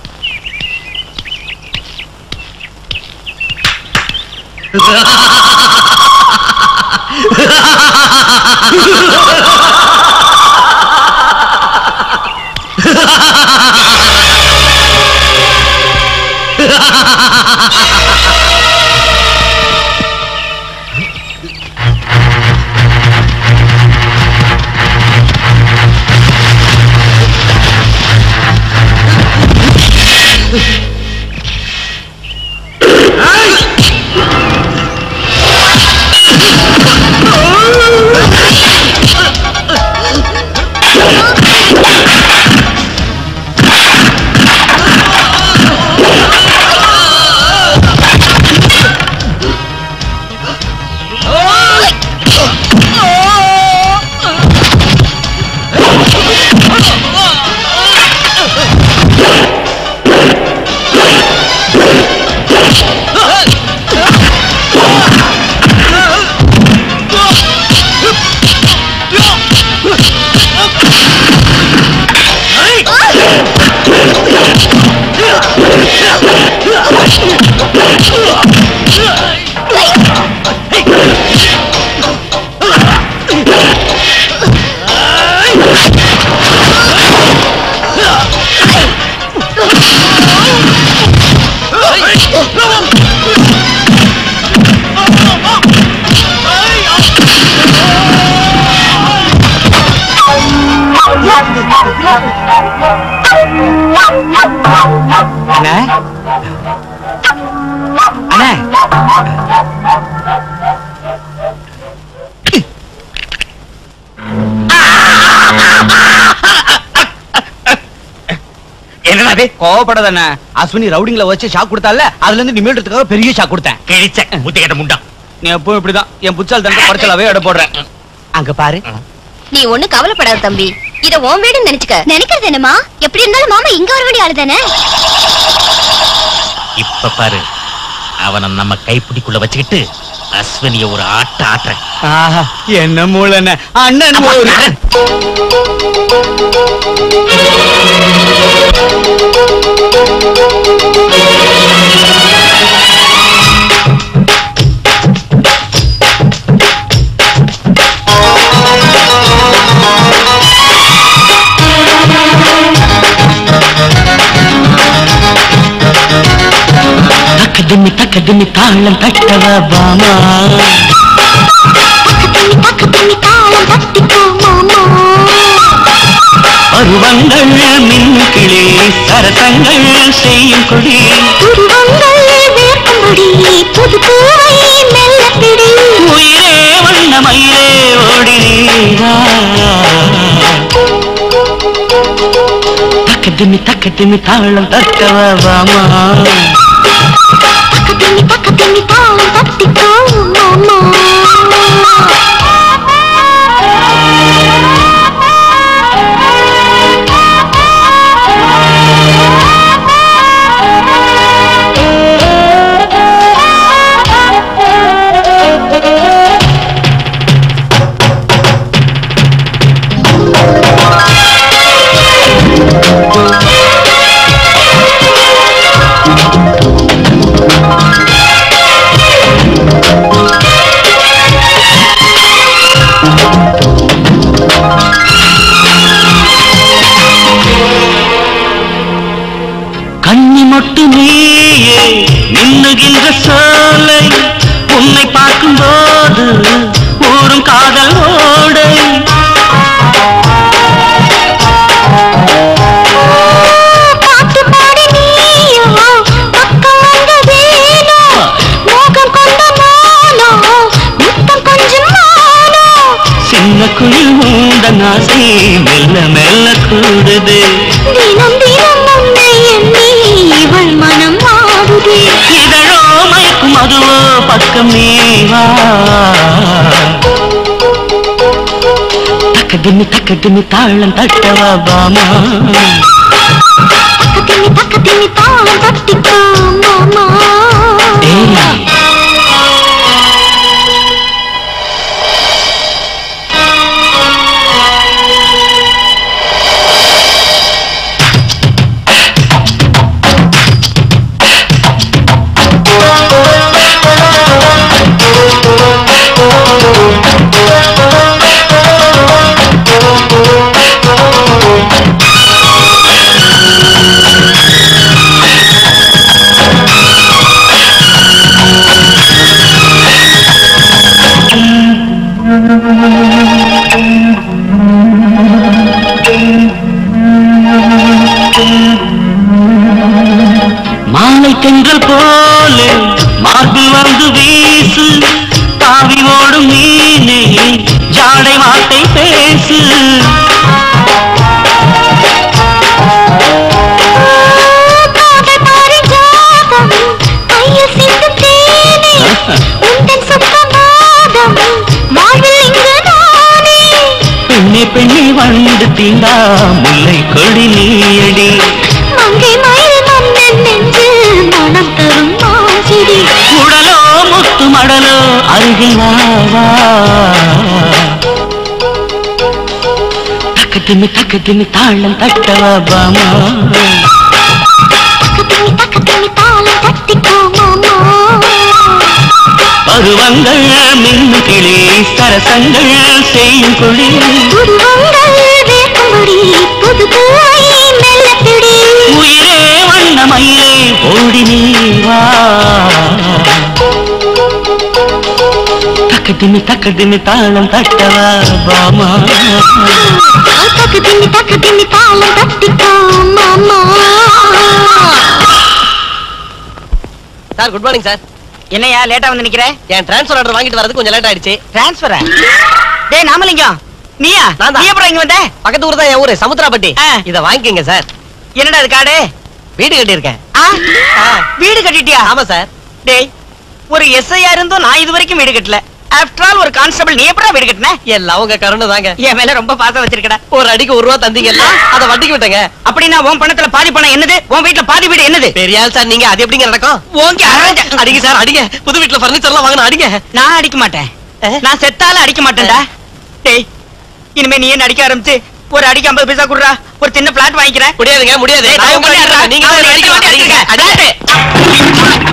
அண்ணே அண்ணே என்னடா அது கோவப்படாத அண்ணே அஸ்வினி ரவுடிங்ல வச்சு ஷாக் கொடுத்தால அதுல இருந்து நிமிடத்துக்காக பெரிய ஷாக் கொடுத்தேன் கிழிச்ச முத்தி கேட்ட முண்டா நீ எப்பவும் இப்படிதான் என் புச்சால் தண்டை குறைச்சலாவே எடை போடுறேன் அங்க பாரு நீ ஒண்ணு கவலைப்படாத தம்பி இத உன் வீடுன்னு நினைச்சுக்க நினைக்கிறது என்னமா எப்படி இருந்தாலும் மாமா இங்க வர வேண்டிய ஆளுதானே இப்ப பாரு அவனை நம்ம கைப்பிடிக்குள்ள வச்சுக்கிட்டு அஸ்வினிய ஒரு ஆட்ட ஆட்டுறேன் ஆஹா என்ன மூளை அண்ணன் ஒரு தக்கதிமி தக்கதிமி தாளம் தட்டவ பாமா பருவங்கள் மின்கிளே சரசங்கள் செய்யும் கொடி உயிரே வண்ணமயிலே ஓடி நீரா தக்கதிமி தக்கதிமி தாளம் தட்டவ பாமா கண்ணி மொட்டு நீயே மின்னுகின்ற சோலை உன்னை பார்க்கும்போது ஊரும் காதல் ஓடை சின்ன குயில் மூந்த நாசை மெல்ல மெல்ல கூடுது இதழோ மயக்கும் அதுவோ பக்கம் நீவா தக்கதிமி தக்கதிமி தாளம் தட்டவா பாமா தக்கத்திமி தக்கத்திமி தாளம் தட்டிக்கோ மாமா ஏய் மாலை தென்றல் போல மார்பில் வந்து வீசு தாவி ஓடும் மீனே ஜாடை வார்த்தை பேசு காதல் பாரிஜாதம் கையில் சிந்தும் தேனே உந்தன் சுத்தபாதம் வாழ்வில் இங்கு நானே பெண்ணே பெண்ணே வந்து தீண்டா முல்லை கொடி நீயடி மங்கை மயில் மன்னன் நெஞ்சு மனம் தரும் மாசிடி உடலோ முத்து மடலோ அருகில் வா வா தக்கத்திமி தக்கத்திமி தாளம் தட்டவா பாமா தக்கத்திமி தக்கத்திமி தாளம் தட்டிக்கோ மாமா பருவங்கள் மின்னு கிளி சரசங்கள் செய்யும் கொடி உருவங்கள் வேர்க்கும்படி புது பூவை மெல்லப்பிடி உயிரே வண்ணமயிலே ஓடி நீ வா தக்கத்திமி தக்கத்திமி தாளம் தட்டவா பாமா தக்கத்திமி தக்கத்திமி தாளம் தட்டிக்கோ மாமா சார் குட் மார்னிங் சார் என்னையா லேட்டா வந்து நிக்கிற என் டிரான்ஸ்ஃபர் ஆர்டர் வாங்கிட்டு வரது கொஞ்சம் லேட் ஆயிடுச்சு டிரான்ஸ்பரா டேய் நாமலிங்கம் நீயா நான் தான். நீ எப்படா இங்க வந்த பக்கத்து ஊர் தான் என் ஊரு சமுத்திராப்பட்டி இத வாங்கிக்கங்க சார் என்னடா இது காடு வீடு கட்டியிருக்கேன் ஆ? வீடு கட்டிட்டியா ஆமா சார் டேய் ஒரு எஸ்ஐயா இருந்தும் நான் இது வரைக்கும் வீடு கட்டல ஆஃப்டர் ஆல் ஒரு கான்ஸ்டபிள் நீ எப்படா வீடு கட்டின எல்லாம் உங்க கருணை தாங்க என் மேல ரொம்ப பாசம் வச்சிருக்கடா ஒரு அடிக்கு ஒரு ரூபா தந்தீங்கல்ல அத வட்டிக்கு விட்டங்க அப்படின்னா உன் பணத்துல பாதி பணம் என்னது உன் வீட்டுல பாதி வீடு என்னது பெரிய ஆள் சார் நீங்க அது எப்படிங்க நடக்கும் ஓங்கி அரஞ்ச அடிங்க சார் அடிங்க புது வீட்டுல பர்னிச்சர் எல்லாம் வாங்கணும் அடிங்க நான் அடிக்க மாட்டேன் நான் செத்தாலும் அடிக்க மாட்டேன்டா டேய் இனிமே நீ என்ன அடிக்க ஆரம்பிச்சு ஒரு அடிக்கு ஐம்பது பைசா குடுறா ஒரு சின்ன பிளாட் வாங்கிக்கிறேன் முடியாதுங்க முடியாது டேய், நான் தயவு உங்களை பண்ணி அடிக்கிறேன். நீங்க நான் தான் அடிக்க அடிக்க மாட்டேன். அடிங்க.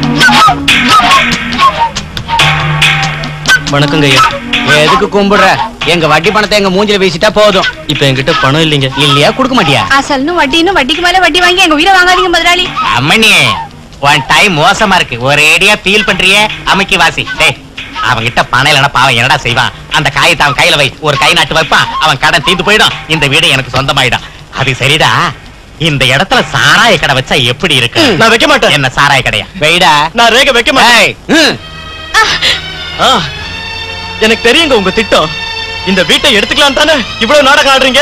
வணக்கங்க ஐயா எதுக்கு கும்பிடுற எங்க வட்டி பணத்தை எங்க மூஞ்சில வீசிட்டா போதும் இப்ப என்கிட்ட பணம் இல்லைங்க இல்லையா கொடுக்க மாட்டியா அசல்னு வட்டின்னு வட்டிக்கு மேல வட்டி வாங்கி எங்க உயிரை வாங்காதீங்க முதலாளி அம்மணி உன் டைம் மோசமா இருக்கு ஒரேடியா ஃபீல் பண்றியே அமைக்கி வாசி டேய் அவன்கிட்ட பணம் இல்லைன்னா பாவம் என்னடா செய்வான் அந்த காயத்தை அவன் கையில வை ஒரு கை நாட்டு வைப்பான் அவன் கடன் தீர்ந்து போயிடும் இந்த வீடு எனக்கு சொந்தமாயிடும் அது சரிடா இந்த இடத்துல சாராய கடை வச்சா எப்படி இருக்கு நான் வைக்க மாட்டேன். என்ன சாராய கடையா வெயிடா நான் ரேக வைக்க மாட்டேன் ஆ, எனக்கு தெரியுங்க உங்க திட்டம் இந்த வீட்டை எடுத்துக்கலாம் தானே இவ்வளவு நாடகம் ஆடுறீங்க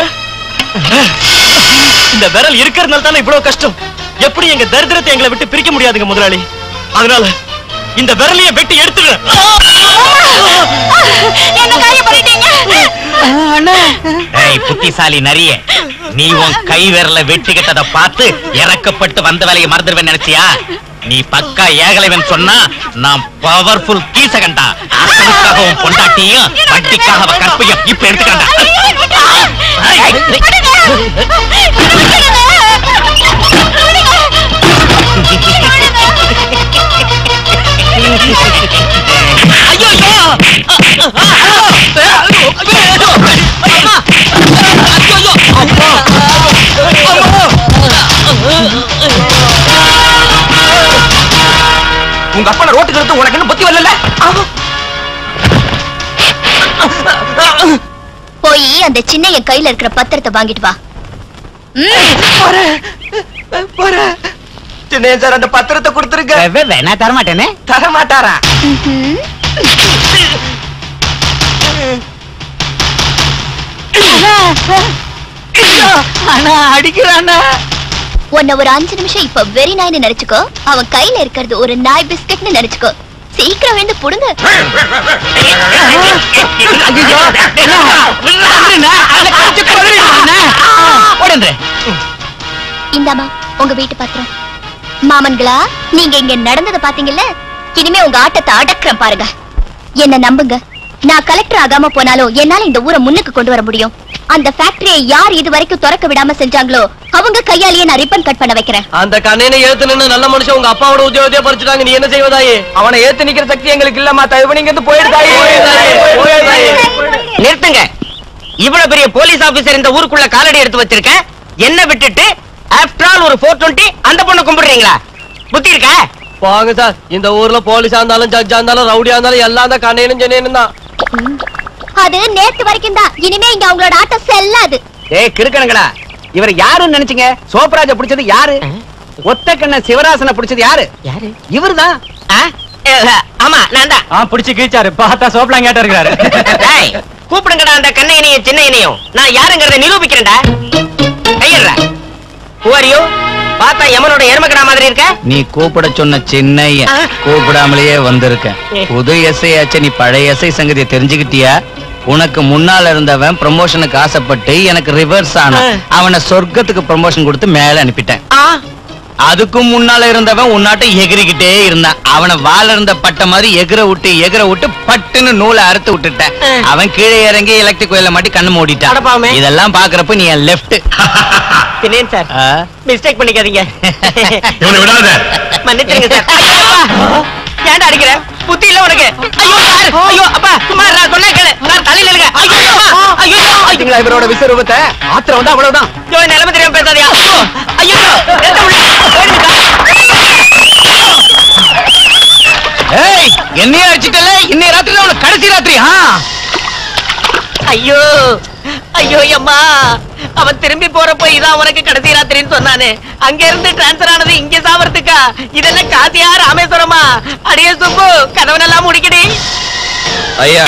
இந்த விரல் இருக்கிறதுனால தானே இவ்வளவு கஷ்டம் எப்படி எங்க தரித்திரத்தை எங்களை விட்டு பிரிக்க முடியாதுங்க முதலாளி அதனால இந்த விரலையே வெட்டி எடுத்துடுறேன் என்ன காயம் பண்ணிட்டீங்க ஏய் புத்திசாலி நரிய நீ உன் கை விரல வெட்டிக்கிட்டத பார்த்து இறக்கப்பட்டு வந்த வேலையை மறந்துடுவேன் நினைச்சியா நீ பக்கா ஏகலைவன் சொன்னா நான் பவர்ஃபுல் கீசகண்டா அசலுக்காக உன் பொண்டாட்டியும் வட்டிக்காக அவ கற்பையும் இப்ப எடுத்துக்கண்டா உங்க அப்பா ரோட்டுக்கு எடுத்து உனக்கு என்ன புத்தி வரல போய் அந்த சின்ன என் கையில இருக்கிற பத்திரத்தை வாங்கிட்டு வா சின்ன சார் அந்த பத்திரத்தை கொடுத்துருங்க நான் தர மாட்டேனே தர மாட்டாரா அண்ணா அடிக்கிறானா உன்னை ஒரு அஞ்சு நிமிஷம் இப்ப வெறி நாய்னு நினைச்சுக்கோ அவன் கையில இருக்கிறது ஒரு நாய் பிஸ்கட்னு நினைச்சுக்கோ சீக்கிரம் வந்து புடுங்க இந்தாமா உங்க வீட்டு பத்திரம் மாமன்களா நீங்க இங்க நடந்ததை பாத்தீங்கல்ல இனிமே உங்க ஆட்டத்தை அடக்குறேன் பாருங்க என்ன நம்புங்க நான் கலெக்டர் ஆகாம போனாலும் என்னால இந்த ஊரை முன்னுக்கு கொண்டு வர முடியும் அந்த ஃபேக்டரியை யார் இது வரைக்கும் திறக்க விடாம செஞ்சாங்களோ அவங்க கையாலேயே நான் ரிப்பன் கட் பண்ண வைக்கிறேன் அந்த கண்ணையில ஏத்து நின்னு நல்ல மனுஷன் உங்க அப்பாவோட உத்தியோகத்தையே பறிச்சுட்டாங்க நீ என்ன செய்வதாயே அவனை ஏத்து நிக்கிற சக்தி எங்களுக்கு இல்லம்மா தயவு நீங்க இருந்து போயிடுதாயே நிறுத்துங்க இவ்வளவு பெரிய போலீஸ் ஆபீசர் இந்த ஊருக்குள்ள காலடி எடுத்து வச்சிருக்க என்ன விட்டுட்டு ஆஃப்டர் ஆல் ஒரு ஃபோர் டுவெண்ட்டி அந்த பொண்ணை கும்பிடுறீங்களா புத்தி இருக்கா வாங்க சார் இந்த ஊர்ல போலீஸா இருந்தாலும் ஜட்ஜா இருந்தாலும் ரவுடியா இருந்தாலும் எல்லாம் தான் கண்ணையிலும் சென்னையிலும் தான் அது நேத்து வரைக்கும் தான் இனிமே இங்க அவங்களோட ஆட்டம் செல்லாது ஏய் கிறுக்கணுங்களா இவர் யாருன்னு நினைச்சீங்க சோப்ராஜ பிடிச்சது யாரு ஒத்த கண்ண சிவராசனை பிடிச்சது யாரு யாரு இவர்தான் ஆமா நான் தான் ஆ பிடிச்சு கிழிச்சாரு பார்த்தா சோப்லாம் கேட்ட இருக்கிறாரு டேய், கூப்பிடுங்கடா அந்த கண்ண இணையும் சின்ன இணையும் நான் யாருங்கிறத நிரூபிக்கிறேன்டா கையிடுற பூவாரியோ பார்த்தா யமனோட எருமக்கடா மாதிரி இருக்க நீ கூப்பிட சொன்ன சின்னைய கூப்பிடாமலேயே வந்திருக்க புது எஸ்ஐ ஆச்சு நீ பழைய எஸ்ஐ சங்கதியை தெரிஞ்சுக்கிட்டியா உனக்கு முன்னால இருந்தவன் ப்ரமோஷனுக்கு ஆசைப்பட்டு எனக்கு ரிவர்ஸ் ஆனான் அவனை சொர்க்கத்துக்கு ப்ரமோஷன் கொடுத்து மேல அனுப்பிட்டேன் அதுக்கும் முன்னால இருந்தவன் உன்னாட்ட எகிரிக்கிட்டே இருந்தான் அவனை வாழ இருந்த பட்ட மாதிரி எகிர விட்டு எகிர விட்டு பட்டுன்னு நூலை அறுத்து விட்டுட்டேன் அவன் கீழே இறங்கி எலக்ட்ரிக் கோயில மாட்டி கண்ணு மூடிட்டான் இதெல்லாம் பாக்குறப்ப நீ என் லெஃப்ட் தினேன் சார் மிஸ்டேக் பண்ணிக்காதீங்க இவனை விடாத மன்னிச்சிருங்க சார் ஐயோ, அப்பா. ஏன்டா அடிக்கிற புத்தி இல்ல உனக்கு ஐயோ சார் ஐயோ அப்பா சும்மா நான் சொன்னா கேளு சார் தலையில இருங்க ஐயோ அம்மா. ஐயோ ஐயோ பாத்தீங்களா இவரோட விஸ்வரூபத்தை ஆத்திரம் வந்து அவ்வளவுதான் ஐயோ நிலைமை தெரியாம பேசாதியா ஐயோ ரத்தம் உள்ள- ஏய் என்னைய அடிச்சிட்டல இன்னைய ராத்திரி தான் உனக்கு கடைசி ராத்திரி ஆ ஐயோ ஐயோ அம்மா அவன் திரும்பி போறப்போ இதான் உனக்கு கடைசி ராத்திரின்னு சொன்னானே அங்க இருந்து டிரான்ஸ்பர் ஆனது இங்க சாவறதுக்கா இதெல்லாம் காசியா ராமேஸ்வரமா அடியே சுப்பு கதவனெல்லாம் முடிக்கடி ஐயா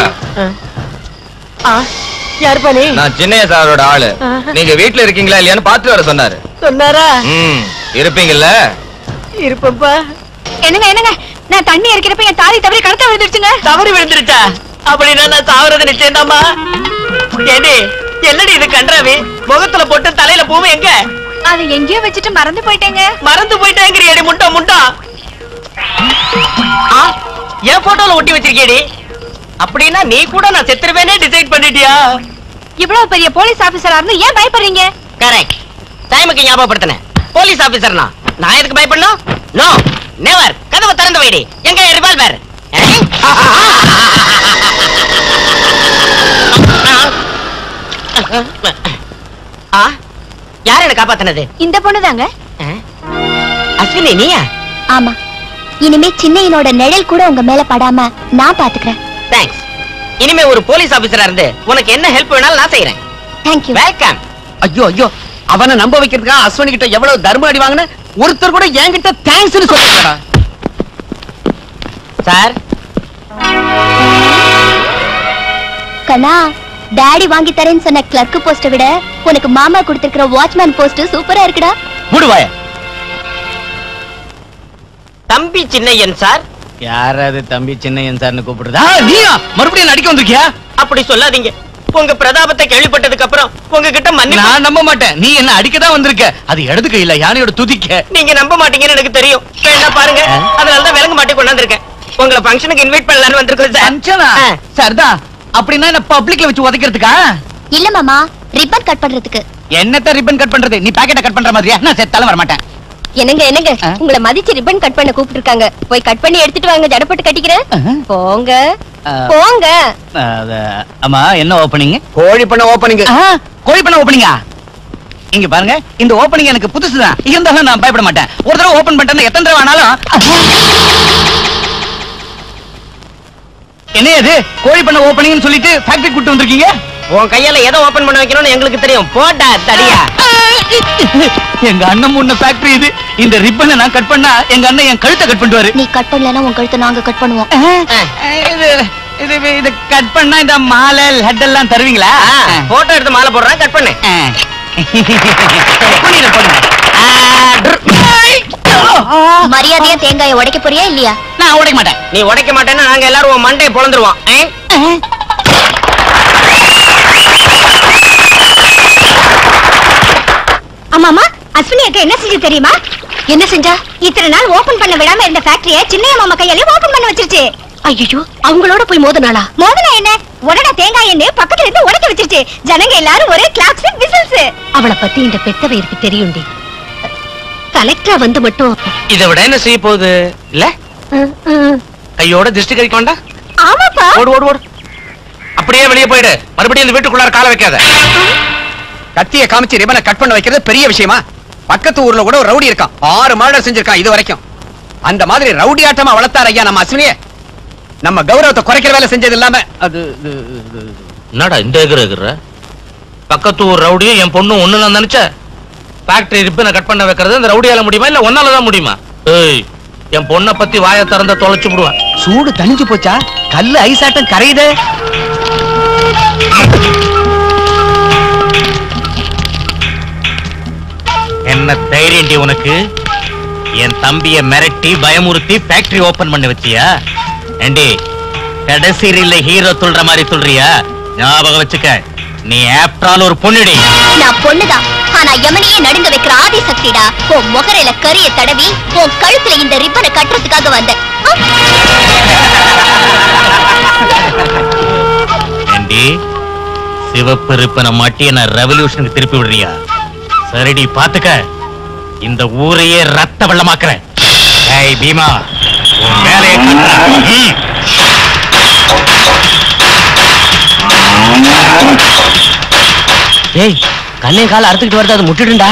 யார் பண்ணி நான் சின்னைய சாரோட ஆளு நீங்க வீட்ல இருக்கீங்களா இல்லையான்னு பாத்து வர சொன்னாரு சொன்னாரா ம் இருப்பீங்கல்ல இருப்பப்பா என்னங்க என்னங்க நான் தண்ணி இறக்கிறப்ப என் தாலி தவறி கடத்த விழுந்துருச்சுங்க தவறி விழுந்துருச்சா அப்படின்னா நான் சாவறது நிச்சயம்தாம்மா ஏடி என்னடி இது கன்றாவி முகத்துல போட்டு தலையில பூவும் எங்க அதை எங்கேயோ வச்சுட்டு மறந்து போயிட்டேங்க மறந்து போயிட்டேங்கிறியடி முண்டா முண்டா ஆ, என் போட்டோல ஒட்டி வச்சிருக்கேடி அப்படின்னா நீ கூட நான் செத்துருவேனே டிசைட் பண்ணிட்டியா இவ்வளவு பெரிய போலீஸ் ஆபீசரா இருந்து ஏன் பயப்படுறீங்க கரெக்ட் டைமுக்கு ஞாபகப்படுத்தினேன் போலீஸ் ஆபீசர் நான் நான் எதுக்கு பயப்படணும் நோ நெவர் கதவை திறந்து வைடி எங்க ரிவால்வர் ஆ யார் என்ன காப்பாத்தினது இந்த பொண்ணுதாங்க அஸ்வினி நீயா ஆமா இனிமே சின்னையனோட நிழல் கூட உங்க மேல படாம நான் பாத்துக்கிறேன் தேங்க்ஸ் இனிமே ஒரு போலீஸ் ஆபீசரா இருந்து உனக்கு என்ன ஹெல்ப் வேணாலும் நான் செய்யறேன் தேங்க்யூ வெல்கம் ஐயோ ஐயோ அவனை நம்ப வைக்கிறதுக்காக அஸ்வனி கிட்ட எவ்வளவு தர்ம அடி வாங்கின ஒருத்தர் கூட என்கிட்ட தேங்க்ஸ்னு சொல்லுங்கடா சார் கண்ணா டாடி வாங்கி தரேன்னு சொன்ன கிளர்க் போஸ்ட விட உனக்கு மாமா கொடுத்திருக்கிற வாட்ச்மேன் போஸ்ட் சூப்பரா இருக்குடா மூடுவாய தம்பி சின்னையன் சார் யாராவது தம்பி சின்னையன் சார்னு கூப்பிடுறதா நீயா மறுபடியும் நடிக்க வந்திருக்கியா அப்படி சொல்லாதீங்க உங்க பிரதாபத்தை கேள்விப்பட்டதுக்கு அப்புறம் உங்ககிட்ட மன்னிப்பு நான் நம்ப மாட்டேன் நீ என்ன அடிக்க தான் வந்திருக்க அது இடது கையில யானையோட துதிக்க நீங்க நம்ப மாட்டீங்கன்னு எனக்கு தெரியும் வேணா பாருங்க அதனால தான் விலங்கு மாட்டி கொண்டாந்துருக்கேன் உங்களை ஃபங்க்ஷனுக்கு இன்வைட் பண்ணலாம்னு வந்திருக்கோம் சார் சரிதான் அப்படின்னா என்ன பப்ளிக்ல வச்சு உதைக்கிறதுக்கா இல்ல மாமா ரிப்பன் கட் பண்றதுக்கு என்னத்த ரிப்பன் கட் பண்றது நீ பாக்கெட்ட கட் பண்ற மாதிரியா நான் செத்தாலும் வர மாட்டேன் என்னங்க என்னங்க உங்களை மதிச்சு ரிப்பன் கட் பண்ண கூப்பிட்டு இருக்காங்க போய் கட் பண்ணி எடுத்துட்டு வாங்க ஜடப்பட்டு கட்டிக்கிறேன் போங்க போங்க ஆமா என்ன ஓபனிங் கோழி பண்ண ஓபனிங் கோழி பண்ண ஓபனிங்கா இங்க பாருங்க இந்த ஓபனிங் எனக்கு புதுசுதான் இருந்தாலும் நான் பயப்பட மாட்டேன் ஒரு தடவை ஓபன் பண்ணிட்டேன் எத்தனை தடவை ஆனாலும் என்ன இது கோழி பண்ண ஓபனிங்னு சொல்லிட்டு ஃபேக்டரி கூட்டு வந்திருக்கீங்க உன் கையால எதை ஓபன் பண்ண வைக்கணும்னு எங்களுக்கு தெரியும் போட்டா தடியா எங்க அண்ணன் முன்ன ஃபேக்டரி இது இந்த ரிப்பனை நான் கட் பண்ணா எங்க அண்ணன் என் கழுத்தை கட் பண்ணுவாரு நீ கட் பண்ணலன்னா உன் கழுத்தை நாங்க கட் பண்ணுவோம் இது இது இது கட் பண்ணா இந்த மாலை ஹெட் எல்லாம் தருவீங்களா போட்டோ எடுத்து மாலை போடுறேன் கட் பண்ணு பண்ணிடுறேன், பண்ணுங்க. மரியாதையா தேங்காயை உடைக்க போறியா இல்லையா நான் உடைக்க மாட்டேன் நீ உடைக்க மாட்டேன்னா நாங்க எல்லாரும் உன் மண்டையை பொழந்துருவோம் ஆமாமா அஸ்வினி அக்கா என்ன செஞ்சு தெரியுமா என்ன செஞ்சா இத்தனை நாள் ஓபன் பண்ண விடாம இருந்த ஃபேக்டரிய சின்னைய மாமா கையாலே ஓபன் பண்ண வச்சிருச்சு ஐயோ அவங்களோட போய் மோதனாளா மோதனா என்ன உடனே தேங்காய் எண்ணெய் பக்கத்துல இருந்து உடைக்க வச்சிருச்சு ஜனங்க எல்லாரும் ஒரே கிளாப்ஸ் விசில்ஸ் அவளை பத்தி இந்த பெத்தவையருக்கு தெரியும்டி கலெக்டரா வந்து மட்டும் இதை விட என்ன செய்ய போகுது இல்ல கையோட திருஷ்டி கழிக்க வேண்டாம் ஆமாப்பா ஓடு ஓடு ஓடு அப்படியே வெளியே போயிடு மறுபடியும் இந்த வீட்டுக்குள்ளார கால வைக்காத கத்திய காமிச்சு ரிபனை கட் பண்ண வைக்கிறது பெரிய விஷயமா பக்கத்து ஊர்ல கூட ஒரு ரவுடி இருக்கான் ஆறு மர்டர் செஞ்சிருக்கான் இது வரைக்கும் அந்த மாதிரி ரவுடி ஆட்டமா வளர்த்தார் ஐயா நம்ம அஸ்வினிய நம்ம கௌரவத்தை குறைக்கிற வேலை செஞ்சது இல்லாம அது இது- இது- என்னடா இந்த எகிற எகிற பக்கத்து ஊர் ரவுடியும் என் பொண்ணும் ஒண்ணுலாம் நினைச்ச ஃபேக்டரி ரிப்பனை கட் பண்ண வைக்கிறது இந்த ரவுடியால முடியுமா இல்ல ஒன்னால தான் முடியுமா ஏய் என் பொண்ணை பத்தி வாயை திறந்த தொலைச்சு விடுவேன் சூடு தணிஞ்சு போச்சா கல்லு ஐசாட்டம் கரையுதே என்ன தைரியம்டி உனக்கு என் தம்பிய மிரட்டி பயமுறுத்தி ஃபேக்டரி ஓபன் பண்ணி வச்சியா ஏண்டி கடைசி ரீல்ல ஹீரோ துள்ற மாதிரி துள்றியா ஞாபகம் வச்சுக்க நீ ஆப்டால் ஒரு பொண்ணுடி நான் பொண்ணுதான் ஆனா யமனையே நடுங்க வைக்கிற ஆதி சக்திடா உன் முகரையில கரிய தடவி உன் கழுத்துல இந்த ரிப்பனை கட்டுறதுக்காக வந்தேன் ஏண்டி சிவப்பு ரிப்பனை மாட்டி என்ன ரெவல்யூஷனுக்கு திருப்பி விடுறியா சரிடி பாத்துக்க இந்த ஊரையே ரத்த வெள்ளமாக்குறேன் ஏய் பீமா உன் வேலையை காட்டுறேன். ம். ஏய் கண்ணையும் கால அறுத்துக்கிட்டு வருது அதை முட்டுடுண்டா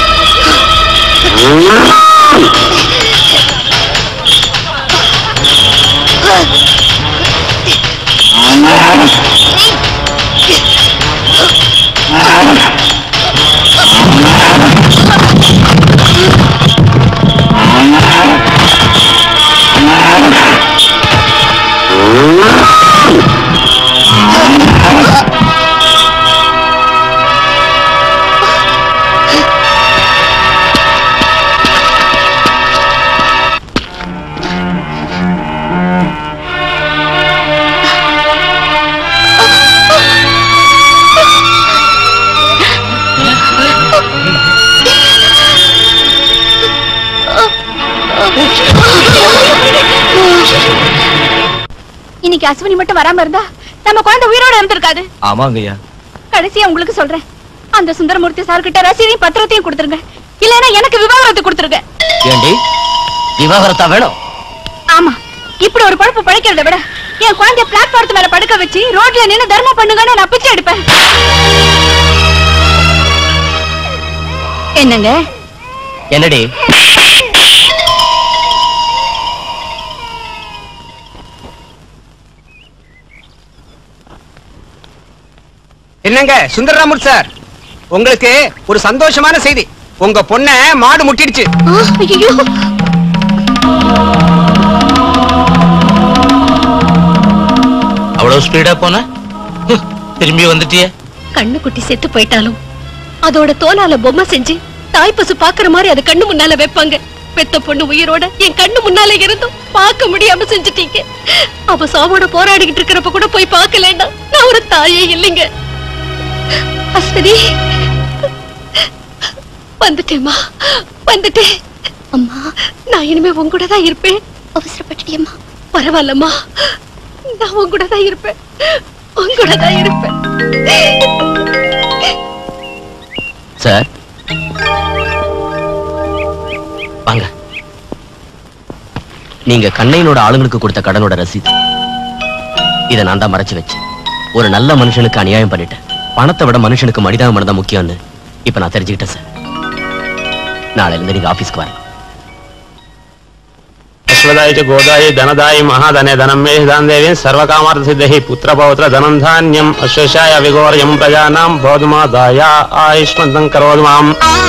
Ah! இன்னைக்கு அஸ்வினி மட்டும் வராம இருந்தா நம்ம குழந்தை உயிரோட இருந்திருக்காது ஆமாங்க ஐயா கடைசியா உங்களுக்கு சொல்றேன் அந்த சுந்தரமூர்த்தி சார் கிட்ட ரசீதையும் பத்திரத்தையும் கொடுத்துருங்க இல்லைன்னா எனக்கு விவாகரத்து கொடுத்துருங்க ஏண்டி விவாகரத்தா வேணும் ஆமா இப்படி ஒரு பழப்பு பழைக்கிறத விட என் குழந்தைய பிளாட்பாரத்து மேல படுக்க வச்சு ரோட்ல நின்னு தர்மம் பண்ணுங்கன்னு நான் பிச்சை எடுப்பேன் என்னங்க என்னடி என்னங்க சுந்தரராமூர் சார் உங்களுக்கு ஒரு சந்தோஷமான செய்தி உங்க பொண்ண மாடு முட்டிடுச்சு அவ்வளவு ஸ்பீடா போன ஹ், திரும்பி வந்துட்டியே கண்ணு குட்டி செத்து போயிட்டாலும் அதோட தோலால பொம்மை செஞ்சு தாய் பசு பாக்குற மாதிரி அது கண்ணு முன்னால வைப்பாங்க பெத்த பொண்ணு உயிரோட என் கண்ணு முன்னால இருந்தும் பார்க்க முடியாம செஞ்சுட்டீங்க அவ சாவோட போராடிக்கிட்டு இருக்கிறப்ப கூட போய் பார்க்கலன்னா நான் ஒரு தாயே இல்லைங்க அஸ்வதி வந்துட்டேம்மா வந்துட்டேன் அம்மா நான் இனிமே உன் கூட தான் இருப்பேன் அவசரப்பட்டுட்டியம்மா பரவாயில்லம்மா நான் உன் கூட தான் இருப்பேன் உன் கூட தான் இருப்பேன் சார் வாங்க நீங்க கண்ணையனோட ஆளுங்களுக்கு கொடுத்த கடனோட ரசீது இதை நான் தான் மறைச்சு வச்சேன் ஒரு நல்ல மனுஷனுக்கு அநியாயம் பண்ணிட்டேன் பணத்தை விட மனுஷனுக்கு மனிதாபிமானம் தான் முக்கியம்னு இப்ப நான் தெரிஞ்சுக்கிட்டேன் சார் நாளையில இருந்து நீங்க ஆபீஸ்க்கு வரலாம் अश्वदाय च गोदाय धनदाय महाधने धनं मे दान देवी सर्वकामार्थसिद्धिः पुत्रपौत्र धनं धान्यम् अश्वशाय विगोर्यं प्रजानां भवदुमादाय आयुष्मन्तं करोतु माम्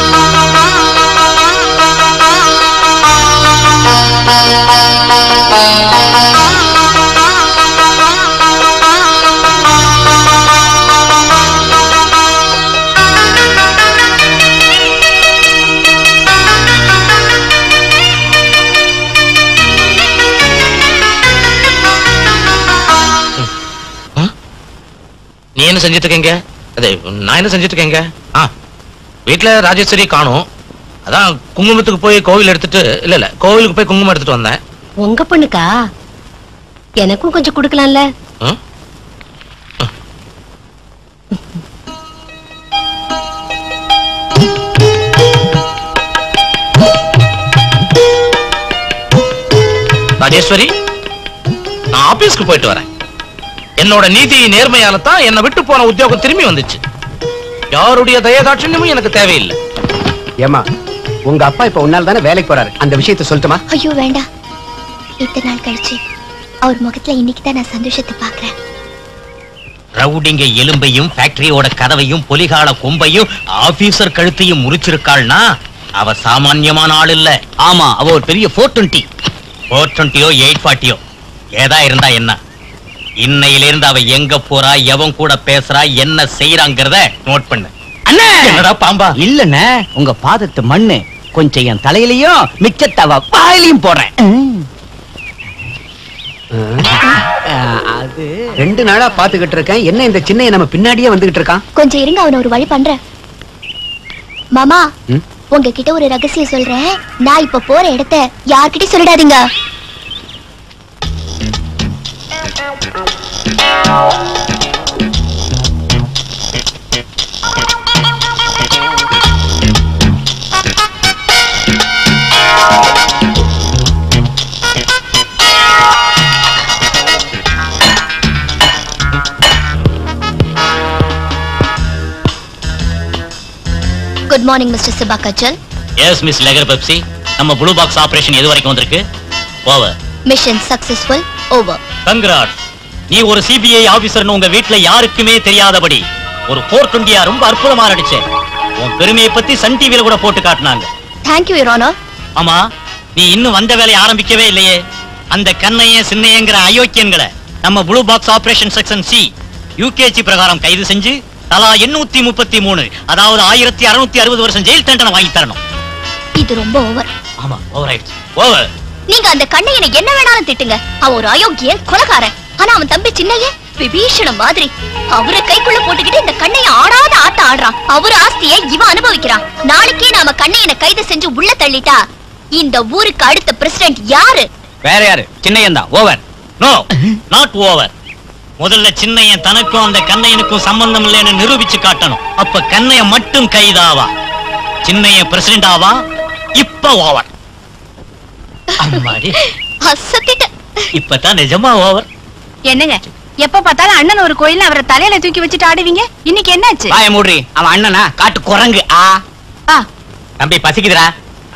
நீ என்ன செஞ்சுட்டு இருக்கீங்க அதே நான் என்ன செஞ்சுட்டு இருக்கேங்க ஆ வீட்டுல ராஜேஸ்வரி காணும் அதான் குங்குமத்துக்கு போய் கோவில் எடுத்துட்டு இல்ல இல்ல கோவிலுக்கு போய் குங்குமம் எடுத்துட்டு வந்தேன் உங்க பொண்ணுக்கா எனக்கும் கொஞ்சம் கொடுக்கலாம்ல ஆ? ராஜேஸ்வரி நான் ஆபீஸ்க்கு போயிட்டு வரேன் என்னோட நீதி நேர்மையால தான் என்னை விட்டு போன உத்தியோகம் திரும்பி வந்துச்சு யாருடைய தயதாட்சண்யமும் எனக்கு தேவையில்லை ஏமா உங்க அப்பா இப்ப உன்னால தானே வேலைக்கு போறாரு அந்த விஷயத்தை சொல்லட்டுமா ஐயோ வேண்டாம் இத்தனை நாள் கழிச்சு அவர் முகத்துல இன்னைக்கு தான் நான் சந்தோஷத்தை பாக்குறேன் ரவுடிங்க எலும்பையும் ஃபேக்டரியோட கதவையும் பொலிகால கொம்பையும் ஆபீசர் கழுத்தையும் முறிச்சிருக்காள்னா அவ சாமான்யமான ஆள் இல்ல ஆமா அவ ஒரு பெரிய ஃபோர் டுவெண்ட்டி ஃபோர் டுவெண்ட்டியோ எயிட் ஃபார்ட்டியோ ஏதா இருந்தா என்ன இன்னையிலிருந்து அவ எங்க போறா எவன் கூட பேசுறா என்ன செய்யறாங்கிறத நோட் பண்ணு அண்ணே என்னடா பாம்பா இல்லண்ணே உங்க பாதத்து மண்ணு கொஞ்சம் என் தலையிலையும் மிச்சத்தவ வாயிலையும் போடுறேன் அது ரெண்டு நாளா பாத்துக்கிட்டு இருக்கேன் என்ன இந்த சின்ன நம்ம பின்னாடியே வந்துகிட்டு இருக்கான் கொஞ்சம் இருங்க அவனை ஒரு வழி பண்றேன் மாமா ம்? உங்ககிட்ட ஒரு ரகசியம் சொல்றேன் நான் இப்ப போற இடத்த யார்கிட்டயும் சொல்லிடாதீங்க குட் மார்னிங் மிஸ்டர் சிபா கச்சல் எஸ் மிஸ் லெகர் பெப்சி நம்ம ப்ளூ பாக்ஸ் ஆபரேஷன் எது வரைக்கும் வந்திருக்கு over mission successful over congrats நீ ஒரு சிபிஐ ஆபீசர்னு உங்க வீட்ல யாருக்குமே தெரியாதபடி ஒரு போர் டுண்டியா ரொம்ப அற்புதமா நடிச்ச உன் பெருமையை பத்தி சன் டிவில கூட போட்டு காட்டினாங்க தேங்க்யூ யூர் ஆனர் ஆமா நீ இன்னும் வந்த வேலையை ஆரம்பிக்கவே இல்லையே அந்த கண்ணைய சின்னையங்கிற அயோக்கியன்களை நம்ம blue box operation section C UKG பிரகாரம் கைது செஞ்சு தலா எண்ணூத்தி முப்பத்தி மூணு அதாவது ஆயிரத்தி அறுநூத்தி அறுபது வருஷம் ஜெயில் தண்டனை வாங்கி தரணும் இது ரொம்ப ஓவர் ஆமா ஓவர் ஆயிடுச்சு ஓவர் நீங்க அந்த கண்ணையனை என்ன வேணாலும் திட்டுங்க அவன் ஒரு அயோக்கியன் கொலகாரன் ஆனா அவன் தம்பி சின்னைய விபீஷணம் மாதிரி அவரை கைக்குள்ள போட்டுக்கிட்டு இந்த கண்ணைய ஆடாத ஆட்ட ஆடுறான் அவர் ஆஸ்தியை இவன் அனுபவிக்கிறான் நாளைக்கே நாம கண்ணையனை கைது செஞ்சு உள்ள தள்ளிட்டா இந்த ஊருக்கு அடுத்த பிரசிடென்ட் யாரு வேற யாரு சின்னையன் தான் ஓவர் நோ நாட் ஓவர் முதல்ல சின்னையன் தனக்கும் அந்த கண்ணையனுக்கும் சம்பந்தம் இல்லைன்னு நிரூபிச்சு காட்டணும் அப்ப கண்ணையன் மட்டும் கைதாவா சின்னையன் பிரசிடென்ட் ஆவா இப்ப ஓவர் அம்மாடி அசத்திட்ட இப்பதான் நிஜமா ஓவர் என்னங்க எப்ப பார்த்தாலும் அண்ணன் ஒரு கோயில் அவரை தலையில தூக்கி வச்சுட்டு ஆடுவீங்க இன்னைக்கு என்னாச்சு வாய மூடுறி அவன் அண்ணனா காட்டு குரங்கு ஆ ஆ. தம்பி பசிக்குதுடா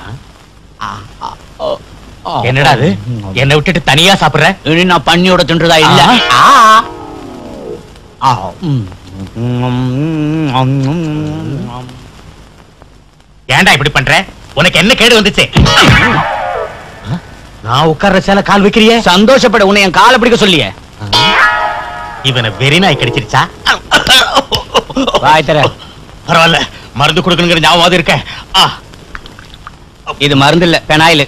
என்னடா அது என்னை விட்டுட்டு தனியா சாப்பிடுற இனி நான் பண்ணியோட தின்றதா இல்ல ஆ. ஆ, ம். ஏன்டா இப்படி பண்ற உனக்கு என்ன கேடு வந்துச்சு நான் உட்கார்ற சேல கால் வைக்கிறிய சந்தோஷப்பட உன்னை என் காலை பிடிக்க சொல்லியே இவனை வெறி நாய் கடிச்சிருச்சா வாய் தர பரவாயில்ல மருந்து கொடுக்கணுங்கிற ஞாபகம் இருக்க ஆ. இது மருந்து இல்ல பெனாயில்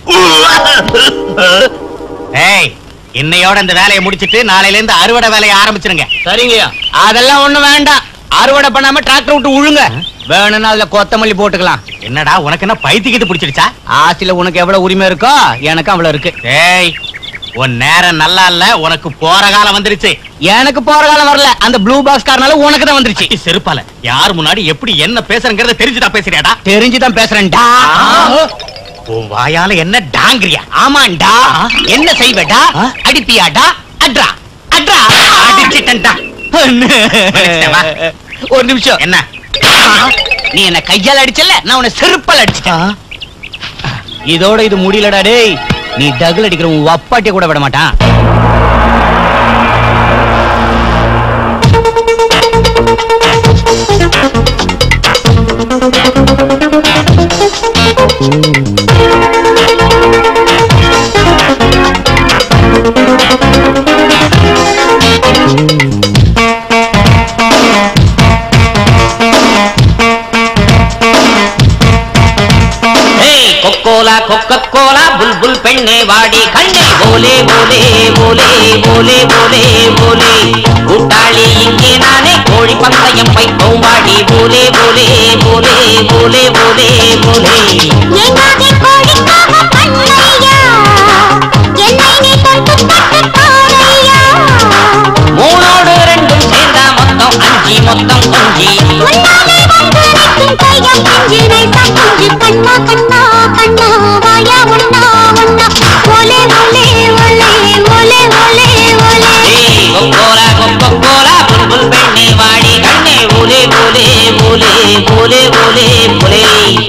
ஏய் இன்னையோட இந்த வேலையை முடிச்சிட்டு நாளையில இருந்து அறுவடை வேலையை ஆரம்பிச்சிருங்க சரிங்கய்யா அதெல்லாம் ஒண்ணு வேண்டாம் அறுவடை பண்ணாம டிராக்டர் விட்டு உழுங்க வேணும்னா அதுல கொத்தமல்லி போட்டுக்கலாம் என்னடா உனக்கு என்ன பைத்திக்கிட்டு பிடிச்சிருச்சா ஆசில உனக்கு எவ்வளவு உரிமை இருக்கோ எனக்கு அவ்வளவு இருக்கு ஏய் உன் நேரம் நல்லா இல்ல உனக்கு போற காலம் வந்துருச்சு எனக்கு போற காலம் வரல அந்த ப்ளூ பாக்ஸ் காரனால உனக்கு தான் வந்துருச்சு செருப்பால யார் முன்னாடி எப்படி என்ன பேசுறங்கிறத தெரிஞ்சுதான் பேசுறியாடா தெரிஞ்சுதான் பேசுறேன்டா உன் வாயால என்ன டாங்கிரியா ஆமாண்டா என்ன செய்வேடா அடிப்பியாடா அட்ரா அட்ரா அடிச்சிட்டா ஒரு நிமிஷம் என்ன நீ என்ன கையால அடிச்சல நான் உன்னை செருப்பால் அடிச்சிட்டேன் இதோட இது முடியலடா டேய் நீ டகுல் அடிக்கிற உன் வப்பாட்டிய கூட விட மாட்டான் ஏய் கொக்கோலா கொக்கோலா புல்புல் பெண்ணே வாடி கண்ணே போலே போலே போலே போலே போலே போலே கூட்டாளி இங்கே நானே கோழி பந்தயம் வைப்போம் வாடி போலே போலே போலே போலே போலே போலே எங்காதே கோழிக்காக பண்ணையா என்னை நீ தொட்டு தொட்டு பாரையா மூணோடு ரெண்டும் சேர்ந்தா மொத்தம் அஞ்சு மொத்தம் குஞ்சு முன்னாலே வந்து நிற்கும் கையம் பிஞ்சு நைசா குஞ்சு கண்ணா கண்ணா கண்ணா வாயா ஒண்ணா ஒண்ணா ஓலே ஓலே ஓலே ஓலே ஓலே ஓலே ஏய் கொக்கோலா கொக்கோலா புல்புல் பெண்ணே வாடி கண்ணே போலே போலே போலே போலே போலே போலே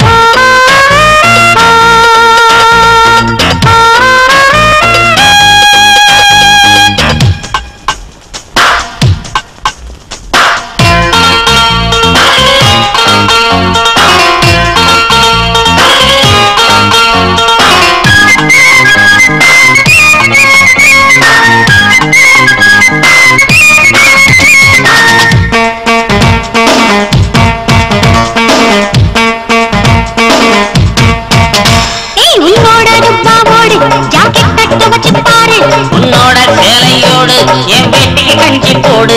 ஏய் உன்னோட டுப்பாவோடு ஜாக்கெட் கட்ட வச்சு பாரு உன்னோட சேலையோடு என் வீட்டுக்கு கஞ்சி போடு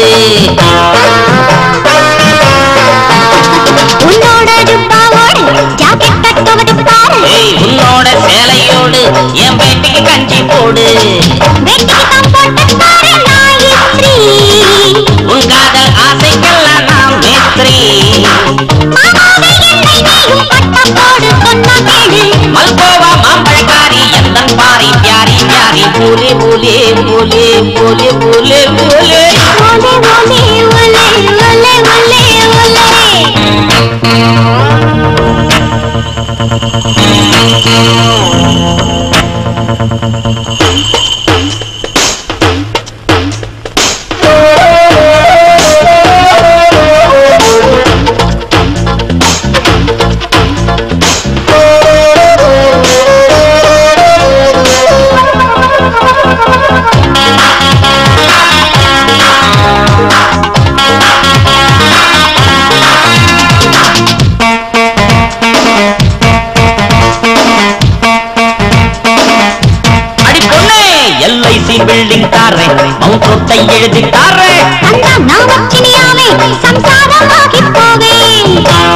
உன்னோட டுப்பாவோடு ஜாக்கெட் கட்ட வச்சு பாரு ஏய் உன்னோட சேலையோடு என் வீட்டுக்கு கஞ்சி போடு வெட்டிக்கு தான் போட்டு பாரு நாயிஸ்ரீ உன் காதல் ஆசைக்கெல்லாம் நான் மேஸ்திரி மாமாவே என்னை நீயும் பட்டம் போடு சொன்னா கேளு மல்கோவா மாம்பழக்காரி எந்தன் பாரி பியாரி பியாரி போலே போலே போலே போலே போலே போலே ஓலே ஓலே ஓலே ஓலே ஓலே ஓலே தொட்டை எழுதிட்டாரே நான் வச்சினியாவே சம்சாரமாகி போவேன்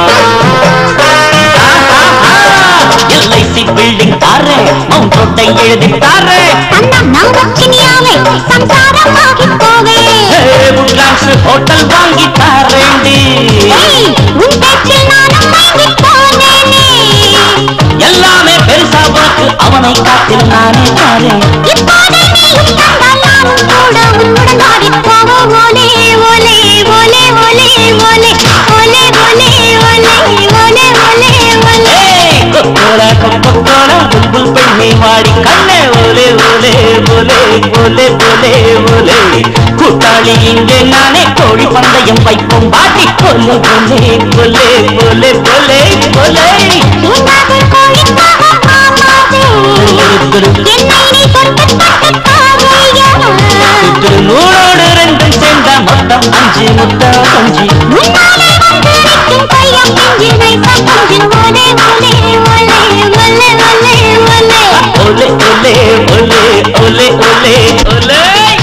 எல்ஐசி பில்டிங் தாரே மவுண்ட் ரோட்டை எழுதிட்டாரே நான் வச்சினியாவே சம்சாரமாகி போவேன் உட்லான்ஸ் ஹோட்டல் வாங்கி தாரேண்டி உன் பேச்சில் நானும் மயங்கி போனேனே எல்லாமே பெருசா உனக்கு அவனை காத்தில் நானே தாரேன் இப்போதே நீயும் தந்தால் நானும் கூட உன்னுடன் ஆடிப் போவோம். ஓலே, ஓலே, ஓலே, ஓலே, ஓலே, ஓலே, ஓலே, ஓலே, ஓலே, ஓலே, ஓலே. கொக்கோலா கொக்கோலா புல்புல் பெண்ணை வாடி கண்ணே ஓலே ஓலே ஓலே ஓலே ஓலே ஓலே கூட்டாளி இங்கே நானே கோழி பந்தயம் வைப்போம் பாட்டி ஓலே ஓலே ஓலே ஓலே ஓலே ஓலே உன்னாது கோழிக்காக மாமாவே. என்னை நீ தொட்டு தொட்டு பாவையா. நூறோடு ரெண்டும் சேர்ந்தா மொத்தம் அஞ்சு முத்தம் அஞ்சு முன்னாலே வந்து நிற்கும் பையன் பிஞ்சு நைசா பஞ்சு. ஓலே, ஓலே, ஓலே, ஓலே, ஓலே, ஓலே. ஓலே ஓலே ஓலே ஓலே ஓலே ஓலே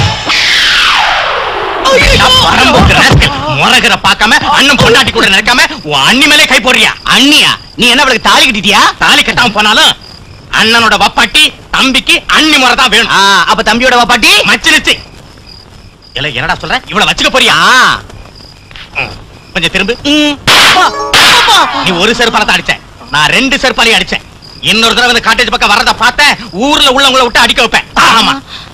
பரம்புக்கு rascal. முறகர பார்க்காம அண்ணன் பொண்டாட்டி கூட நடக்காம உன் அண்ணி மேலே கை போடுறியா அண்ணியா நீ என்ன அவளுக்கு தாலி கட்டிட்டியா தாலி கட்டாம போனாலும் அண்ணனோட வப்பாட்டி தம்பிக்கு அண்ணி முறை தான் வேணும் அப்ப தம்பியோட வப்பாட்டி மச்சிருச்சு இல்ல என்னடா சொல்ற இவள வச்சுக்க போறியா ம். கொஞ்சம் திரும்பு நீ ஒரு செருப்பால தான் அடிச்ச நான் ரெண்டு செருப்பாலையும் அடிச்சேன் இன்னொரு தடவை இந்த காட்டேஜ் பக்கம் வரத பார்த்தேன் ஊர்ல உள்ளவங்கள விட்டு அடிக்க வைப்பேன் ஆமா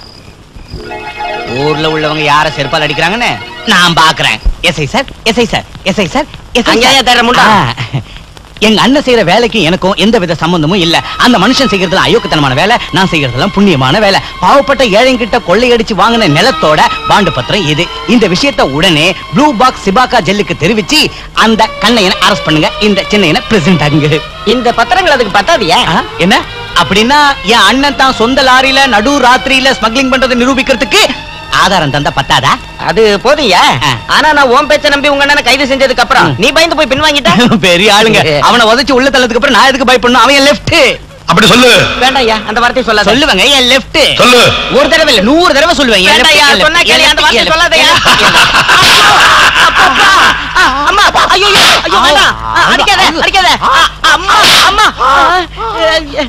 ஊர்ல உள்ளவங்க யார செருப்பால் அடிக்கிறாங்கன்னு நான் பாக்குறேன் SI sir SI sir SI sir அங்கேயா தேடுற முண்டா? எங்க அண்ணன் செய்யற வேலைக்கு எனக்கும் எந்த வித சம்பந்தமும் இல்ல அந்த மனுஷன் செய்யறதுல அயோக்கியத்தனமான வேலை நான் செய்யறதெல்லாம் புண்ணியமான வேலை பாவப்பட்ட ஏழைங்கிட்ட கொள்ளையடிச்சு வாங்கின நிலத்தோட பாண்டு பத்திரம் இது இந்த விஷயத்தை உடனே ப்ளூ பாக்ஸ் சிபாக்கா ஜெல்லுக்கு தெரிவிச்சு அந்த கண்ணையனை அரெஸ்ட் பண்ணுங்க இந்த சின்னையனை பிரசிடண்ட் ஆகுங்க இந்த பத்திரங்கள் அதுக்கு பத்தாதியா ஆ, என்ன அப்படின்னா என் அண்ணன் தான் சொந்த லாரியில நடு ராத்திரியில ஸ்மக்லிங் பண்றதை நிரூபிக்கிறதுக்கு ஆதாரம் தந்தா பத்தாதா அது போதியா ஆனா நான் உன் பேச்ச நம்பி உங்க அண்ணனை கைது செஞ்சதுக்கு அப்புறம் நீ பயந்து போய் பின் வாங்கிட்ட பெரிய ஆளுங்க அவனை உதைச்சு உள்ள தள்ளதுக்கு அப்புறம் நான் எதுக்கு பயப்படணும் அவன் என் லெஃப்ட் அப்படி சொல்லு வேண்டாம் ஐயா அந்த வார்த்தையை சொல்லாத சொல்லுவாங்க என் லெஃப்ட் சொல்லு. ஒரு தடவை இல்ல நூறு தடவை சொல்லுவேன் என் வேண்டாம் left, ஐயா என் left, சொன்னா என் கேளு left, அந்த வார்த்தையை என் left, சொல்லாதயா என் left. அம்மா ஐயோ ஐயோ ஐயோ வேண்டாம் ஆ, அடிக்காத அடிக்காத ஆ, அம்மா அம்மா ஆ, ஏ,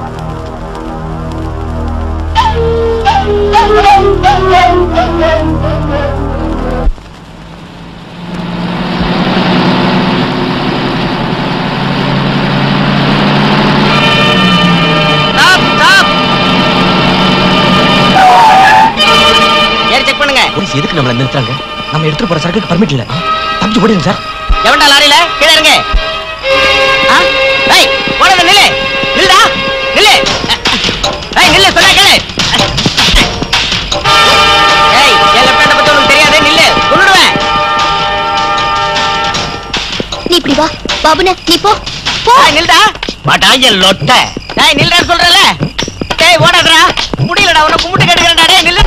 ஸ்டாப் ஸ்டாப் ஏறி செக் பண்ணுங்க போலீஸ் எதுக்கு நம்மள நிறுத்துறாங்க நம்ம எடுத்துட்டு போற சரக்குக்கு பர்மிட் இல்ல தப்பிச்சு போடுங்க சார் எவன்டா லாரியில கீழே இருங்க ஆ? ஏய் போனது நில்லு நில்லுடா நில்லு ஏய் நில்லு சொன்னா கேளு ஏய் என் லெஃப்ட் ஹேண்ட பத்தி உனக்கு தெரியாது நில்லு கொன்னுடுவேன் நீ இப்படி வா பாபுன நீ போ போ ஏய் நில்லுடா பட்டாய லொட்ட டேய் நில்லுடா சொல்றல டேய் ஓடாதடா முடியலடா உன்னை கும்பிட்டு கேட்டுக்கிறேன்டா டேய் நில்லு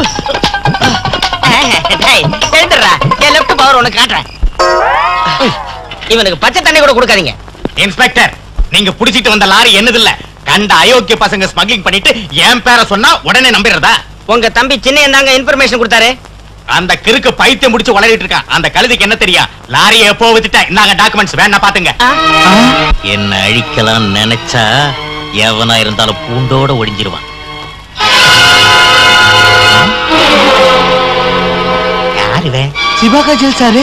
டேய் எழுந்துடுறா என் லெஃப்ட் பவர் உனக்கு காட்டுறேன் இவனுக்கு பச்சை தண்ணி கூட கொடுக்காதீங்க இன்ஸ்பெக்டர் நீங்க புடிச்சிட்டு வந்த லாரி என்னது இல்ல கண்ட அயோக்கிய பசங்க ஸ்மக்லிங் பண்ணிட்டு என் பேரை சொன்னா உடனே நம்பிடுறதா உங்க தம்பி சின்ன தாங்க இன்ஃபர்மேஷன் கொடுத்தாரு அந்த கிறுக்கு பைத்தியம் முடிச்சு வளரிட்டு இருக்கான் அந்த கழுதைக்கு என்ன தெரியும் லாரியை எப்போ வித்துட்ட இந்தாங்க டாக்குமெண்ட்ஸ் வேணா பாத்துங்க என்ன அழிக்கலாம் நினைச்சா எவனா இருந்தாலும் பூண்டோட ஒடிஞ்சிருவான் யார் இவன் சிவாகா ஜெல் சாரு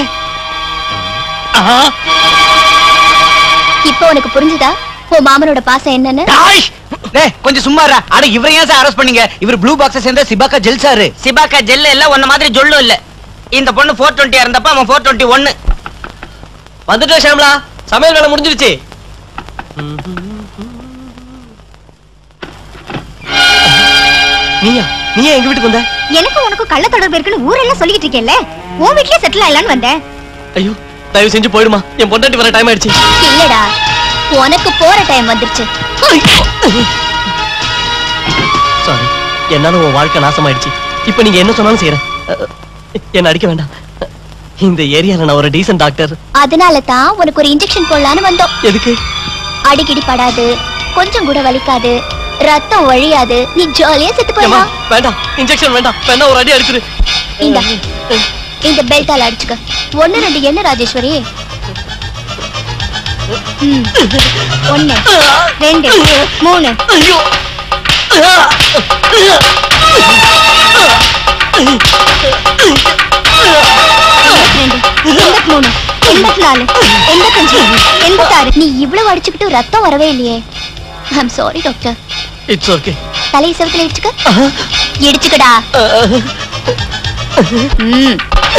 இப்போ உனக்கு புரிஞ்சுதா உன் மாமனோட பாசம் என்னன்னு டேய் கொஞ்சம் சும்மா இருடா. அட இவரை ஏன் சார் அரெஸ்ட் பண்ணீங்க இவர் ப்ளூ பாக்ஸை சேர்ந்த சிபாக்கா ஜெல் சாரு சிபாக்கா ஜெல்ல இல்ல உன்ன மாதிரி ஜொல்லும் இல்ல இந்த பொண்ணு ஃபோர் டுவெண்ட்டியா இருந்தப்ப அவன் ஃபோர் டுவெண்ட்டி ஒன்னு வந்துட்டோம் ஷாம்லா சமையல் வேலை முடிஞ்சிருச்சு நீயா நீ எங்க வீட்டுக்கு வந்த எனக்கும் உனக்கும் கள்ள தொடர்பு இருக்குன்னு ஊரெல்லாம் சொல்லிட்டு இருக்கேன்ல உன் வீட்லயே செட்டில் ஆயிடலான்னு வந்தேன் ஐயோ தயவு செஞ்சு போயிடுமா என் பொண்டாட்டி வர டைம் ஆயிடுச்சு இல்லடா உனக்கு போற டைம் வந்துருச்சு சாரி என்னால உன் வாழ்க்கை நாசமாயிடுச்சு இப்ப நீங்க என்ன சொன்னாலும் செய்யறேன் அஹ், என்ன அடிக்க வேண்டாம் இந்த ஏரியால நான் ஒரு டீசன்ட் டாக்டர் அதனால தான் உனக்கு ஒரு இன்ஜெக்ஷன் போடலான்னு வந்தோம் எதுக்கு அடிக்கடி படாது கொஞ்சம் கூட வலிக்காது ரத்தம் வழியாது நீ ஜாலியா செத்து ஏம்மா, போயிடலாம் வேண்டாம் இன்ஜெக்ஷன் வேண்டாம் வேண்டாம் ஒரு அடி அடிச்சிரு இந்தா இந்த பெல்ட்டால அடிச்சுக்க ஒண்ணு ரெண்டு என்ன ராஜேஸ்வரி ம். ஒண்ணு ரெண்டு மூணு ரெண்டு எண்பத்தி மூணு எண்பத்தி நாலு எண்பத்தஞ்சு எண்பத்தாறு நீ இவ்வளவு அடிச்சுக்கிட்டு ரத்தம் வரவே இல்லையே I'm sorry doctor it's okay தலையை செவத்துல இடிச்சுக்க இடிச்சுக்கடா ம்.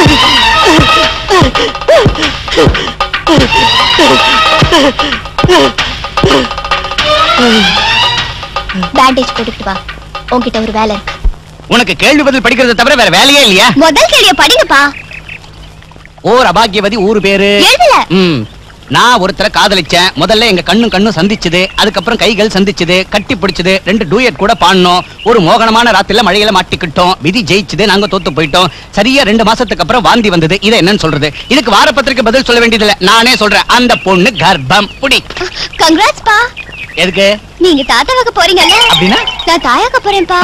பேண்டேஜ் போட்டுக்கிட்டு வா உன்கிட்ட ஒரு வேலை இருக்கு உனக்கு கேள்வி பதில் படிக்கிறத தவிர வேற வேலையே இல்லையா முதல் கேள்விய படிங்கப்பா ஓர் அபாகியவதி ஊரு பேரு எழுதல ம் நான் ஒருத்தரை காதலிச்சேன் முதல்ல எங்க கண்ணும் கண்ணும் சந்திச்சது அதுக்கப்புறம் கைகள் சந்திச்சது கட்டி பிடிச்சது ரெண்டு டூயட் கூட பாடினோம் ஒரு மோகனமான ராத்திரில மழையில மாட்டிக்கிட்டோம் விதி ஜெயிச்சது நாங்க தோத்து போயிட்டோம் சரியா ரெண்டு மாசத்துக்கு அப்புறம் வாந்தி வந்தது இதை என்னன்னு சொல்றது இதுக்கு வாரப்பத்திரிக்கை பதில் சொல்ல வேண்டியதில்ல நானே சொல்றேன் அந்த பொண்ணு கர்ப்பம் புடி கங்க்ராட்ஸ் பா எதுக்கு நீங்க தாத்தாவாக்க போறீங்கல்ல அப்படின்னா? நான் தாயாக்க போறேன்ப்பா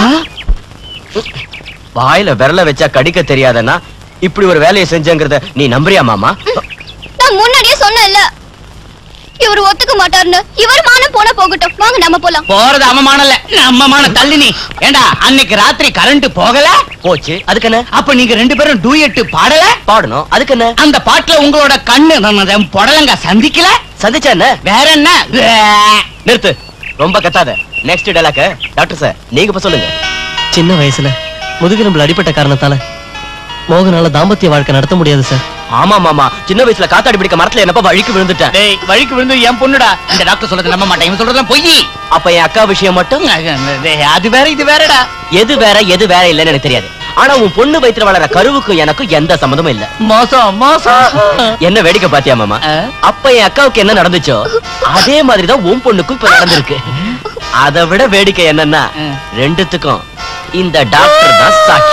வாயில விரல வச்சா கடிக்க தெரியாதன்னா இப்படி ஒரு வேலையை செஞ்சங்கிறத நீ நம்புறியா மாமா நான் முன்னாடியே சொன்னேன்ல இவர் ஒத்துக்க மாட்டாருன்னு இவர் மானம் போன போகட்டும் வாங்க நம்ம போலாம் போறது அவமானம் இல்ல நம்மமான தள்ளி நீ ஏண்டா அன்னைக்கு ராத்திரி கரண்ட் போகல போச்சு அதுக்கு என்ன அப்ப நீங்க ரெண்டு பேரும் டூயட் பாடல பாடணும் அதுக்கு என்ன அந்த பாட்டுல உங்களோட கண்ணு நம்ம புடலங்க சந்திக்கல சந்திச்சா என்ன வேற என்ன வே. நிறுத்து ரொம்ப கத்தாத நெக்ஸ்ட் டேலாக்க டாக்டர் சார் நீங்க இப்ப சொல்லுங்க சின்ன வயசுல முதுகெலும்புல அடிப்பட்ட காரணத்தால மோகனால தாம்பத்திய வாழ்க்கை நடத்த முடியாது சார் ஆமா மாமா சின்ன வயசுல காத்தாடி பிடிக்க மரத்துல என்னப்பா வழிக்கு விழுந்துட்டேன் டேய் வழிக்கு விழுந்து என் பொண்ணுடா இந்த டாக்டர் சொல்றது நம்ப மாட்டேன் இவன் சொல்றதுலாம் பொய் அப்ப என் அக்கா விஷயம் மட்டும் டேய், அது வேற இது வேறடா எது வேற எது வேற இல்லைன்னு எனக்கு தெரியாது ஆனா உன் பொண்ணு வயித்துல வளர கருவுக்கும் எனக்கும் எந்த சம்மந்தமும் இல்ல மோசம் மோசம் என்ன வேடிக்கை பாத்தியா மாமா அப்ப என் அக்காவுக்கு என்ன நடந்துச்சோ அதே மாதிரிதான் உன் பொண்ணுக்கும் இப்ப நடந்திருக்கு அதை விட வேடிக்கை என்னன்னா ரெண்டுத்துக்கும் இந்த டாக்டர் தான் சாட்சி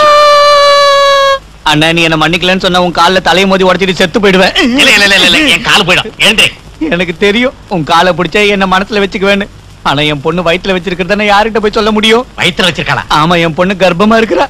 அண்ணா நீ என்ன மன்னிக்கலன்னு சொன்ன உன் கால்ல தலையை மோதி உடைச்சிட்டு செத்து போயிடுவேன் இல்ல இல்ல இல்ல இல்ல என் கால் போயிடும் எழுந்தே எனக்கு தெரியும் உன் காலை பிடிச்சா என்ன மனசுல வச்சுக்குவேன்னு ஆனா என் பொண்ணு வயித்துல வச்சிருக்கிறத யார்கிட்ட போய் சொல்ல முடியும் வயித்துல வச்சிருக்காளா ஆமா என் பொண்ணு கர்ப்பமா இருக்கிறா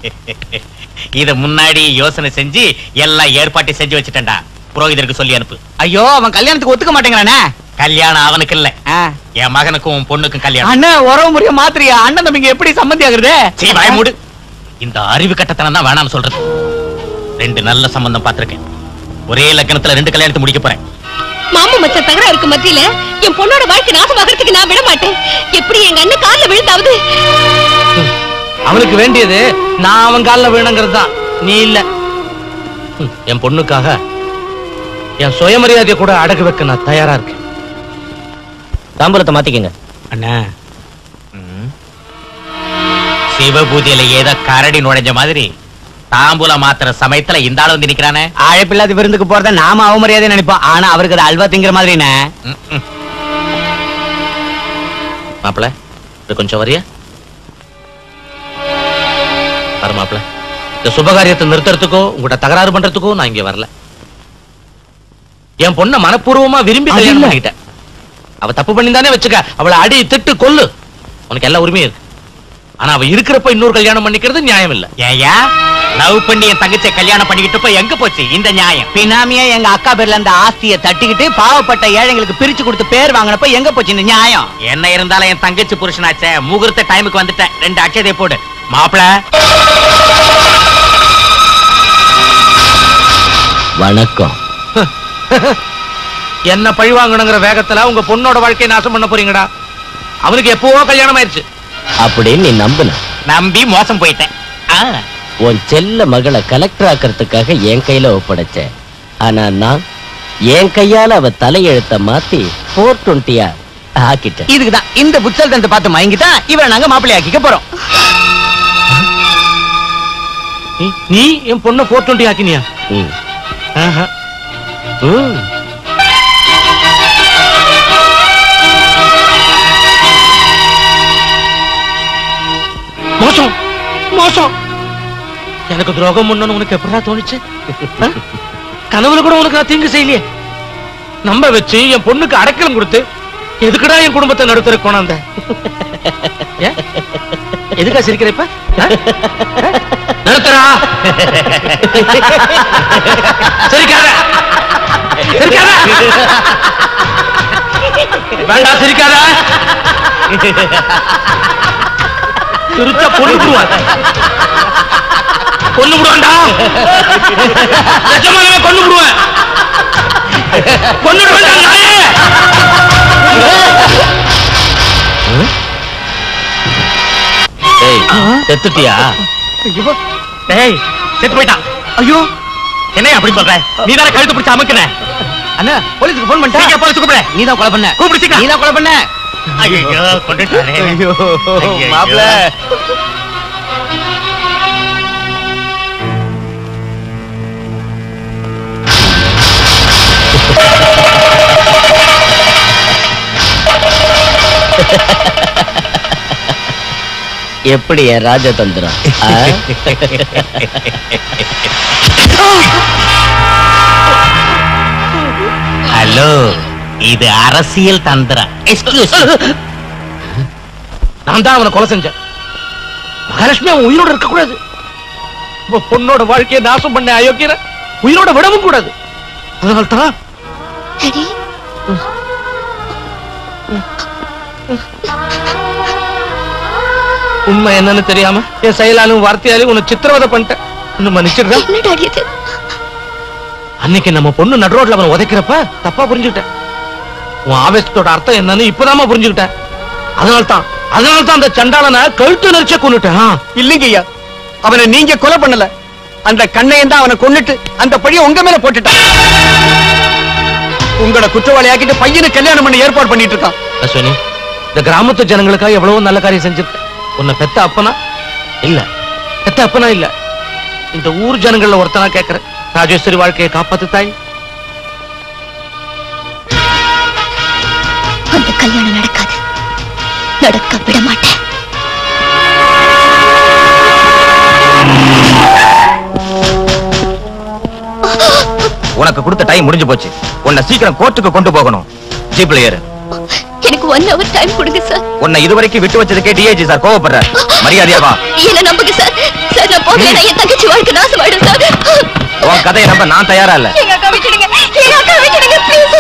இத முன்னாடி யோசனை செஞ்சு எல்லா ஏற்பாட்டையும் செஞ்சு வச்சுட்டேன்டா புரோகிதருக்கு சொல்லி அனுப்பு ஐயோ அவன் கல்யாணத்துக்கு ஒத்துக்க மாட்டேங்கிறானே கல்யாணம் அவனுக்கு இல்ல என் மகனுக்கும் உன் பொண்ணுக்கும் கல்யாணம் அண்ணன் உறவு முறைய மாத்திரியா அண்ணன் தம்பிங்க எப்படி சம்மந்தி ஆகுறது சீ வாய மூடு இந்த அறிவு கட்டத்தனம் தான் வேணாம்னு சொல்றது ரெண்டு நல்ல சம்பந்தம் பார்த்திருக்கேன் ஒரே லக்கணத்துல ரெண்டு கல்யாணத்தை முடிக்க போறேன் மாமா மச்ச தகராறுக்கு மத்தியில என் பொண்ணோட வாழ்க்கை நாசமாகறதுக்கு நான் விட மாட்டேன் எப்படி எங்க அண்ணன் கால்ல விழுந்தாவது அவனுக்கு வேண்டியது நான் அவன் கால்ல வேணுங்கிறது தான் நீ இல்ல ம், என் பொண்ணுக்காக என் சுயமரியாதையை கூட அடகு வைக்க நான் தயாரா இருக்கேன் தாம்பூலத்தை மாத்திக்கங்க அண்ணா ம். சிவபூஜையில ஏதோ கரடி நுழைஞ்ச மாதிரி தாம்பூல மாத்திர சமயத்துல இந்த ஆள் வந்து நிக்கிறானே அழைப்பில்லாத விருந்துக்கு போறத நாம அவமரியாதை நினைப்போம் ஆனா அவருக்கு அது அல்வா திங்கிற மாதிரிண்ணே மாப்பிள இது கொஞ்சம் வரியா வர மாப்பிள இந்த சுபகாரியத்தை நிறுத்துறதுக்கோ உங்கள்கிட்ட தகராறு பண்றதுக்கோ நான் இங்க வரல என் பொண்ண மனப்பூர்வமா விரும்பி அது கல்யாணம் இல்ல. பண்ணிக்கிட்டேன் அவ தப்பு பண்ணிந்தானே வச்சுக்க அவளை அடி திட்டு கொல்லு உனக்கு எல்லா உரிமையும் இருக்கு ஆனா அவ இருக்கிறப்ப இன்னொரு கல்யாணம் பண்ணிக்கிறது நியாயம் இல்ல ஏயா லவ் பண்ணி என் தங்கச்சியை கல்யாணம் பண்ணிக்கிட்டப்ப எங்க போச்சு இந்த நியாயம் பினாமியா எங்க அக்கா பேர்ல அந்த ஆஸ்தியை தட்டிக்கிட்டு பாவப்பட்ட ஏழைங்களுக்கு பிரிச்சு கொடுத்து பேர் வாங்கினப்ப எங்க போச்சு இந்த நியாயம் என்ன இருந்தாலும் என் தங்கச்சி புருஷனாச்சே முகூர்த்த டைமுக்கு வந்துட்டேன் ரெண்டு அட்சதை போடு மாப்பிள வணக்கம் என்ன பழி வாங்கணுங்கிற வேகத்துல உங்க பொண்ணோட வாழ்க்கையை நாசம் பண்ண போறீங்கடா அவனுக்கு எப்பவோ கல்யாணம் ஆயிருச்சு அப்படின்னு நீ நம்புன நம்பி மோசம் போயிட்டேன் ஆ, உன் செல்ல மகளை கலெக்டர் ஆக்கிறதுக்காக என் கையில ஒப்படைச்ச ஆனா நான் என் கையால அவ தலையெழுத்த மாத்தி போர் டுவெண்ட்டியா ஆக்கிட்டேன் இதுக்குதான் இந்த புத்தல் தந்து பார்த்து மயங்கிட்டா இவரை நாங்க மாப்பிள்ளை ஆக்கிக்க போறோம் நீ- நீ என் பொண்ணை போர் டுவெண்ட்டி ஆக்கினியா ம். ஆஹா. ம். மோசம் மோசம் எனக்கு துரோகம் பண்ணணும்னு உனக்கு எப்படா தோணுச்சு ஆ? கனவுல கூட உனக்கு நான் தீங்கு செய்யலையே நம்ப வச்சு என் பொண்ணுக்கு அடைக்கலம் கொடுத்து எதுக்குடா என் குடும்பத்தை நடுத்தர கொண்டாந்த ஏன்? எதுக்கா சிரிக்கிற இப்ப ஆ? ஆ? நடுத்தரா சிரிக்காத சிரிக்காத வேண்டாம் சிரிக்காத சிரிச்சா கொண்டு விடுவான் கொண்டு விடுவான்டா நிஜமாவே கொண்டு விடுவேன் கொண்டு விடுவேன் நாயே ஏய் செத்துட்டியா டேய் செத்து போயிட்டான் ஐயோ என்ன அப்படி சொல்ற நீ தானே கழுத்து பிடிச்ச அமுக்குன அண்ணா போலீஸ்க்கு போன் பண்ணிட்டா சீக்கிரம் போலீஸ் கூப்பிடு நீ தான் கொலை பண்ண கூப்பிடு சீக்கிரம் நீ தான் கொலை பண்ண ஐயோ கொண்டுட்டானே ஐயோ ஐயையோ. மாப்ள எப்படி என் ராஜதந்திரம் ஆ? ஹலோ இது அரசியல் தந்திரம் எக்ஸ்கியூஸ் நான் தான் அவனை கொலை செஞ்சேன் மகாலட்சுமி அவன் உயிரோட இருக்க கூடாது உன் பொண்ணோட வாழ்க்கையை நாசம் பண்ண அயோக்கியர உயிரோட விடவும் கூடாது அதனால தான் டாடி உண்மை என்னன்னு தெரியாம என் செயலாலும் வார்த்தையாலும் உன்னை சித்திரவதை பண்ணிட்டேன் இன்னும் மன்னிச்சிடுறேன் என்ன டாடி இது அன்னைக்கு நம்ம பொண்ணு நடுரோட்ல அவனை உதைக்கிறப்ப தப்பா புரிஞ்சுக்கிட்டேன் உன் ஆவேசத்தோட அர்த்தம் என்னன்னு இப்பதாம்மா புரிஞ்சுக்கிட்டேன் அதனால தான் அதனால தான் அந்த சண்டாளனை கழுத்து நெரிச்ச கொண்டுட்டேன் இல்லைங்க ஐயா அவனை நீங்க கொலை பண்ணல அந்த கண்ணையன் தான் அவனை கொன்னுட்டு அந்த பழிய உங்க மேல போட்டுட்டான் உங்களை குற்றவாளியாக்கிட்டு பையனை கல்யாணம் பண்ண ஏற்பாடு பண்ணிட்டு இருக்கான் அஸ்வினி இந்த கிராமத்து ஜனங்களுக்காக எவ்வளவோ நல்ல காரியம் செஞ்சிருக்க உன்னை பெத்த அப்பனா இல்ல பெத்த அப்பனா இல்ல இந்த ஊர் ஜனங்கள்ல ஒருத்தனா கேக்குறேன் ராஜேஸ்வரி வாழ்க்கையை காப்பாத்து தாய் அந்த கல்யாணம் நடக்காது நடக்க விட மாட்டேன் உனக்கு கொடுத்த டைம் முடிஞ்சு போச்சு உன்னை சீக்கிரம் கோர்ட்டுக்கு கொண்டு போகணும் ஜீப்ல ஏறு எனக்கு ஒன் ஹவர் டைம் கொடுங்க சார் உன்னை இதுவரைக்கும் விட்டு வச்சதுக்கே டிஐஜி சார் கோவப்படுற மரியாதையா வா என்ன நம்புங்க சார் சார் நான் போகல என் தங்கச்சி வாழ்க்கை நாசமாயிடும் சார் உன் கதையை நம்ப நான் தயாரா இல்ல எங்க அக்கா விட்டுடுங்க எங்க அக்கா விட்டுடுங்க ப்ளீஸ்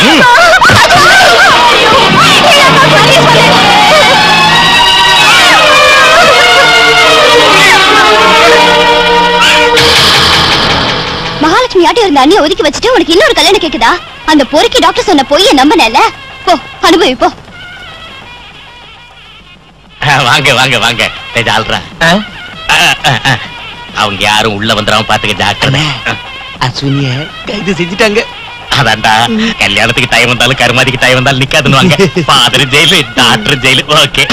மகாலட்சுமி ஆட்டி இருந்த அண்ணியை ஒதுக்கி வச்சுட்டு உனக்கு இன்னொரு கல்யாணம் கேக்குதா அந்த பொறுக்கி டாக்டர் சொன்ன பொய்ய நம்பினல போ அனுபவி போ வாங்க வாங்க வாங்க டேய் ஆள்றா அவங்க யாரும் உள்ள வந்துடாம பாத்துக்க ஜாக்கிரதை அஸ்வினிய கைது செஞ்சுட்டாங்க அதான்டா கல்யாணத்துக்கு டைம் வந்தாலும் கருமாதிக்கு டைம் வந்தாலும் நிக்காதுன்னு father jail doctor jail okay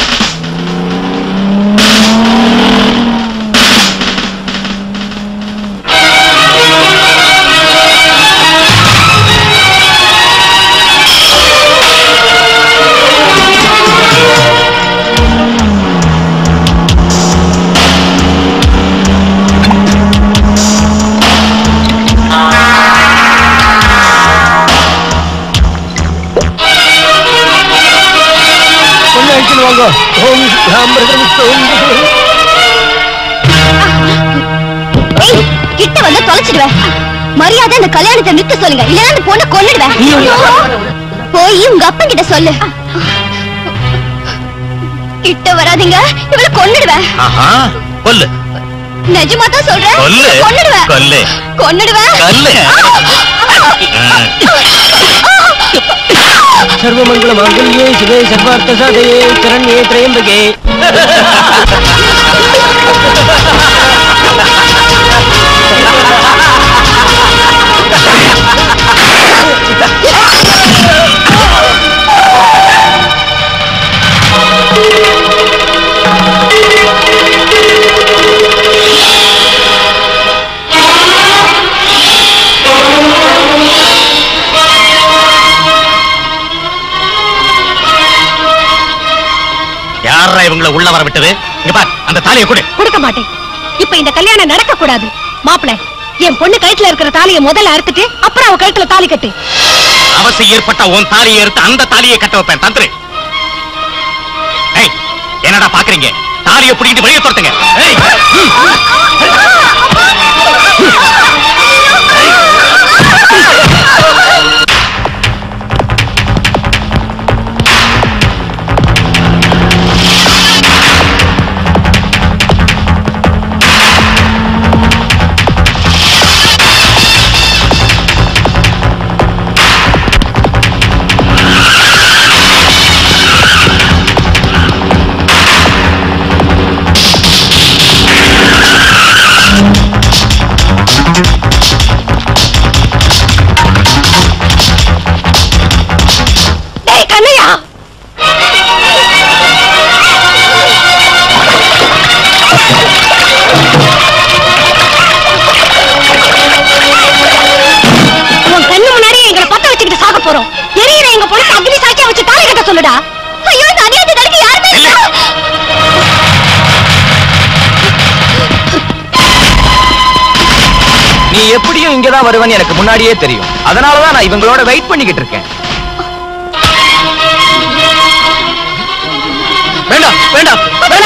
பொண்ணு அழிச்சுன்னு வாங்க ஓம் ராமரதம் சோம் ஏய், கிட்ட வந்து தொலைச்சிடுவேன் மரியாதை அந்த கல்யாணத்தை நிறுத்த சொல்லுங்க இல்லைன்னா அந்த பொண்ணை கொன்னுடுவேன் போய் உங்க அப்பா கிட்ட சொல்லு கிட்ட வராதீங்க இவளை கொன்னுடுவேன் ஆஹா கொல்லு நிஜமா தான் சொல்றேன் கொல்லு கொன்னுடுவேன் கொல்லு கொன்னுடுவேன் கொல்லு சர்வமங்கள மாங்கல்யே சிவே சர்வார்த்த சாதயே சரண்யே திரையம்பகே யாரா இவங்களை உள்ள வர விட்டது இங்க பார் அந்த தாலியை கொடு கொடுக்க மாட்டேன் இப்ப இந்த கல்யாணம் நடக்க கூடாது மாப்பிள என் பொண்ணு கழுத்துல இருக்கிற தாலியை முதல்ல அறுத்துட்டு அப்புறம் அவ கழுத்துல தாலி கட்டு அவசியம் ஏற்பட்ட உன் தாலியை எடுத்து அந்த தாலியை கட்ட வைப்பேன் தந்திரு ஏய், என்னடா பாக்குறீங்க தாலியை பிடிக்கிட்டு வெளியே துரத்துங்க ஏய், ம். நீயும் இங்கதான் வருவேன்னு எனக்கு முன்னாடியே தெரியும் அதனாலதான் நான் இவங்களோட வெயிட் பண்ணிக்கிட்டு இருக்கேன் வேண்டாம் வேண்டாம்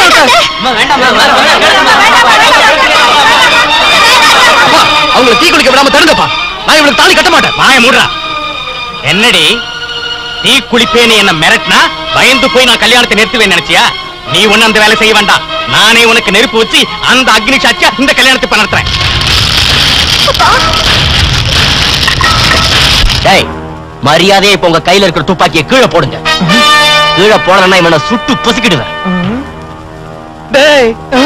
அவங்களை தீ குளிக்க விடாம தடுங்கப்பா நான் இவளுக்கு தாலி கட்ட மாட்டேன் வாய மூடுறா என்னடி நீ குளிப்பேன்னு என்ன மிரட்டினா பயந்து போய் நான் கல்யாணத்தை நிறுத்துவேன் நினைச்சியா நீ ஒண்ணு அந்த வேலை செய்ய வேண்டாம் நானே உனக்கு நெருப்பு வச்சு அந்த அக்னி சாட்சியா இந்த கல்யாணத்தை இப்ப நடத்துறேன் டேய் மரியாதையை இப்ப உங்க கையில இருக்கிற துப்பாக்கியை கீழே போடுங்க கீழே போடலன்னா இவனை சுட்டு பொசுக்கிடுவேன் டேய்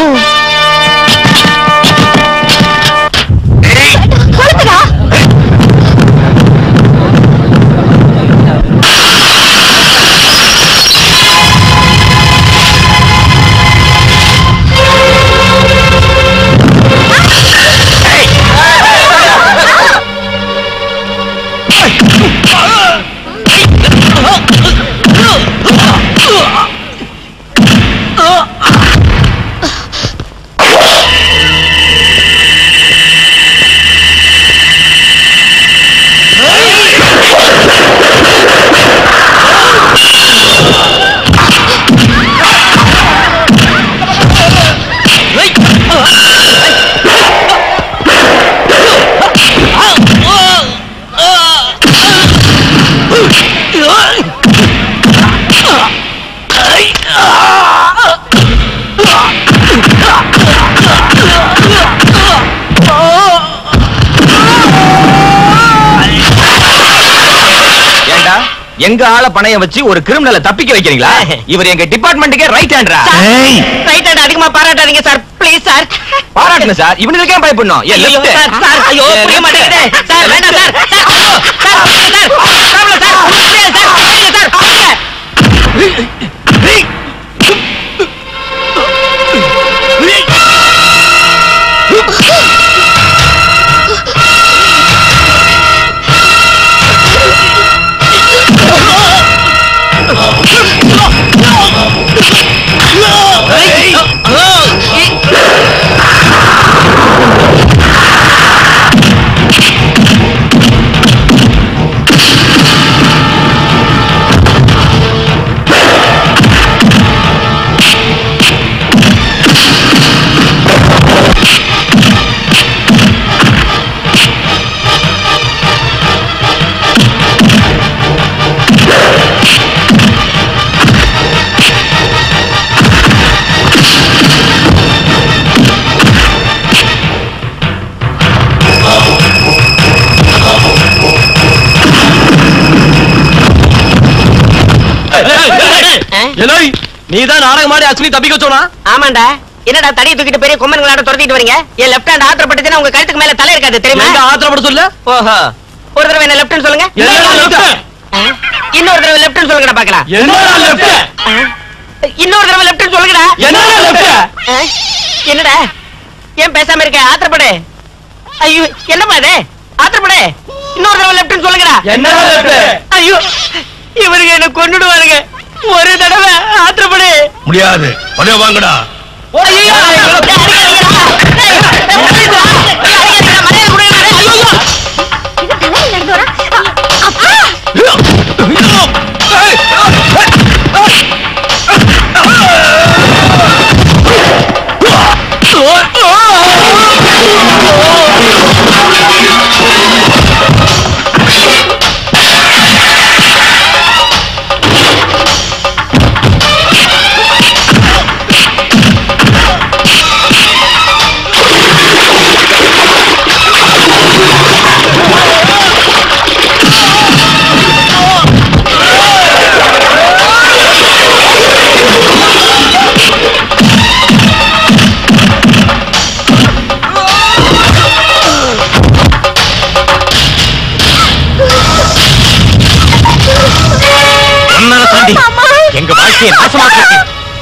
ஏண்டா எங்க ஆள பணைய வச்சு ஒரு கிரிமினலை தப்பிக்க வைக்கிறீங்களா இவர் எங்க டிபார்ட்மெண்ட்டுக்கே ரைட் ஹேண்டரா ரைட் ஹேண்ட் அதிகமா பாராட்டாதீங்க சார் ப்ளீஸ் சார் பாராட்டுங்க சார் இவனுக்கு ஏன் பயப்படணும் ஏன் ஐயோ, left? சார், சார், ஐயோ, ஏன் புரிய left? மாட்டேங்குதே. சார், வேண்டாம் சார். சார், ஐயோ, சார், சார், சார், சார், புரியல சார், புரியல சார், புரியல. எலோய் நீதான் நாடகம் ஆடி அஸ்வினி தப்பிக்க சொன்னா ஆமாண்டா என்னடா தடியை தூக்கிட்டு பெரிய கொம்பன்களாட துரத்திட்டு வரீங்க என் லெஃப்ட் ஹேண்ட் ஆத்திரப்பட்டுச்சுன்னா உங்க கழுத்துக்கு மேல தலை இருக்காது தெரியுமா எங்க ஆத்திரப்பட சொல்ல ஓஹோ ஒரு தடவை என்ன லெஃப்ட்னு சொல்லுங்க என்னடா left? ஆ? இன்னொரு தடவை லெஃப்ட்னு சொல்லுங்கடா பாக்கலாம் என்னடா left? இன்னொரு தடவை லெஃப்ட்னு சொல்லுங்கடா என்னடா left? ஆ? என்னடா ஏன் பேசாம இருக்க ஆத்திரப்படு ஐயோ என்னப்பா இது ஆத்திரப்படு இன்னொரு தடவை லெஃப்ட்னு சொல்லுங்கடா என்னடா left? ஐயோ இவருங்க என்ன கொன்னுடுவாருங்க ஒரு தடவை ஆத்திரப்படு முடியாது பழைய வாங்கடா ஐயோ உன்னால தாண்டி எங்க வாழ்க்கையை நாசமாக்கிட்டு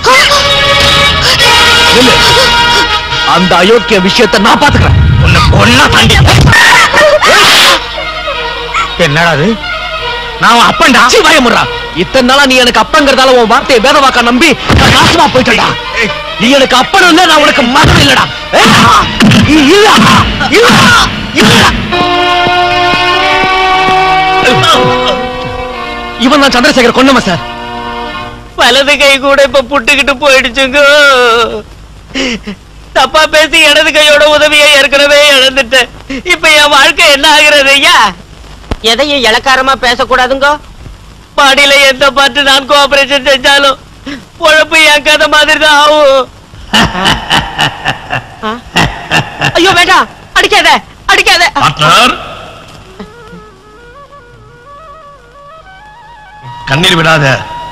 அந்த அயோக்கிய விஷயத்தை நான் பாத்துக்கிறேன் உன்னை கொன்னா தாண்டி என்னடா அது நான் உன் அப்பன்டா பயமுறா இத்தனை நாளா நீ எனக்கு அப்பங்கிறதால உன் வார்த்தையை வேதவாக்கா நம்பி நான் நாசமா போயிட்டா நீ எனக்கு அப்பனும் இல்ல நான் உனக்கு மகன் இல்லடா ஏய், இல்ல இல்ல இல்ல இவன் தான் சந்திரசேகர் கொன்னவன் சார் வலது கை கூட இப்ப புட்டுக்கிட்டு போயிடுச்சுங்க தப்பா பேசி இடது கையோட உதவியை ஏற்கனவே இழந்துட்டேன் இப்ப என் வாழ்க்கை என்ன ஆகிறது ஐயா எதையும் இளக்காரமா பேசக்கூடாதுங்க பாடியில எந்த பார்த்து நான் கோஆபரேஷன் செஞ்சாலும் பொழப்பு என் கதை மாதிரி தான் ஆகும் ஆ? ஐயோ வேண்டாம் அடிக்காத அடிக்காத பார்ட்னர் கண்ணீர் விடாத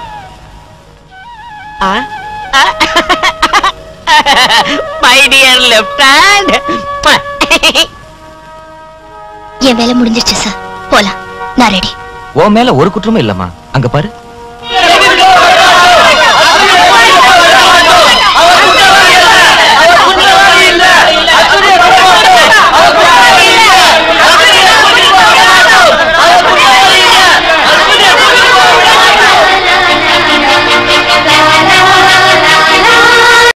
மை டியர் லெஃப்ட் ஹேண்ட் என் வேலை முடிஞ்சிருச்சு சார் போலாம் நான் ரெடி உன் மேல ஒரு குற்றமும் இல்லம்மா அங்க பாரு